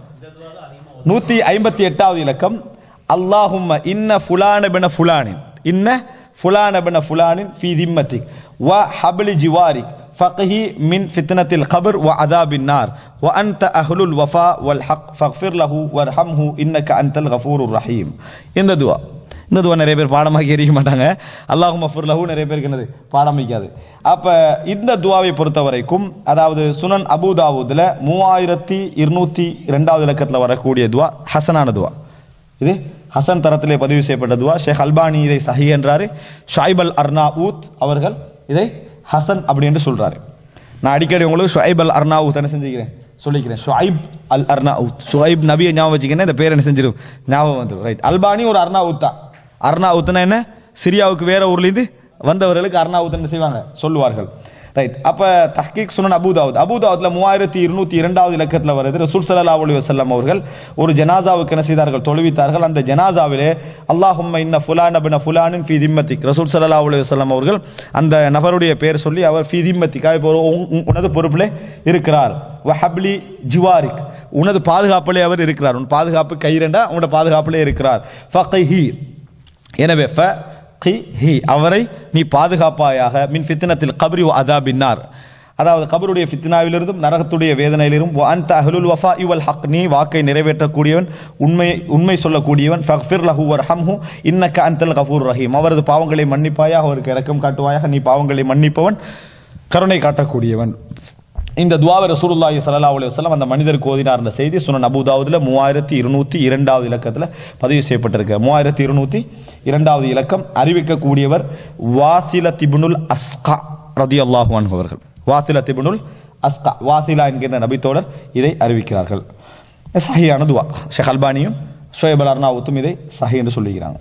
நூத்தி ஐம்பத்தி எட்டாவது இலக்கம் அல்லாஹும்ம இன்ன ஃபுலான பின ஃபுலானின் இன்ன ஃபுலான பின ஃபுலானின் ஃபி திம்மத்திக் வ ஹப்லி ஜிவாரிக் ஃபக்ஹி மின் ஃபித்னத்தில் கபர் வ அதாபின் நார் வ அன்த அஹ்லுல் வஃபா வல் ஹக் ஃபக்ஃபிர் லஹு வர்ஹம்ஹு இன்னக அன்தல் கஃபூருர் ரஹீம் இந்த துவா இந்த துவா நிறைய பேர் பாடமாக்கி எறிய மாட்டாங்க அல்லாஹு மஃபுர் லஹு நிறைய பேருக்கு என்னது பாடம் வைக்காது அப்ப இந்த துவாவை பொறுத்த வரைக்கும் அதாவது சுனன் அபுதாவுதுல மூவாயிரத்தி இருநூத்தி ரெண்டாவது இலக்கத்தில் வரக்கூடிய துவா ஹசனான துவா இது ஹசன் தரத்திலே பதிவு செய்யப்பட்ட துவா ஷேக் அல்பானி இதை சஹி என்றாரு ஷாயிப் அல் அர்னாவூத் அவர்கள் இதை ஹசன் அப்படி என்று சொல்றாரு நான் அடிக்கடி உங்களுக்கு ஷுஐப் அல் அர்னாவூத் என்ன செஞ்சுக்கிறேன் சொல்லிக்கிறேன் ஷுஐப் அல் அர்னாவூத் ஷுஐப் நபியை ஞாபகம் வச்சுக்கிறேன் இந்த பேர் என்ன செஞ்சிடும் ஞாபகம் வந்துடும் ரைட் அல்பானி ஒரு அர்னாவூத் தான் அர்னாவூத்னா என்ன சிரியாவுக்கு வேற ஊர்லேருந்து வந்தவர்களுக்கு அர்னாவூத் என்ன செய்வாங்க சொல்லுவார்கள் ரைட் அப்ப தஹ்கீக் சுனன் அபுதாவுத் அபுதாவுத்ல மூவாயிரத்தி இருநூத்தி இரண்டாவது இலக்கத்தில் வருது ரசூல் ஸல்லல்லாஹு அலைஹி வஸல்லம் அவர்கள் ஒரு ஜனாசாவுக்கு என்ன செய்தார்கள் தொழுவித்தார்கள் அந்த ஜனாசாவிலே அல்லாஹும்ம இன்ன ஃபுலான் அபின ஃபுலானின் ஃபி திம்மத்திக் ரசூல் ஸல்லல்லாஹு அலைஹி வஸல்லம் அவர்கள் அந்த நபருடைய பெயர் சொல்லி அவர் ஃபி திம்மத்திக் இப்போ உன்- உன்- உனது பொறுப்பிலே இருக்கிறார் வஹப்லி ஜிவாரிக் உனது பாதுகாப்பிலே அவர் இருக்கிறார் உன் பாதுகாப்பு கைரண்டா உன்னோட பாதுகாப்பிலே இருக்கிறார் ஃபக்ஹி எனவே ஃப கி ஹி அவரை நீ பாதுகாப்பாயாக மின் ஃபித்னத்தில் கப்ரி வ அதாபின்னார் அதாவது கபருடைய ஃபித்னாவிலிருந்தும் நரகத்துடைய வேதனையிலிருந்தும் அன்த அஹ்லுல் வஃபா இவல் ஹக் நீ வாக்கை நிறைவேற்றக்கூடியவன் உண்மை உண்மை சொல்லக்கூடியவன் ஃபக்ஃபிர் லஹு வர்ஹம்ஹு இன்னக்க அன்தல் கஃபூர் ரஹீம் அவரது பாவங்களை மன்னிப்பாயாக அவருக்கு இரக்கம் காட்டுவாயாக நீ பாவங்களை மன்னிப்பவன் கருணை காட்டக்கூடியவன் இந்த துவாவை ரசூலுல்லாஹி ஸல்லல்லாஹு அலைஹி வஸல்லம் அந்த மனிதருக்கு ஓதினார் என்ற செய்தி சுனன் அபூதாவுதுல மூவாயிரத்தி இருநூத்தி இரண்டாவது இலக்கத்தில் பதிவு செய்யப்பட்டிருக்கு மூவாயிரத்தி இருநூத்தி இரண்டாவது இலக்கம் அறிவிக்கக்கூடியவர் வாசில திபுனுல் அஸ்கா ரதியல்லாஹு அன்ஹு அவர்கள் வாசில திபுனுல் அஸ்கா வாசிலா என்கிற நபித்தோழர் இதை அறிவிக்கிறார்கள் சஹியான துவா ஷேக் அல்பானியும் ஷோயப் அல் அர்னாவுத்தும் இதை சஹி என்று சொல்லுகிறாங்க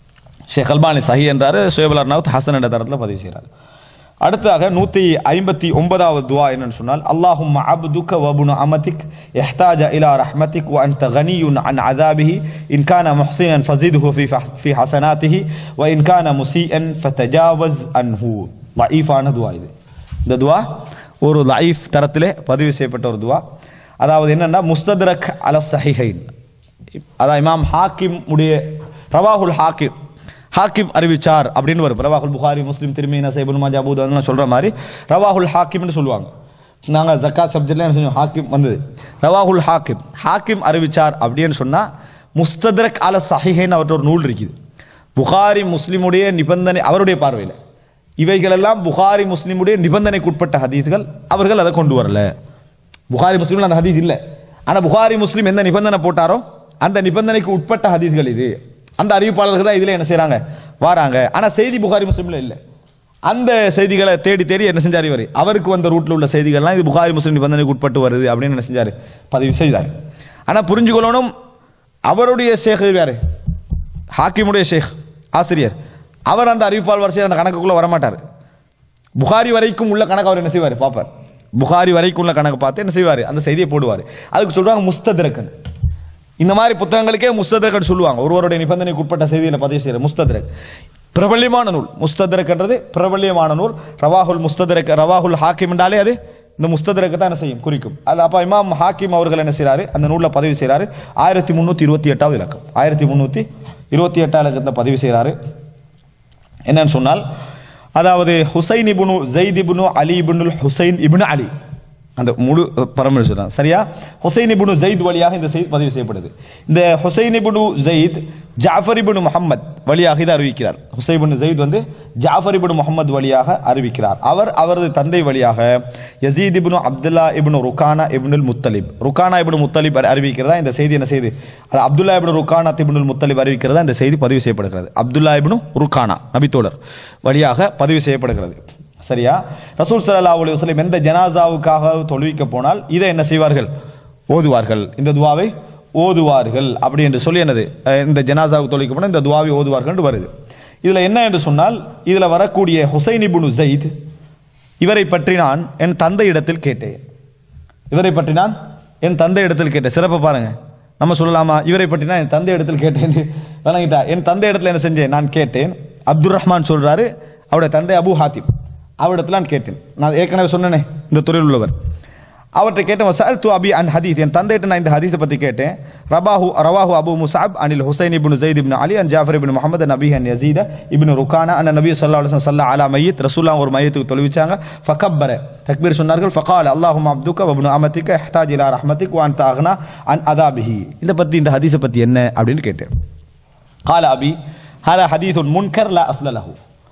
ஷேக் அல்பானி சஹி என்றாரு ஷோயப் அல் அர்னாவுத் ஹசன் என்ற தரத்தில் பதிவு செய்கிறார் அடுத்ததாக நூத்தி ஐம்பத்தி ஒன்பதாவது துவா என்னன்னு சொன்னால் அல்லாஹும் அப்துக வபுனு அமதிக் எஹ்தாஜ இலா ரஹ்மதிக் வ அன்த கனியுன் அன் அதாபிஹி இன் கான முஹ்சினன் ஃபஸிதுஹு ஃபி ஃபி ஹசனாத்திஹி வ இன் கான முசீஅன் ஃபதஜாவஸ் அன்ஹு லைஃபான துவா இது இந்த துவா ஒரு லைஃப் தரத்திலே பதிவு செய்யப்பட்ட ஒரு துவா அதாவது என்னன்னா முஸ்தத்ரக் அல சஹிஹைன் அதான் இமாம் ஹாக்கிம் உடைய ரவாஹுல் ஹாக்கிம் ஹாக்கிம் அறிவிச்சார் அப்படின்னு வரும் ரவாஹுல் புகாரி முஸ்லீம் திருமி நசைபுல் மாஜா அபூத் அதெல்லாம் சொல்ற மாதிரி ரவாஹுல் ஹாக்கிம்னு சொல்லுவாங்க நாங்க ஜக்காத் சப்ஜெக்ட்ல என்ன செஞ்சோம் ஹாக்கிம் வந்தது ரவாஹுல் ஹாக்கிம் ஹாக்கிம் அறிவிச்சார் அப்படின்னு சொன்னா முஸ்தத்ரக் அல சஹிஹைன் அவர்கிட்ட ஒரு நூல் இருக்குது புகாரி முஸ்லிமுடைய நிபந்தனை அவருடைய பார்வையில் இவைகளெல்லாம் புகாரி முஸ்லிமுடைய நிபந்தனைக்குட்பட்ட ஹதீஸ்கள் அவர்கள் அதை கொண்டு வரல புகாரி முஸ்லீம்ல அந்த ஹதீஸ் இல்லை ஆனா புகாரி முஸ்லீம் எந்த நிபந்தனை போட்டாரோ அந்த நிபந்தனைக்கு உட்பட்ட ஹதீஸ்கள் இது அந்த அறிவிப்பாளர்கள் தான் இதுல என்ன செய்றாங்க வாராங்க ஆனா செய்தி புகாரி முஸ்லீம்ல இல்லை அந்த செய்திகளை தேடி தேடி என்ன செஞ்சார் இவர் அவருக்கு வந்த ரூட்ல உள்ள செய்திகள்லாம் இது புகாரி முஸ்லீம் நிபந்தனைக்கு உட்பட்டு வருது அப்படின்னு என்ன செஞ்சாரு பதிவு செய்தார் ஆனா புரிஞ்சுக்கொள்ளணும் அவருடைய ஷேக் யாரு ஹாக்கிமுடைய ஷேக் ஆசிரியர் அவர் அந்த அறிவிப்பால் வரிசையில் அந்த கணக்குக்குள்ள வரமாட்டார் புகாரி வரைக்கும் உள்ள கணக்கு அவர் என்ன செய்வார் பார்ப்பார் புகாரி வரைக்கும் உள்ள கணக்கு பார்த்து என்ன செய்வார் அந்த செய்தியை போடுவார் அதுக்கு சொல்றாங்க முஸ்தத்ரக்கன் இந்த மாதிரி புத்தகங்களுக்கே முஸ்தத்ரக்கன் சொல்லுவாங்க ஒருவருடைய நிபந்தனைக்கு உட்பட்ட செய்தியில் பதிவு செய்யற முஸ்தத்ரக் பிரபல்யமான நூல் முஸ்தத்ரக்ன்றது பிரபல்யமான நூல் ரவாஹுல் முஸ்தத்ரக் ரவாஹுல் ஹாக்கிம் என்றாலே அது இந்த முஸ்தத்ரக்கு தான் என்ன செய்யும் குறிக்கும் அது அப்ப இமாம் ஹாக்கிம் அவர்கள் என்ன செய்றாரு அந்த நூலில் பதிவு செய்றாரு ஆயிரத்தி முந்நூற்றி இருபத்தி எட்டாவது இலக்கம் ஆயிரத்தி முந்நூற்றி இருபத்தி எட்டாம் இலக்கத்தில் பதிவு செய்றாரு என்னன்னு சொன்னால் அதாவது Hussain ibn Zaid ibn Ali ibnul Hussain ibn Ali அந்த முழு பரம்பரை சொல்றாங்க சரியா ஹுசைன் இப்னு ஜெயித் வழியாக இந்த செய்தி பதிவு செய்யப்படுது இந்த Hussain ibn Zaid Jafar ibn Muhammad வழியாக இதை அறிவிக்கிறார் ஹுசைன் இப்னு ஜெயித் வந்து ஜாஃபர் இப்னு முஹம்மத் வழியாக அறிவிக்கிறார் அவர் அவரது தந்தை வழியாக யசீத் இப்னு அப்துல்லா இப்னு ருக்கானா இப்னுல் முத்தலிப் ருக்கானா இப்னு முத்தலிப் அறிவிக்கிறதா இந்த செய்தி என்ன செய்து அது அப்துல்லா இப்னு ருக்கானா இப்னுல் முத்தலிப் அறிவிக்கிறதா இந்த செய்தி பதிவு செய்யப்படுகிறது அப்துல்லா இப்னு ருக்கானா நபித்தோழர் வழியாக பதிவு செய்யப்படுகிறது சரியா ரசூல் ஸல்லல்லாஹு அலைஹி வஸல்லம் எந்த ஜனாசாவுக்காக தொழுவிக்க போனால் இதை என்ன செய்வார்கள் ஓதுவார்கள் இந்த துவாவை ஓதுவார்கள் அப்படி என்று சொல்லி என்னது அஹ் இந்த ஜனாசாவுக்கு தொழுவிக்க போனால் இந்த துவாவை ஓதுவார்கள் என்று வருது இதுல என்ன என்று சொன்னால் இதுல வரக்கூடிய ஹுசைன் இப்னு ஜெயித் இவரை பற்றி நான் என் தந்தை இடத்தில் கேட்டேன் இவரை பற்றி நான் என் தந்தை இடத்தில் கேட்டேன் சிறப்பை பாருங்க நம்ம சொல்லலாமா இவரை பற்றி நான் என் தந்தை இடத்தில் கேட்டேன் வணங்கிட்டா என் தந்தை இடத்துல என்ன செஞ்சேன் நான் கேட்டேன் அப்துல் ரஹ்மான் சொல்றாரு அவருடைய தந்தை அபு ஹாத்திப் அவரிடத்துல நான் கேட்டேன் நான் ஏற்கனவே சொன்னேனே இந்த துறையில் உள்ளவர் அவர்கிட்ட கேட்டேன் வசால் து அபி அன் ஹதீத் என் தந்தைகிட்ட நான் இந்த ஹதீஸை பற்றி கேட்டேன் ரபாஹு ரவாஹு அபு முசாப் அனில் Hussain ibn Zaid ibn Ali அன் ஜாஃபர் இப்னு முகமது நபி அன் யசீத இப்னு ருக்கானா அன் நபி ஸல்லல்லாஹு அலைஹி வஸல்லம் ஸல்லா அலா மையத் ரசூல்லா ஒரு மையத்துக்கு தொழுவிச்சாங்க ஃபகப்பர தக்பீர் சொன்னார்கள் ஃபகால் அல்லாஹும் அப்துக்க வப்னு அமத்திக்க இஹ்தாஜ் இலா ரஹ்மத்திக் வ அன்த அக்னா அன் அதாபிஹி இந்த பத்தி இந்த ஹதீஸை பத்தி என்ன அப்படின்னு கேட்டேன் கால அபி ஹாதா ஹதீஸுன் முன்கர் லா அஸ்ல லஹு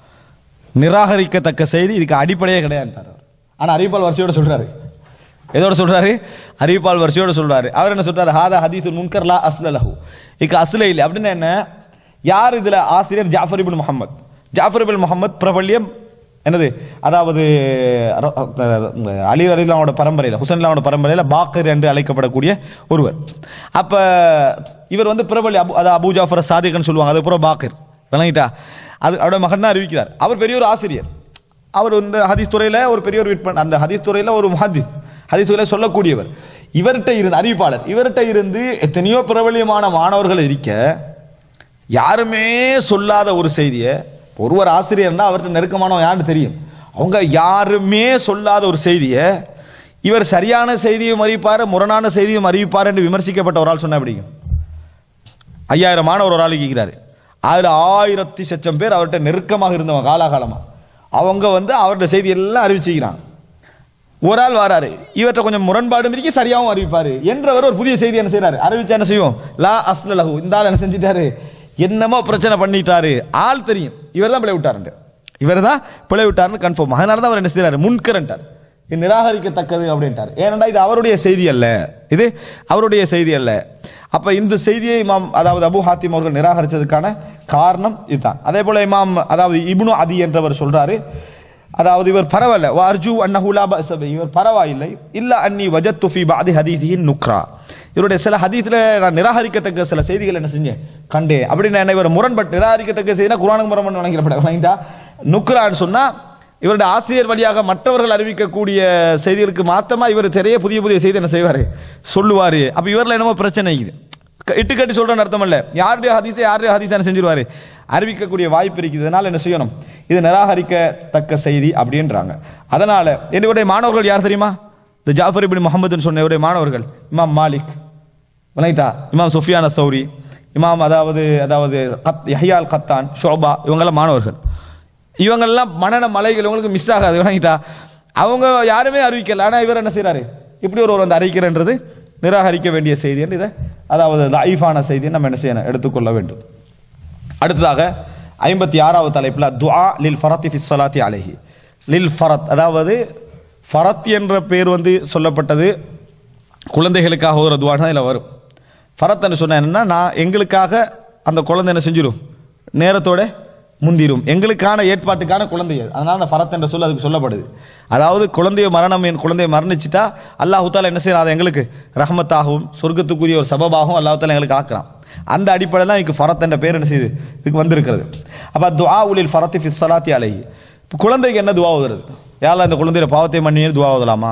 நிராகரிக்கத்தக்க செய்தி இதுக்கு அடிப்படையே கிடையாதுட்டார் அவர் ஆனா அறிவிப்பால் வரிசையோட சொல்றாரு எதோட சொல்றாரு அறிவிப்பால் வரிசையோட சொல்றாரு அவர் என்ன சொல்றாரு ஹாதா ஹதீஸுன் முன்கர் லா அஸ்ல லஹு இதுக்கு அஸ்ல இல்லை அப்படின்னா என்ன யார் இதுல ஆசிரியர் ஜாஃபர் இப்னு முஹம்மத் ஜாஃபர் இப்னு முஹம்மத் பிரபல்யம் என்னது அதாவது ர- அஹ் அலி அலிலாவோட பரம்பரையில் ஹுசன்லாவோட பரம்பரையில் பாக்கர் என்று அழைக்கப்படக்கூடிய ஒருவர் அப்ப இவர் வந்து பிரபலி அபு அதாவது அபு ஜாஃபர் சாதிகன்னு சொல்லுவாங்க அது அப்புறம் பாக்கர் விளங்கிட்டா அது அவரோட மகன் தான் அறிவிக்கிறார் அவர் பெரிய ஒரு ஆசிரியர் அவர் வந்து ஹதீஸ் துறையில ஒரு பெரிய ஒரு விற்பன் அந்த ஹதீஸ் துறையில ஒரு முஹத்திஸ் ஹதீஸ் துறையில சொல்லக்கூடியவர் இவர்கிட்ட இருந்து அறிவிப்பாளர் இவர்கிட்ட இருந்து எத்தனையோ பிரபலியமான மாணவர்கள் இருக்க யாருமே சொல்லாத ஒரு செய்தியை ஒருவர் ஆசிரியர்னா அவர்கிட்ட நெருக்கமானவன் யாருன்னு தெரியும் அவங்க யாருமே சொல்லாத ஒரு செய்தியை இவர் சரியான செய்தியும் அறிவிப்பார் முரணான செய்தியும் அறிவிப்பார் என்று விமர்சிக்கப்பட்ட ஒரு ஆள் சொன்னா பிடிக்கும் ஐயாயிரம் மாணவர் ஒரு ஆள் கேட்கிறாரு அதுல ஆயிரத்தி சச்சம் பேர் அவர்கிட்ட நெருக்கமாக இருந்தவங்க காலாகாலமா அவங்க வந்து அவருடைய செய்தி எல்லாம் அறிவிச்சுக்கிறாங்க ஒரு ஆள் வராரு இவற்றை கொஞ்சம் முரண்பாடும் இருக்கு சரியாகவும் அறிவிப்பாரு என்றவர் ஒரு புதிய செய்தி என்ன செய்றாரு அறிவிச்சா என்ன செய்யும் லா அஸ்ல லஹு இந்த ஆள் என்ன செஞ்சிட்டாரு என்னமோ பிரச்சனை பண்ணிட்டாரு ஆள் தெரியும் இவர் தான் பிழை விட்டாருண்டு இவர் தான் பிழை விட்டாருன்னு கன்ஃபார்ம் அதனால தான் அவர் என்ன செய்றாரு முன்கரண்டார் இது நிராகரிக்கத்தக்கது அப்படின்ட்டார் ஏனென்றா இது அவருடைய செய்தி அல்ல இது அவருடைய செய்தி அல்ல அப்ப இந்த செய்தியை இமாம் அதாவது அபு ஹாத்திம் அவர்கள் நிராகரிச்சதுக்கான காரணம் இதுதான் அதே போல இமாம் அதாவது இப்னு அதி என்றவர் சொல்றாரு அதாவது இவர் பரவாயில்ல அர்ஜு அன்னஹுலா பஸபி இவர் பரவாயில்லை இல்ல அன்னி வஜத்து ஃபி பாதி ஹதீதியின் நுக்ரா இவருடைய சில ஹதீஸ்ல நான் நிராகரிக்கத்தக்க சில செய்திகள் என்ன செஞ்சேன் கண்டேன் அப்படின்னு என்ன இவர் முரண்பட்டு நிராகரிக்கத்தக்க செய்தினா குரானுக்கு முரண்பட்டு வழங்கிடப்பட வழங்கிட்டா நுக்ரான்னு சொன்னா இவருடைய ஆசிரியர் வழியாக மற்றவர்கள் அறிவிக்கக்கூடிய செய்திகளுக்கு மாத்தமா இவர் தெரிய புதிய புதிய செய்தி என்ன செய்வாரு சொல்லுவாரு அப்ப இவர்ல என்னமோ பிரச்சனை இருக்குது க- இட்டு கட்டி சொல்றேன்னு அர்த்தம் இல்ல யாருடைய ஹதீஸை யாருடைய ஹதீஸை என்ன செஞ்சிருவாரு அறிவிக்கக்கூடிய வாய்ப்பு இருக்குது அதனால என்ன செய்யணும் இது நிராகரிக்கத்தக்க செய்தி அப்படின்றாங்க அதனால என்னுடைய மாணவர்கள் யார் தெரியுமா இந்த ஜாஃபர் இப்னு முகமதுன்னு சொன்ன இவருடைய மாணவர்கள் இமாம் மாலிக் விளங்கிட்டா இமாம் சுஃபியான சௌரி இமாம் அதாவது அதாவது கத் யஹ்யால் கத்தான் ஷோபா இவங்கெல்லாம் மாணவர்கள் இவங்கெல்லாம் மனன மலைகள் இவங்களுக்கு மிஸ் ஆகாது விளங்கிட்டா அவங்க யாருமே அறிவிக்கல ஆனா இவர் என்ன செய்றாரு இப்படி ஒரு வந்து அறிவிக்கிறன்றது நிராகரிக்க வேண்டிய செய்தி என்று இதை அதாவது லைஃபான செய்தியை நம்ம என்ன செய்யணும் எடுத்துக்கொள்ள வேண்டும் அடுத்ததாக ஐம்பத்தி ஆறாவது தலைப்புல துஆ லில் ஃபரத்தி ஃபி ஸலாத்தி அலைஹி லில் ஃபரத் அதாவது ஃபரத் என்ற பேர் வந்து சொல்லப்பட்டது குழந்தைகளுக்காக ஒரு துவானா இதில் வரும் ஃபரத் என்று சொன்னா என்னன்னா நான் எங்களுக்காக அந்த குழந்தை என்ன செஞ்சிடும் நேரத்தோட முந்திரும் எங்களுக்கான ஏற்பாட்டுக்கான குழந்தை அது. அதனால அந்த ஃபரத் என்ற சொல் அதுக்கு சொல்லப்படுது அதாவது குழந்தைய மரணம் என் குழந்தைய மரணிச்சிட்டா அல்லாஹு தாலா என்ன செய்யறான் அதை எங்களுக்கு ரஹமத்தாகவும் சொர்க்கத்துக்குரிய ஒரு சபபாகவும் அல்லாஹு தாலா எங்களுக்கு ஆக்குறான் அந்த அடிப்படையில் தான் இதுக்கு ஃபரத் என்ற பேர் என்ன செய்யுது இதுக்கு வந்திருக்கிறது அப்போ துஆ உலில் ஃபரத்தி ஃபி ஸலாத்தி அலைஹி இப்போ குழந்தைக்கு என்ன துவா ஓதுறது யாரெல்லாம் இந்த குழந்தைய பாவத்தை மன்னியே துவா ஓதலாமா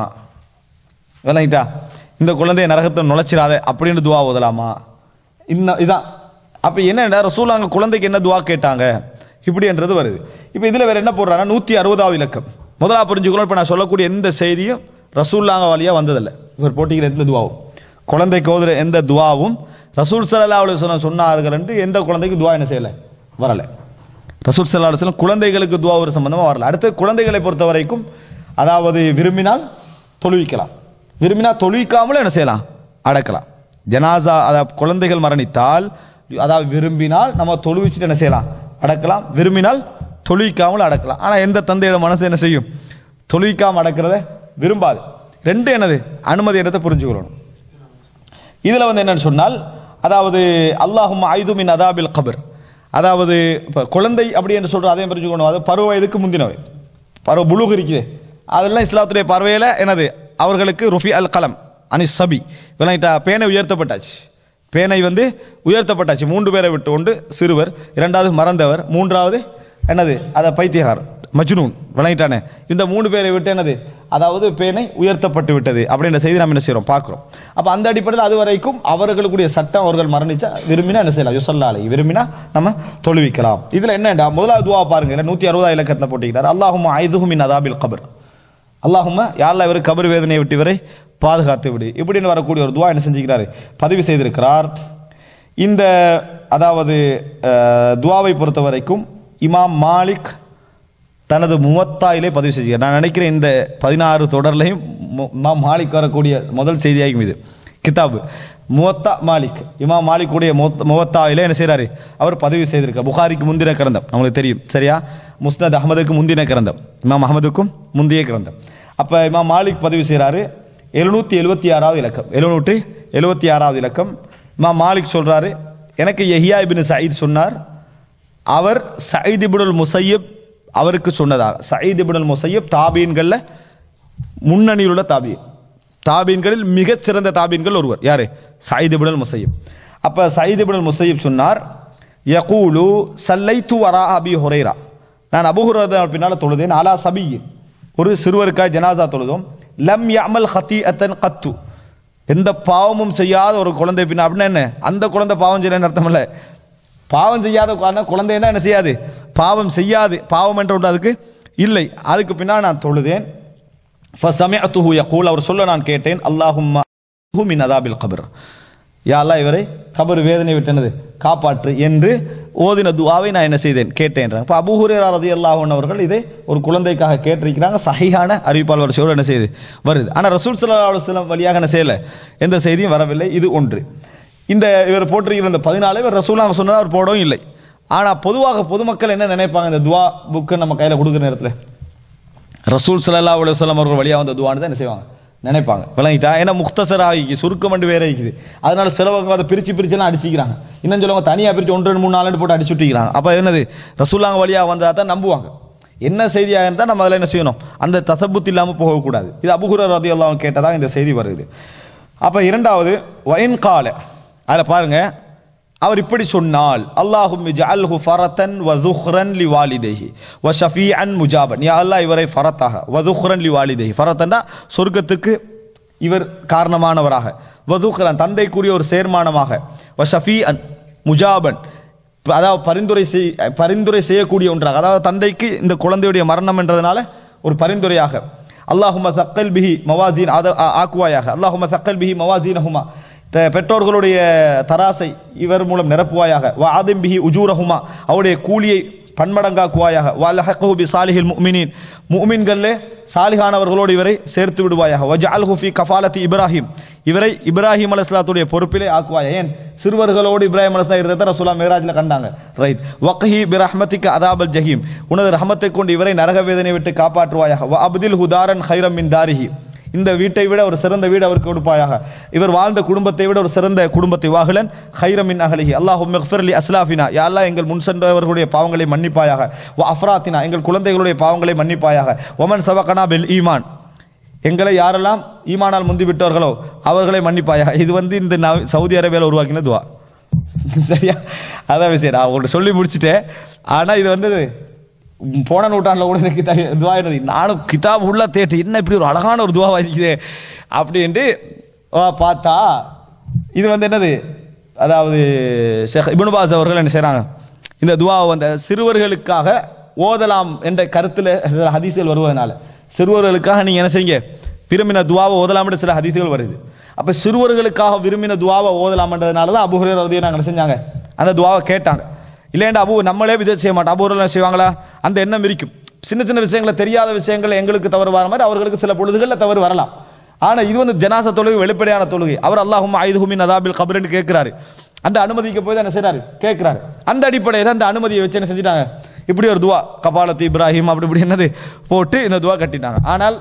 விளங்கிட்டா இந்த குழந்தைய நரகத்தை நுழைச்சிடாத அப்படின்னு துவா ஓதலாமா இன்னும் இதான் அப்போ என்னடா ரசூல் அங்கே குழந்தைக்கு என்ன துவா கேட்டாங்க இப்படின்றது வருது இப்போ இதில் வேற என்ன போடுறாங்கன்னா நூற்றி அறுபதாவது இலக்கம் முதலா புரிஞ்சுக்கணும் இப்போ நான் சொல்லக்கூடிய எந்த செய்தியும் ரசூல்லாங்க வழியாக வந்ததில்லை இவர் போட்டிக்கிற எந்த துவாவும் குழந்தைக்கு ஓதுற எந்த துவாவும் ரசூல் சல்லா அலி சொன்ன சொன்னார்கள் என்று எந்த குழந்தைக்கு துவா என்ன செய்யலை வரலை ரசூல் சல்லா அலுவலம் குழந்தைகளுக்கு துவா ஒரு சம்பந்தமா வரல அடுத்து குழந்தைகளை பொறுத்த வரைக்கும் அதாவது விரும்பினால் தொழுவிக்கலாம் விரும்பினால் தொழுவிக்காமலும் என்ன செய்யலாம் அடக்கலாம் ஜனாசா அதாவது குழந்தைகள் மரணித்தால் அதாவது விரும்பினால் நம்ம தொழுவிச்சுட்டு என்ன செய்யலாம் அடக்கலாம் விரும்பினால் தொழுவிக்காமல் அடக்கலாம் ஆனா எந்த தந்தையோட மனசு என்ன செய்யும் தொழுவிக்காம அடக்கிறத விரும்பாது ரெண்டு என்னது அனுமதி இடத்தை புரிஞ்சுக்கணும் இதுல வந்து என்னன்னு சொன்னால் அதாவது அல்லாஹும் ஐது மின் அதாபில் கபர் அதாவது இப்போ குழந்தை அப்படி என்று சொல்ற அதையும் புரிஞ்சுக்கணும் அது பருவ வயதுக்கு முந்தின வயது பருவ புழுகு இருக்குது அதெல்லாம் இஸ்லாத்துடைய பார்வையில் என்னது அவர்களுக்கு ருஃபி அல் கலம் அனி சபி விளங்கிட்டா பேனை உயர்த்தப்பட்டாச்சு பேனை வந்து உயர்த்தப்பட்டாச்சு மூன்று பேரை விட்டு கொண்டு சிறுவர் இரண்டாவது மறந்தவர் மூன்றாவது என்னது அதை பைத்தியகார் மஜ்னூன் விளங்கிட்டானே இந்த மூணு பேரை விட்டு என்னது அதாவது பேனை உயர்த்தப்பட்டு விட்டது அப்படின்ற செய்தி நம்ம என்ன செய்றோம் பார்க்குறோம் அப்போ அந்த அடிப்படையில் அது வரைக்கும் அவர்களுக்குடைய சட்டம் அவர்கள் மரணிச்சா விரும்பினா என்ன செய்யலாம் யுசல்லாலை விரும்பினா நம்ம தொழுவிக்கலாம் இதுல என்னடா முதலாவது துவா பாருங்க இல்ல நூத்தி அறுபதா இலக்கத்தில் போட்டிக்கிறார் அல்லாஹும் ஐதுஹும் மின் அதாபில் கபர் அல்லாஹும்ம யாரில் இவர் கபர் வேதனையை விட்டு இவரை பாதுகாத்து விடு இப்படின்னு வரக்கூடிய ஒரு துவா என்ன செஞ்சுக்கிறாரு பதிவு செய்திருக்கிறார் இந்த அதாவது அஹ், துவாவை பொறுத்த வரைக்கும் இமாம் மாலிக் தனது முவத்தாயிலே பதிவு செஞ்சுக்கிறார் நான் நினைக்கிறேன் இந்த பதினாறு தொடர்லையும் மு- இமாம் மாலிக் வரக்கூடிய முதல் செய்தியாகும் இது கிதாபு முவத்தா மாலிக் இமாம் மாலிக்குடைய முவத்- முவத்தாயிலே என்ன செய்றாரு அவர் பதிவு செய்திருக்கார் புகாரிக்கு முந்தின கிரந்தம் நம்மளுக்கு தெரியும் சரியா முஸ்னத் அகமதுக்கு முந்தின கிரந்தம் இமாம் அகமதுக்கும் முந்தைய கிரந்தம் அப்ப இமாம் மாலிக் பதிவு செய்றாரு எழுநூத்தி எழுபத்தி ஆறாவது இலக்கம் எழுநூற்றி எழுபத்தி ஆறாவது இலக்கம் இமாம் மாலிக் சொல்றாரு எனக்கு யஹியா இபின் சயீத் சொன்னார் அவர் சயீத் இப்னுல் முசையப் அவருக்கு சொன்னதாக சயீத் இப்னுல் முசையப் தாபீன்கள்ல முன்னணியில் உள்ள தாபீன் தாபீன்களில் மிகச் சிறந்த தாபீன்கள் ஒருவர் யாரு சயீத் இப்னுல் முசையப் அப்ப சயீத் இப்னுல் முசையப் சொன்னார் யகூலு சல்லைத்து வரா அபி ஹுரைரா நான் அபு ஹுரைரா பின்னால தொழுதேன் அலா சபியின் ஒரு சிறுவருக்காக ஜனாசா தொழுதோம் லம் யமல் ஹத்தி அத்தன் கத்து எந்த பாவமும் செய்யாத ஒரு குழந்தை பின்ன அப்படின்னா என்ன அந்த குழந்தை பாவம் செய்யலன்னு அர்த்தம் இல்ல பாவம் செய்யாத குழந்தை குழந்தைன்னா என்ன செய்யாது பாவம் செய்யாது பாவம் என்ற ஒன்று அதுக்கு இல்லை அதுக்கு பின்னால் நான் தொழுதேன் ஃபசமிஅத்துஹு யகூல் அவர் சொல்ல நான் கேட்டேன் அல்லாஹும்ம மின் அதாபில் கபர் யா அல்லாஹ் இவரை கபர் வேதனை விட்டனது காப்பாற்று என்று ஓதின துவாவை நான் என்ன செய்தேன் கேட்டேன் இப்போ அபுஹுரேரா ரதி அல்லாஹன் அவர்கள் இதை ஒரு குழந்தைக்காக கேட்டிருக்கிறாங்க சஹியான அறிவிப்பால் வரிசையோடு என்ன செய்யுது வருது ஆனால் ரசூல் சல்லா அலுவலம் வழியாக என்ன செய்யலை எந்த செய்தியும் வரவில்லை இது ஒன்று இந்த இவர் போட்டிருக்கிற இந்த பதினாலு இவர் ரசூலாக சொன்னதா அவர் போடவும் இல்லை ஆனால் பொதுவாக பொதுமக்கள் என்ன நினைப்பாங்க இந்த துவா புக்கை நம்ம கையில் கொடுக்குற நேரத்தில் ரசூல் சல்லா அலுவலம் அவர்கள் வழியாக வந்த துவான்னு தான் என்ன செய்வாங்க நினைப்பாங்க விளங்கிட்டா ஏன்னா முக்தசர் ஆகிக்கு சுருக்கம் மட்டும் வேற இருக்குது அதனால சிலவங்க அதை பிரிச்சு பிரிச்சுலாம் அடிச்சிக்கிறாங்க இன்னும் சொல்லுவாங்க தனியாக பிரிச்சு ஒன்று ரெண்டு மூணு நாலு போட்டு அடிச்சு விட்டுக்கிறாங்க அப்போ என்னது ரசூலாங்க வழியாக வந்தால் தான் நம்புவாங்க என்ன செய்தியாக இருந்தால் நம்ம அதில் என்ன செய்யணும் அந்த தசபுத் இல்லாமல் போகக்கூடாது இது அபுகுர ரதி எல்லாம் கேட்டதாக இந்த செய்தி வருது அப்போ இரண்டாவது வயன் கால அதில் பாருங்க அவர் இப்படி சொன்னால் அல்லாஹும் ஜஅல்ஹு ஃபரத்தன் வ துஹ்ரன் லி வாலிதைஹி வ ஷஃபீஅன் முஜாபன் யா அல்லாஹ் இவரை ஃபரத்தாக வ துஹ்ரன் லி வாலிதைஹி ஃபரத்தன்னா சொர்க்கத்துக்கு இவர் காரணமானவராக வ துஹ்ரன் தந்தைக்குரிய ஒரு சேர்மானமாக வ ஷஃபீஅன் முஜாபன் அதாவது பரிந்துரை செய் பரிந்துரை செய்யக்கூடிய ஒன்றாக அதாவது தந்தைக்கு இந்த குழந்தையுடைய மரணம் என்றதுனால ஒரு பரிந்துரையாக அல்லாஹும சக்கல் பிஹி மவாசீன் அத ஆ- ஆக்குவாயாக அல்லாஹும சக்கல் பிஹி மவாசீனஹுமா த- பெற்றோர்களுடைய தராசை இவர் மூலம் நிரப்புவாயாக வா ஆதிம் பிஹி உஜூரஹுமா அவருடைய கூலியை பன்மடங்காக்குவாயாக வலஹகு பி சாலிஹில் முஃமினீன் முஃமின்களே சாலிஹானவர்களோடு இவரை சேர்த்து விடுவாயாக வஜஅல்ஹு ஃபி கஃபாலத்தி இப்ராஹிம் இவரை இப்ராஹிம் அலைஹிஸ்ஸலாத்துடைய பொறுப்பிலே ஆக்குவாயா ஏன் சிறுவர்களோடு இப்ராஹிம் அலைஹிஸ்ஸலாம் இருந்ததை ரசூலா மேராஜ்ல கண்டாங்க ரைட் வக்ஹி பி ரஹ்மத்திக அதாபல் ஜஹீம் உனது ரஹமத்தை கொண்டு இவரை நரக வேதனை விட்டு காப்பாற்றுவாயாக வ அப்தில் ஹுதாரன் ஹைரம் மின் தாரிஹி இந்த வீட்டை விட ஒரு சிறந்த வீடு அவருக்கு கொடுப்பாயாக இவர் வாழ்ந்த குடும்பத்தை விட ஒரு சிறந்த குடும்பத்தை வாகலன் ஹைரமின் அகலிஹி அல்லாஹு மெஃபர்லி அஸ்லாஃபினா யா அல்லாஹ் எங்கள் முன் சென்றவர்களுடைய பாவங்களை மன்னிப்பாயாக வ அஃப்ராத்தினா எங்கள் குழந்தைகளுடைய பாவங்களை மன்னிப்பாயாக ஒமன் சபகனா பில் ஈமான் எங்களை யாரெல்லாம் ஈமானால் முந்தி விட்டவர்களோ அவர்களை மன்னிப்பாயாக இது வந்து இந்த நவ- சவுதி அரேபியாவில் உருவாக்கின துவா சரியா அதான் விஷயம் நான் உங்கள்கிட்ட சொல்லி முடிச்சுட்டேன் ஆனால் இது வந்து ம், போன நூற்றாண்டில் கூட இந்த கிதா துவா இருந்தது நானும் கிதாப் உள்ள தேட்டு என்ன இப்படி ஒரு அழகான ஒரு துவாவா இருக்குது அப்படின்ட்டு ஆ, பார்த்தா இது வந்து என்னது அதாவது ஷேக் இப்னு பாஸ் அவர்கள் என்ன செய்கிறாங்க இந்த துவாவை வந்த சிறுவர்களுக்காக ஓதலாம் என்ற கருத்தில் ஹதீஸ்கள் வருவதனால சிறுவர்களுக்காக நீங்கள் என்ன செய்யுங்க விரும்பின துவாவை ஓதலாம்னு சில ஹதீஸ்கள் வருது அப்போ சிறுவர்களுக்காக விரும்பின துவாவை ஓதலாம்ன்றதுனால தான் அபுஹுரேர் ரதியை நாங்கள் என்ன செஞ்சாங்க அந்த துவாவை கேட்டாங்க இல்லைண்டா அபு நம்மளே விதை செய்ய மாட்டோம் அபூர்வம் செய்வாங்களா அந்த எண்ணம் இருக்கும் சின்ன சின்ன விஷயங்களை தெரியாத விஷயங்கள் எங்களுக்கு தவறு வர மாதிரி அவர்களுக்கு சில பொழுதுகளில் தவறு வரலாம் ஆனா இது வந்து ஜனாச தொழுகை வெளிப்படையான தொழுகை அவர் அல்லாஹும் ஐதுஹுமின் அதாபில் கபர்னு கேட்கிறாரு அந்த அனுமதிக்கு போய் தான் என்ன செய்றாரு கேட்கிறாரு அந்த அடிப்படையில் அந்த அனுமதியை வச்சு என்ன செஞ்சிட்டாங்க இப்படி ஒரு துவா கபாலத்து இப்ராஹிம் அப்படி இப்படி என்னது போட்டு இந்த துவா கட்டிட்டாங்க ஆனால்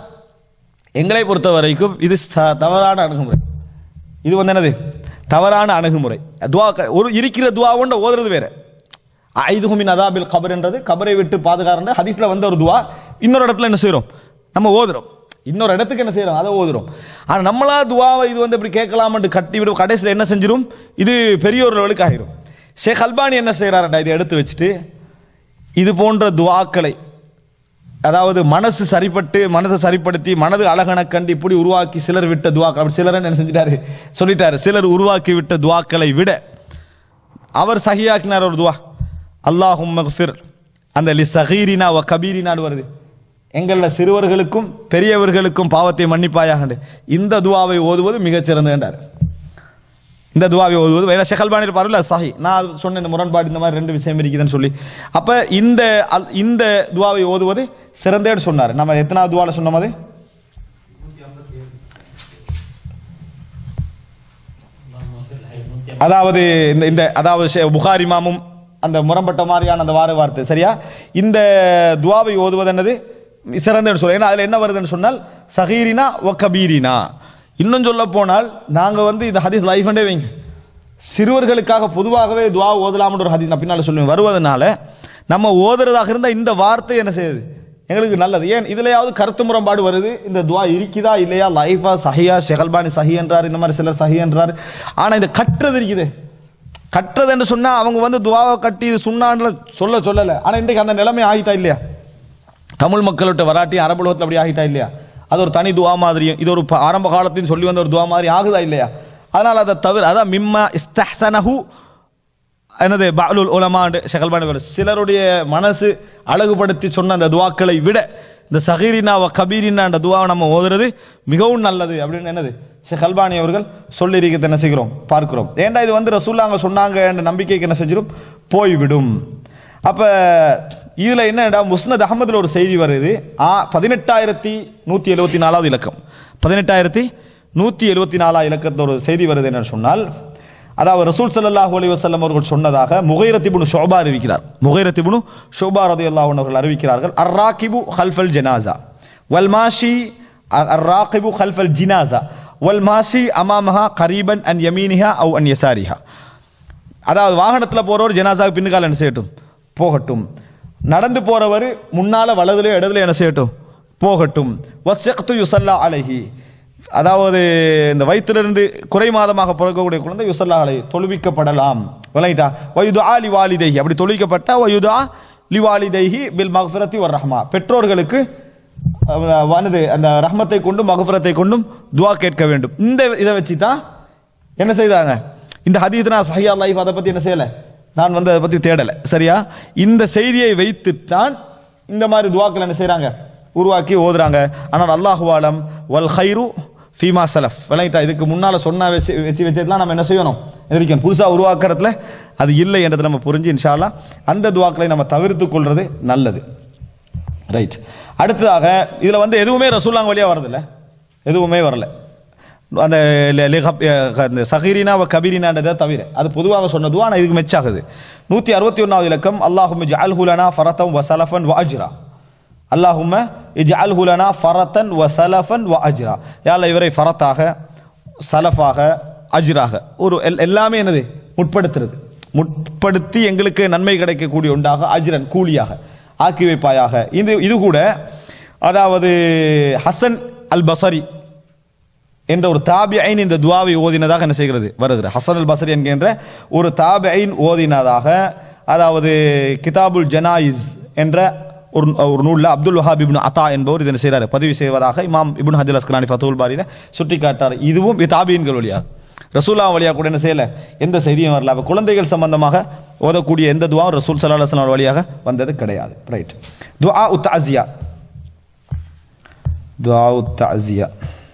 எங்களை பொறுத்த வரைக்கும் இது ச- தவறான அணுகுமுறை இது வந்து என்னது தவறான அணுகுமுறை துவா க- ஒரு இருக்கிற துவா ஒன்று ஓதுறது வேற ஐதுகுமின் அதாபில் கபர்ன்றது கபரை விட்டு பாதுகாரன்ற ஹதீஸ்ல வந்த ஒரு துவா இன்னொரு இடத்துல என்ன செய்றோம் நம்ம ஓதுறோம் இன்னொரு இடத்துக்கு என்ன செய்றோம் அதை ஓதுறோம் ஆனா நம்மளா துவாவை இது வந்து இப்படி கேட்கலாம்னு கட்டி விடும் கடைசியில் என்ன செஞ்சிரும் இது பெரிய ஒரு லெவலுக்கு ஆகிரும் ஷேக் அல்பானி என்ன செய்யறாருடா இதை எடுத்து வச்சுட்டு இது போன்ற துவாக்களை அதாவது மனசு சரிப்பட்டு மனசை சரிப்படுத்தி மனது அழகன கண்டு இப்படி உருவாக்கி சிலர் விட்ட துவாக்கள் அப்படி சிலர் என்ன செஞ்சிட்டாரு சொல்லிட்டாரு சிலர் உருவாக்கி விட்ட துவாக்களை விட அவர் சஹியாக்கினார் ஒரு துவா அல்லாஹும் மக்ஃபிர் அந்த லி சகீரினா வ கபீரினாடு வருது எங்களில் சிறுவர்களுக்கும் பெரியவர்களுக்கும் பாவத்தை மன்னிப்பாயாக இந்த துவாவை ஓதுவது மிகச்சிறந்தது என்றார் இந்த துவாவை ஓதுவது வேற ஷெகல்பானி இருப்பார்ல சஹி நான் சொன்ன இந்த முரண்பாடு இந்த மாதிரி ரெண்டு விஷயம் இருக்குதுன்னு சொல்லி அப்ப இந்த அல்- இந்த துவாவை ஓதுவது சிறந்தேன்னு சொன்னார் நம்ம எத்தனாவது துவால சொன்னோம் அது அதாவது இந்த இந்த அதாவது ஷே- புகாரி இமாமும் அந்த முரம்பட்ட மாதிரியான அந்த வார வார்த்தை சரியா இந்த துவாவை ஓதுவது என்னது சிறந்தன்னு சொல்ல ஏன்னா அதுல என்ன வருதுன்னு சொன்னால் சகீரினா ஒ கபீரினா இன்னும் சொல்ல போனால் நாங்க வந்து இந்த ஹதீஸ் லைஃப்ண்டே வைங்க சிறுவர்களுக்காக பொதுவாகவே துவா ஓதலாம்னு ஒரு ஹதீஸ் நான் பின்னால சொல்லுவேன் வருவதனால நம்ம ஓதுறதாக இருந்தால் இந்த வார்த்தை என்ன செய்யுது எங்களுக்கு நல்லது ஏன் இதுலயாவது கருத்து முரண்பாடு வருது இந்த துவா இருக்குதா இல்லையா லைஃபா சஹியா ஷெகல்பானி சஹி என்றார் இந்த மாதிரி சிலர் சஹி என்றார் ஆனா இந்த கட்டுறது இருக்குது கட்டுறது என்று சொன்னா அவங்க வந்து துவாவை கட்டி இது சுண்ணான்ல சொல்ல சொல்லல ஆனா இன்றைக்கு அந்த நிலைமை ஆகிட்டா இல்லையா தமிழ் மக்கள்கிட்ட வராட்டி அரபு உலகத்துல அப்படி ஆகிட்டா இல்லையா அது ஒரு தனி துவா மாதிரியும் இது ஒரு ப- ஆரம்ப காலத்தின் சொல்லி வந்த ஒரு துவா மாதிரி ஆகுதா இல்லையா அதனால அதை தவிர அதான் மிம்மா இஸ்தஹ்சனஹு என்னது பாலுல் உலமாண்டு ஷெகல்பானு சிலருடைய மனசு அழகுபடுத்தி சொன்ன அந்த துவாக்களை விட இந்த சஹீரினாவ கபீரினான்ற துவாவை நம்ம ஓதுறது மிகவும் நல்லது அப்படின்னு என்னது ஷேக் அல்பானி அவர்கள் சொல்லியிருக்கிறது என்ன செய்கிறோம் பார்க்கிறோம் ஏன்டா இது வந்து ரசூல்லாங்க சொன்னாங்க என்ற நம்பிக்கைக்கு என்ன செஞ்சிடும் போய்விடும் அப்ப இதுல என்னடா முஸ்னத் அகமதுல ஒரு செய்தி வருது ஆ பதினெட்டாயிரத்தி நூத்தி எழுபத்தி நாலாவது இலக்கம் பதினெட்டாயிரத்தி நூத்தி எழுபத்தி நாலாவது இலக்கத்தில் ஒரு செய்தி வருது என்னன்னு சொன்னால் அதாவது ரசூல் ஸல்லல்லாஹு அலைஹி வஸல்லம் அவர்கள் சொன்னதாக முகைரத்திபுனு ஷோபா அறிவிக்கிறார் முகைரத்திபுனு ஷோபா ரதியல்லாஹு அன்ஹு அவர்கள் அறிவிக்கிறார்கள் அர்ராகிபு ஹல்ஃபல் ஜனாசா வல் மாஷி அர்ராகிபு ஹல்ஃபல் ஜினாசா வல் மாஷி அமாமஹா கரீபன் அன் யமீனிஹா அவ் அன் யசாரிஹா அதாவது வாகனத்தில் போறவர் ஜனாசாவுக்கு பின்னுக்கால என்ன செய்யட்டும் போகட்டும் நடந்து போறவர் முன்னால வலதுல இடதுல என்ன செய்யட்டும் போகட்டும் வஸ்யக்து யுசல்லா அலைஹி அதாவது இந்த வயிற்றிலிருந்து குறை மாதமாக பிறக்கக்கூடிய குழந்தை யுசல்லா அலை தொழுவிக்கப்படலாம் விளங்கிட்டா வயுது ஆலி வாலிதைஹி அப்படி தொழுவிக்கப்பட்டா வயுதா லிவாலிதைஹி பில் மக்ஃபிரத்தி வர் ரஹ்மா பெற்றோர்களுக்கு அஹ், வனது அந்த ரஹ்மத்தை கொண்டும் மகஃபிரத்தை கொண்டும் துவா கேட்க வேண்டும் இந்த இதை வச்சு தான் என்ன செய்தாங்க இந்த ஹதீத் நான் சஹியா லைஃப் அதை பத்தி என்ன செய்யல நான் வந்து அதை பத்தி தேடல சரியா இந்த செய்தியை வைத்துத்தான் இந்த மாதிரி துவாக்கள் என்ன செய்றாங்க உருவாக்கி ஓதுறாங்க ஆனால் அல்லாஹுவாலம் வல் ஹைரு ஃபீமா சலஃப் விளங்கிட்டா இதுக்கு முன்னால சொன்ன வச்சு வச்சு வச்சதுலாம் நம்ம என்ன செய்யணும் எதிர்க்கணும் புதுசா உருவாக்குறதுல அது இல்லை என்றதை நம்ம புரிஞ்சு இன்ஷா அல்லாஹ் அந்த துவாக்களை நம்ம தவிர்த்து கொள்றது நல்லது ரைட் அடுத்ததாக இதுல வந்து எதுவுமே ரசூல்லாங்க வழியா வரதில்ல எதுவுமே வரல அந்த லி- லிகப்- அஹ் அந்த சஹீரினா வ கபீரினான்றதை தவிர அது பொதுவாக சொன்னது ஆனால் இதுக்கு மெச்சாகுது நூற்றி அறுபத்தி ஒன்றாவது இலக்கம் அல்லாஹும் ஜஅல் ஹுலனா ஃபரத்தம் வ சலஃபன் வ அஜ்ரா அல்லாஹும்ம இஜ்அல் ஹுலனா ஃபரத்தன் வ சலஃபன் வ அஜ்ரா யால இவரை ஃபரத்தாக சலஃபாக அஜ்ராக ஒரு எல்- எல்லாமே என்னது முற்படுத்துறது முற்படுத்தி எங்களுக்கு நன்மை கிடைக்கக்கூடிய ஒன்றாக அஜ்ரன் கூலியாக ஆக்கி வைப்பாயாக இது இது கூட அதாவது ஹசன் அல் பசரி என்ற ஒரு தாபிஐன் இந்த துவாவை ஓதினதாக என்ன செய்கிறது வருகிறது ஹசன் அல் பசரி என்கின்ற ஒரு தாபிஐன் ஓதினதாக அதாவது கிதாபுல் ஜனாயிஸ் என்ற ஒரு ஒரு நூலில் அப்துல் வஹாப் இப்னு அத்தா என்பவர் இதனை செய்கிறார் பதிவு செய்வதாக இமாம் இப்னு ஹஜல் அஸ்கலானி ஃபத்துல் பாரியில் சுட்டி காட்டார் இதுவும் இது தாபியின்கள் வழியா ரசூலா வழியாக கூட என்ன செய்யல எந்த செய்தியும் வரல அப்ப குழந்தைகள் சம்பந்தமாக ஓதக்கூடிய எந்த துவாவும் ரசூல் சல்லா அலுவலாம் வழியாக வந்தது கிடையாது ரைட் துஆ உத் அசியா துஆ உத் அசியா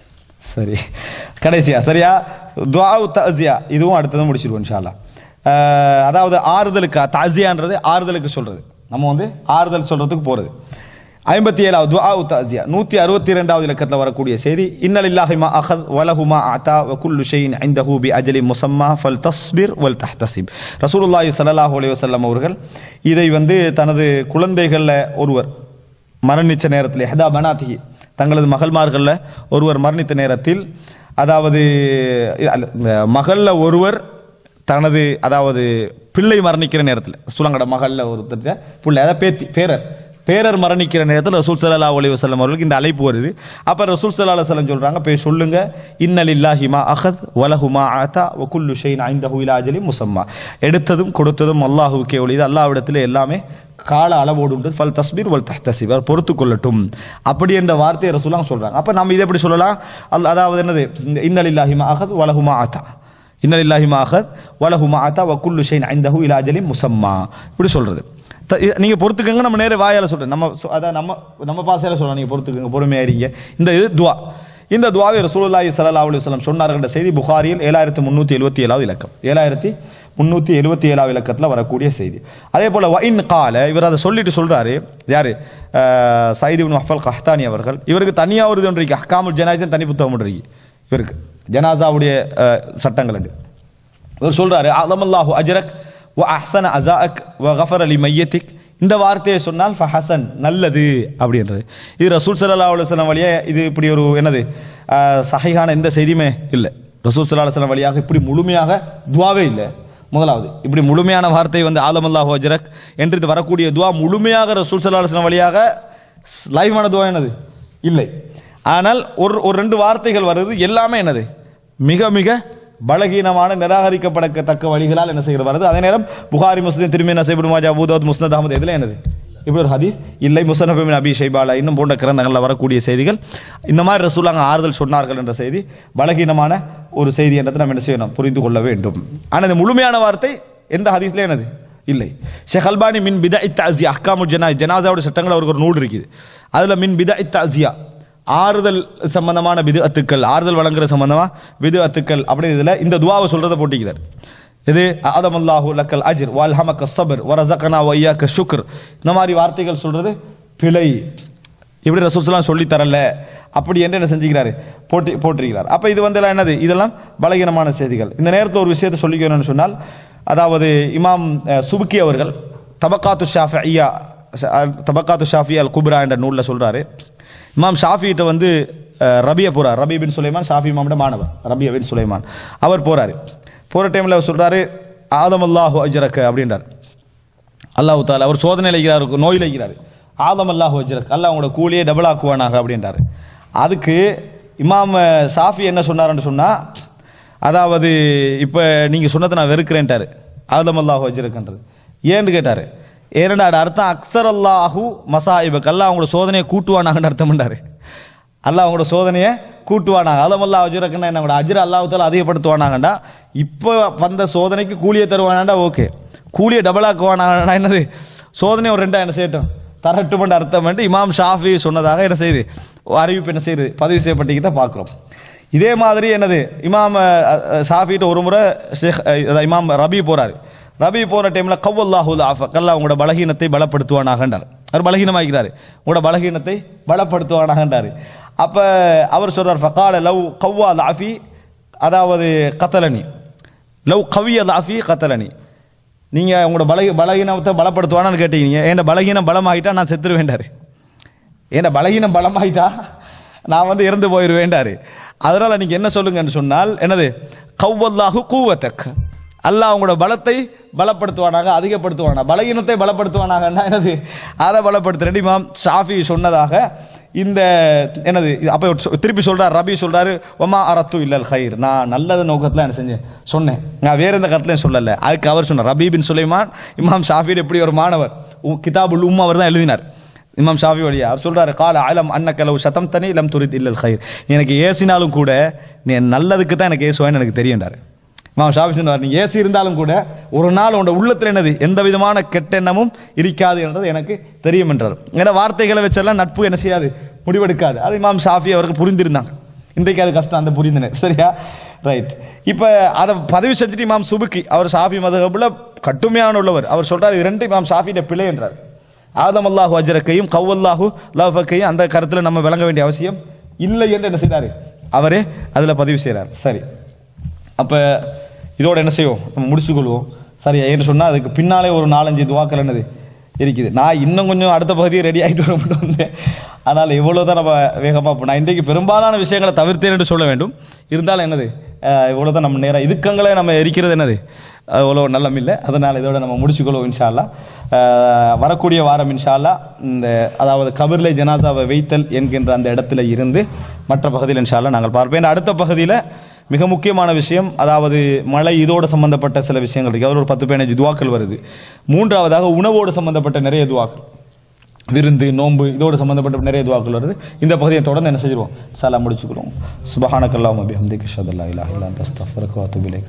சரி கடைசியா சரியா துஆ தஅசியா இதுவும் அடுத்தது முடிச்சிருவோம் இன்ஷா அல்லாஹ் அஹ், அதாவது ஆறுதலுக்கு தஅசியான்றது ஆறுதலுக்கு சொல்றது நம்ம வந்து ஆறுதல் சொல்றதுக்கு போறது ஐம்பத்தி ஏழாவது துஆ தஅசியா நூத்தி அறுபத்தி இரண்டாவது இலக்கத்தில் வரக்கூடிய செய்தி இன்னலில்லாஹி மா அஹத் வலஹு மா அத்தா வ குல்லு ஷைஇன் இந்தஹு பி அஜலி முஸம்மா ஃபல் தஸ்பிர் வல் தஹ்தசிப் ரசூலுல்லாஹி ஸல்லல்லாஹு அலைஹி வஸல்லம் அவர்கள் இதை வந்து தனது குழந்தைகள்ல ஒருவர் மரணிச்ச நேரத்தில் எஹதா பனாத்திஹி தங்களது மகள்மார்கள்ல ஒருவர் மரணித்த நேரத்தில் அதாவது அல்ல, இந்த மகள்ல ஒருவர் தனது அதாவது பிள்ளை மரணிக்கிற நேரத்தில் சுலங்கட மகள்ல ஒருத்தர் பிள்ளை அதாவது பேத்தி பேரர் பேரர் மரணிக்கிற நேரத்தில் ரசூல் சல்லா அலி வசல்லம் அவர்களுக்கு இந்த அழைப்பு வருது அப்ப ரசூல் சல்லா அலுவலம் சொல்றாங்க போய் சொல்லுங்க இன்னலில்லாஹி மா அஹத் வலஹுமா ஆத்தா வகுல்லு ஷைன் ஐந்தஹு இலா அஜலி முசம்மா எடுத்ததும் கொடுத்ததும் அல்லாஹுக்கே ஒளிது அல்லாஹ்விடத்தில் எல்லாமே கால அளவோடு உண்டு ஃபல் தஸ்பீர் வல் தஹ்தசிபர் பொறுத்து கொள்ளட்டும் அப்படி என்ற வார்த்தையை ரசூலாங்க சொல்றாங்க அப்ப நம்ம இதை எப்படி சொல்லலாம் அல் அதாவது என்னது இந்த இன்னலில்லாஹி மா அஹத் வலஹுமா ஆத்தா இன்னலில்லாஹி மா அஹத் வலஹுமா ஆத்தா வகுல்லு ஷைன் ஐந்தஹு இலா அஜலி முசம்மா இப்படி சொல்றது த- இ- நீங்க பொறுத்துக்கங்க நம்ம நேர வாயால சொல்றேன் நம்ம சொ- அதான் நம்ம நம்ம பாசையில சொல்றோம் நீங்க பொறுத்துக்கங்க பொறுமையா இருங்க இந்த இது துவா இந்த துவாவை ரசூலுல்லாஹி ஸல்லல்லாஹு அலைஹி வஸல்லம் சொன்னார்கள் என்ற செய்தி புகாரியில் ஏழாயிரத்தி முன்னூத்தி எழுபத்தி ஏழாவது இலக்கம் ஏழாயிரத்தி முன்னூத்தி எழுபத்தி ஏழாவது இலக்கத்தில் வரக்கூடிய செய்தி அதே போல வைன் கால இவர் அதை சொல்லிட்டு சொல்றாரு யாரு அஹ், சயீத் இப்னு அஃபல் கஹ்தானி அவர்கள் இவருக்கு தனியா ஒரு இது ஒன்று இருக்கு அஹ்காமுல் ஜனாயிசன் தனி புத்தகம் ஒன்று இருக்கு இவருக்கு ஜனாசாவுடைய அஹ், சட்டங்கள் இருக்கு இவர் சொல்றாரு அலமல்லாஹு அஜரக் வ அஹ்சன அசாஅக் வ கஃபர லி மையத்திக் இந்த வார்த்தையை சொன்னால் ஃபஹசன் நல்லது அப்படின்றது இது ரசூல் ஸல்லல்லாஹு அலைஹி வஸல்லம் வழியா இது இப்படி ஒரு என்னது ஆஹ், சஹீஹான எந்த செய்தியுமே இல்லை ரசூல் ஸல்லல்லாஹு அலைஹி வஸல்லம் வழியாக இப்படி முழுமையாக துவாவே இல்லை முதலாவது இப்படி முழுமையான வார்த்தை வந்து ஆலமல்லாஹு அஜரக் என்று இது வரக்கூடிய துவா முழுமையாக ரசூல் ஸல்லல்லாஹு அலைஹி வஸல்லம் வழியாக லைவான துவா என்னது இல்லை ஆனால் ஒரு ஒரு ரெண்டு வார்த்தைகள் வருது எல்லாமே என்னது மிக மிக பலகீனமான நிராகரிக்கப்படத்தக்க வழிகளால் என்ன செய்கிறது வருது அதே நேரம் புகாரி முஸ்லிம் திரும்பி நசைபுடு மாஜா பூதாத் முஸ்னத் அஹமது எதுல என்னது இப்படி ஒரு ஹதீஸ் இல்லை முசனபின் அபி ஷைபாலா இன்னும் போன்ற கிரந்தங்களில் வரக்கூடிய செய்திகள் இந்த மாதிரி ரசூலாங்க ஆறுதல் சொன்னார்கள் என்ற செய்தி பலகீனமான ஒரு செய்தி என்றதை நம்ம என்ன செய்யணும் புரிந்து கொள்ள வேண்டும் ஆனால் இந்த முழுமையான வார்த்தை எந்த ஹதீஸ்ல என்னது இல்லை ஷேக் அல்பானி மின் பிதா இத்தாசியா அஹ்காமுல் ஜனா ஜனாசாவோட சட்டங்கள் அவருக்கு ஒரு நூல் இருக்குது அதில் மின் பிதா இத்தாசியா ஆறுதல் சம்பந்தமான விது அத்துக்கள் ஆறுதல் வழங்குற சம்பந்தமா விது அத்துக்கள் அப்படி இதில் இந்த துவாவை சொல்றதை போட்டிக்கிறார் இது ஆதம் அல்லாஹு லக்கல் அஜிர் வால் ஹமக்க சபர் வரசகனா வையாக்க சுக்ர் இந்த மாதிரி வார்த்தைகள் சொல்றது பிழை இப்படி ரசூல்லாம் சொல்லி தரல அப்படி என்று என்ன செஞ்சுக்கிறாரு போட்டி போட்டிருக்கிறார் அப்ப இது வந்து எல்லாம் என்னது இதெல்லாம் பலகீனமான செய்திகள் இந்த நேரத்தில் ஒரு விஷயத்தை சொல்லிக்கணும்னு சொன்னால் அதாவது இமாம் அஹ், சுபுக்கி அவர்கள் தபக்காத்து ஷாஃபியா தபக்காத்து ஷாஃபியா அல் குப்ரா என்ற நூலில் சொல்றாரு இமாம் ஷாஃபிகிட்ட வந்து அஹ், ரபிய போறார் ரபி பின் சுலைமான் ஷாஃபி இமாமோட மாணவர் ரபிய பின் சுலைமான் அவர் போறாரு போற டைம்ல அவர் சொல்றாரு ஆதம் அல்லாஹு அஜரக்க அப்படின்றார் அல்லாஹ் தாலா அவர் சோதனை அளிக்கிறார் நோயில் அளிக்கிறார் ஆதம் அல்லாஹ் வஜ்ரக் அல்லாஹ் உங்களோட கூலியை டபுள் ஆக்குவானாக அப்படின்றாரு அதுக்கு இமாம் சாஃபி என்ன சொன்னாருன்னு சொன்னா அதாவது இப்போ நீங்கள் சொன்னதை நான் வெறுக்கிறேன்ட்டாரு ஆதம் அல்லாஹ் வஜ்ரக்ன்றது ஏன்னு கேட்டாரு ஏன்னா அது அர்த்தம் அக்சர் அல்லாஹு மசாயிபக் அல்லாஹ் அவங்களோட சோதனையை கூட்டுவானாங்கன்னு அர்த்தம் பண்ணாரு அல்லாஹ் அவங்களோட சோதனையை கூட்டுவானாங்க அதம் அல்லாஹ் அஜுரக்குன்னா என்னோட அஜுர அல்லாஹால அதிகப்படுத்துவானாங்கண்டா இப்போ வந்த சோதனைக்கு கூலியை தருவானாண்டா ஓகே கூலியை டபுள் ஆக்குவானாங்கடா என்னது சோதனை ஒரு ரெண்டா என்ன செய்யட்டும் தரட்டும் என்ற அர்த்தம் வந்து இமாம் ஷாஃபி சொன்னதாக என்ன செய்யுது ஒரு அறிவிப்பு என்ன செய்யுது பதிவு செய்யப்பட்டிருக்கிறத பார்க்குறோம் இதே மாதிரி என்னது இமாம் அஹ், அஹ், ஷாஃபிட்ட ஒரு முறை ஷேக் அஹ், அதாவது இமாம் ரபி போறாரு ரபி போன டைம்ல கவ்வல்லாஹுல் ஆஃபக் அல்லாஹ் உங்களோட பலகீனத்தை பலப்படுத்துவானாகன்றார் அவர் பலகீனமாக்கிறாரு உங்களோட பலகீனத்தை பலப்படுத்துவானாகன்றாரு அப்ப அவர் சொல்றார் ஃபகால லவ் கவ்வா லாஃபி அதாவது கத்தலனி லவ் கவிய லாஃபி கத்தலனி நீங்க உங்களோட பலகி பலகீனத்தை பலப்படுத்துவானான்னு கேட்டீங்க என் பலகீனம் பலமாகிட்டா நான் செத்துருவேண்டாரு ஏன்னா பலகீனம் பலமாயிட்டா நான் வந்து இறந்து போயிடுவேண்டாரு அதனால நீங்க என்ன சொல்லுங்கன்னு சொன்னால் என்னது கவ்வல்லாஹு கூவத்தக் அல்லாஹ் உங்களோட பலத்தை பலப்படுத்துவானாக அதிகப்படுத்துவானா பலகீனத்தை பலப்படுத்துவானாகன்னா என்னது அதை பலப்படுத்துறேன் இமாம் ஷாஃபி சொன்னதாக இந்த என்னது இது அப்ப சொ- திருப்பி சொல்றார் ரபி சொல்றாரு ஒமா அரத்து இல்லல் ஹைர் நான் நல்லது நோக்கத்துல என்ன செஞ்சேன் சொன்னேன் நான் வேற எந்த கருத்துலையும் சொல்லல அதுக்கு அவர் சொன்னார் ரபி பின் சுலைமான் இமாம் ஷாஃபியோட எப்படி ஒரு மாணவர் உ- கிதாபுல் உம் அவர் தான் எழுதினார் இமாம் ஷாஃபி வழியா அவர் சொல்றாரு கால ஆலம் அன்னக்கலவு சதம் தனி லம் துரித் இல்லல் ஹைர் நீ எனக்கு ஏசினாலும் கூட நீ நல்லதுக்கு தான் எனக்கு ஏசுவான்னு எனக்கு தெரியும்டாரு இமாம் ஷாஃபி சொன்னார் நீ ஏசி இருந்தாலும் கூட ஒரு நாள் உன்னோட உள்ளத்தில் என்னது எந்த விதமான கெட்டெண்ணமும் இருக்காது என்றது எனக்கு தெரியும் என்றார் ஏன்னா வார்த்தைகளை வச்செல்லாம் நட்பு என்ன செய்யாது முடிவெடுக்காது அது இமாம் ஷாஃபி அவருக்கு புரிந்திருந்தாங்க இன்றைக்கு அது கஷ்டம் அந்த புரிந்தனர் சரியா ரைட் இப்போ அதை பதிவு செஞ்சுட்டு இமாம் சுபுக்கி அவர் ஷாஃபி மதகபுல கட்டுமையான உள்ளவர் அவர் சொல்றாரு இது ரெண்டு இமாம் ஷாஃபியோட பிழை என்றார் ஆதம் அல்லாஹு அஜரக்கையும் கவ்வல்லாஹு லாஃபக்கையும் அந்த கருத்தில் நம்ம விளங்க வேண்டிய அவசியம் இல்லை என்று என்ன செய்றாரு அவரே அதில் பதிவு செய்கிறார் சரி அப்போ இதோட என்ன செய்வோம் நம்ம முடிச்சுக்கொள்வோம் சரி ஏன்னு சொன்னால் அதுக்கு பின்னாலே ஒரு நாலஞ்சு துவாக்கள் என்னது இருக்குது நான் இன்னும் கொஞ்சம் அடுத்த பகுதியை ரெடி ஆகிட்டு வர மட்டும் வந்தேன் அதனால் எவ்வளோ தான் நம்ம வேகமாக போ நான் இன்றைக்கு பெரும்பாலான விஷயங்களை தவிர்த்தேன் என்று சொல்ல வேண்டும் இருந்தாலும் என்னது இவ்வளோ தான் நம்ம நேரம் இதுக்கங்களே நம்ம எரிக்கிறது என்னது அவ்வளோ நல்லம் இல்லை அதனால் இதோட நம்ம முடிச்சுக்கொள்வோம் இன்ஷா அல்லாஹ். அஹ், வரக்கூடிய வாரம் இன்ஷா அல்லாஹ் இந்த அதாவது கபிர்லை ஜனாசாவை வைத்தல் என்கின்ற அந்த இடத்துல இருந்து மற்ற பகுதியில் இன்ஷா அல்லாஹ் நாங்கள் பார்ப்போம் இந்த அடுத்த பகுதியில் மிக முக்கியமான விஷயம் அதாவது மழை இதோடு சம்பந்தப்பட்ட சில விஷயங்கள் இருக்கு அதில் ஒரு பத்து பதினஞ்சு துவாக்கள் வருது மூன்றாவதாக உணவோடு சம்பந்தப்பட்ட நிறைய துவாக்கள் விருந்து நோன்பு இதோடு சம்பந்தப்பட்ட நிறைய துவாக்கள் வருது இந்த பகுதியை தொடர்ந்து என்ன செஞ்சிருவோம் சாலா முடிச்சுக்கிறோம் சுபஹானக்கல்லாம் அபிஹம்திக் ஷதல்லா இலாஹ் இல்லா அன்த அஸ்தக்ஃபிருக்க வ அத்தூபு இலைக்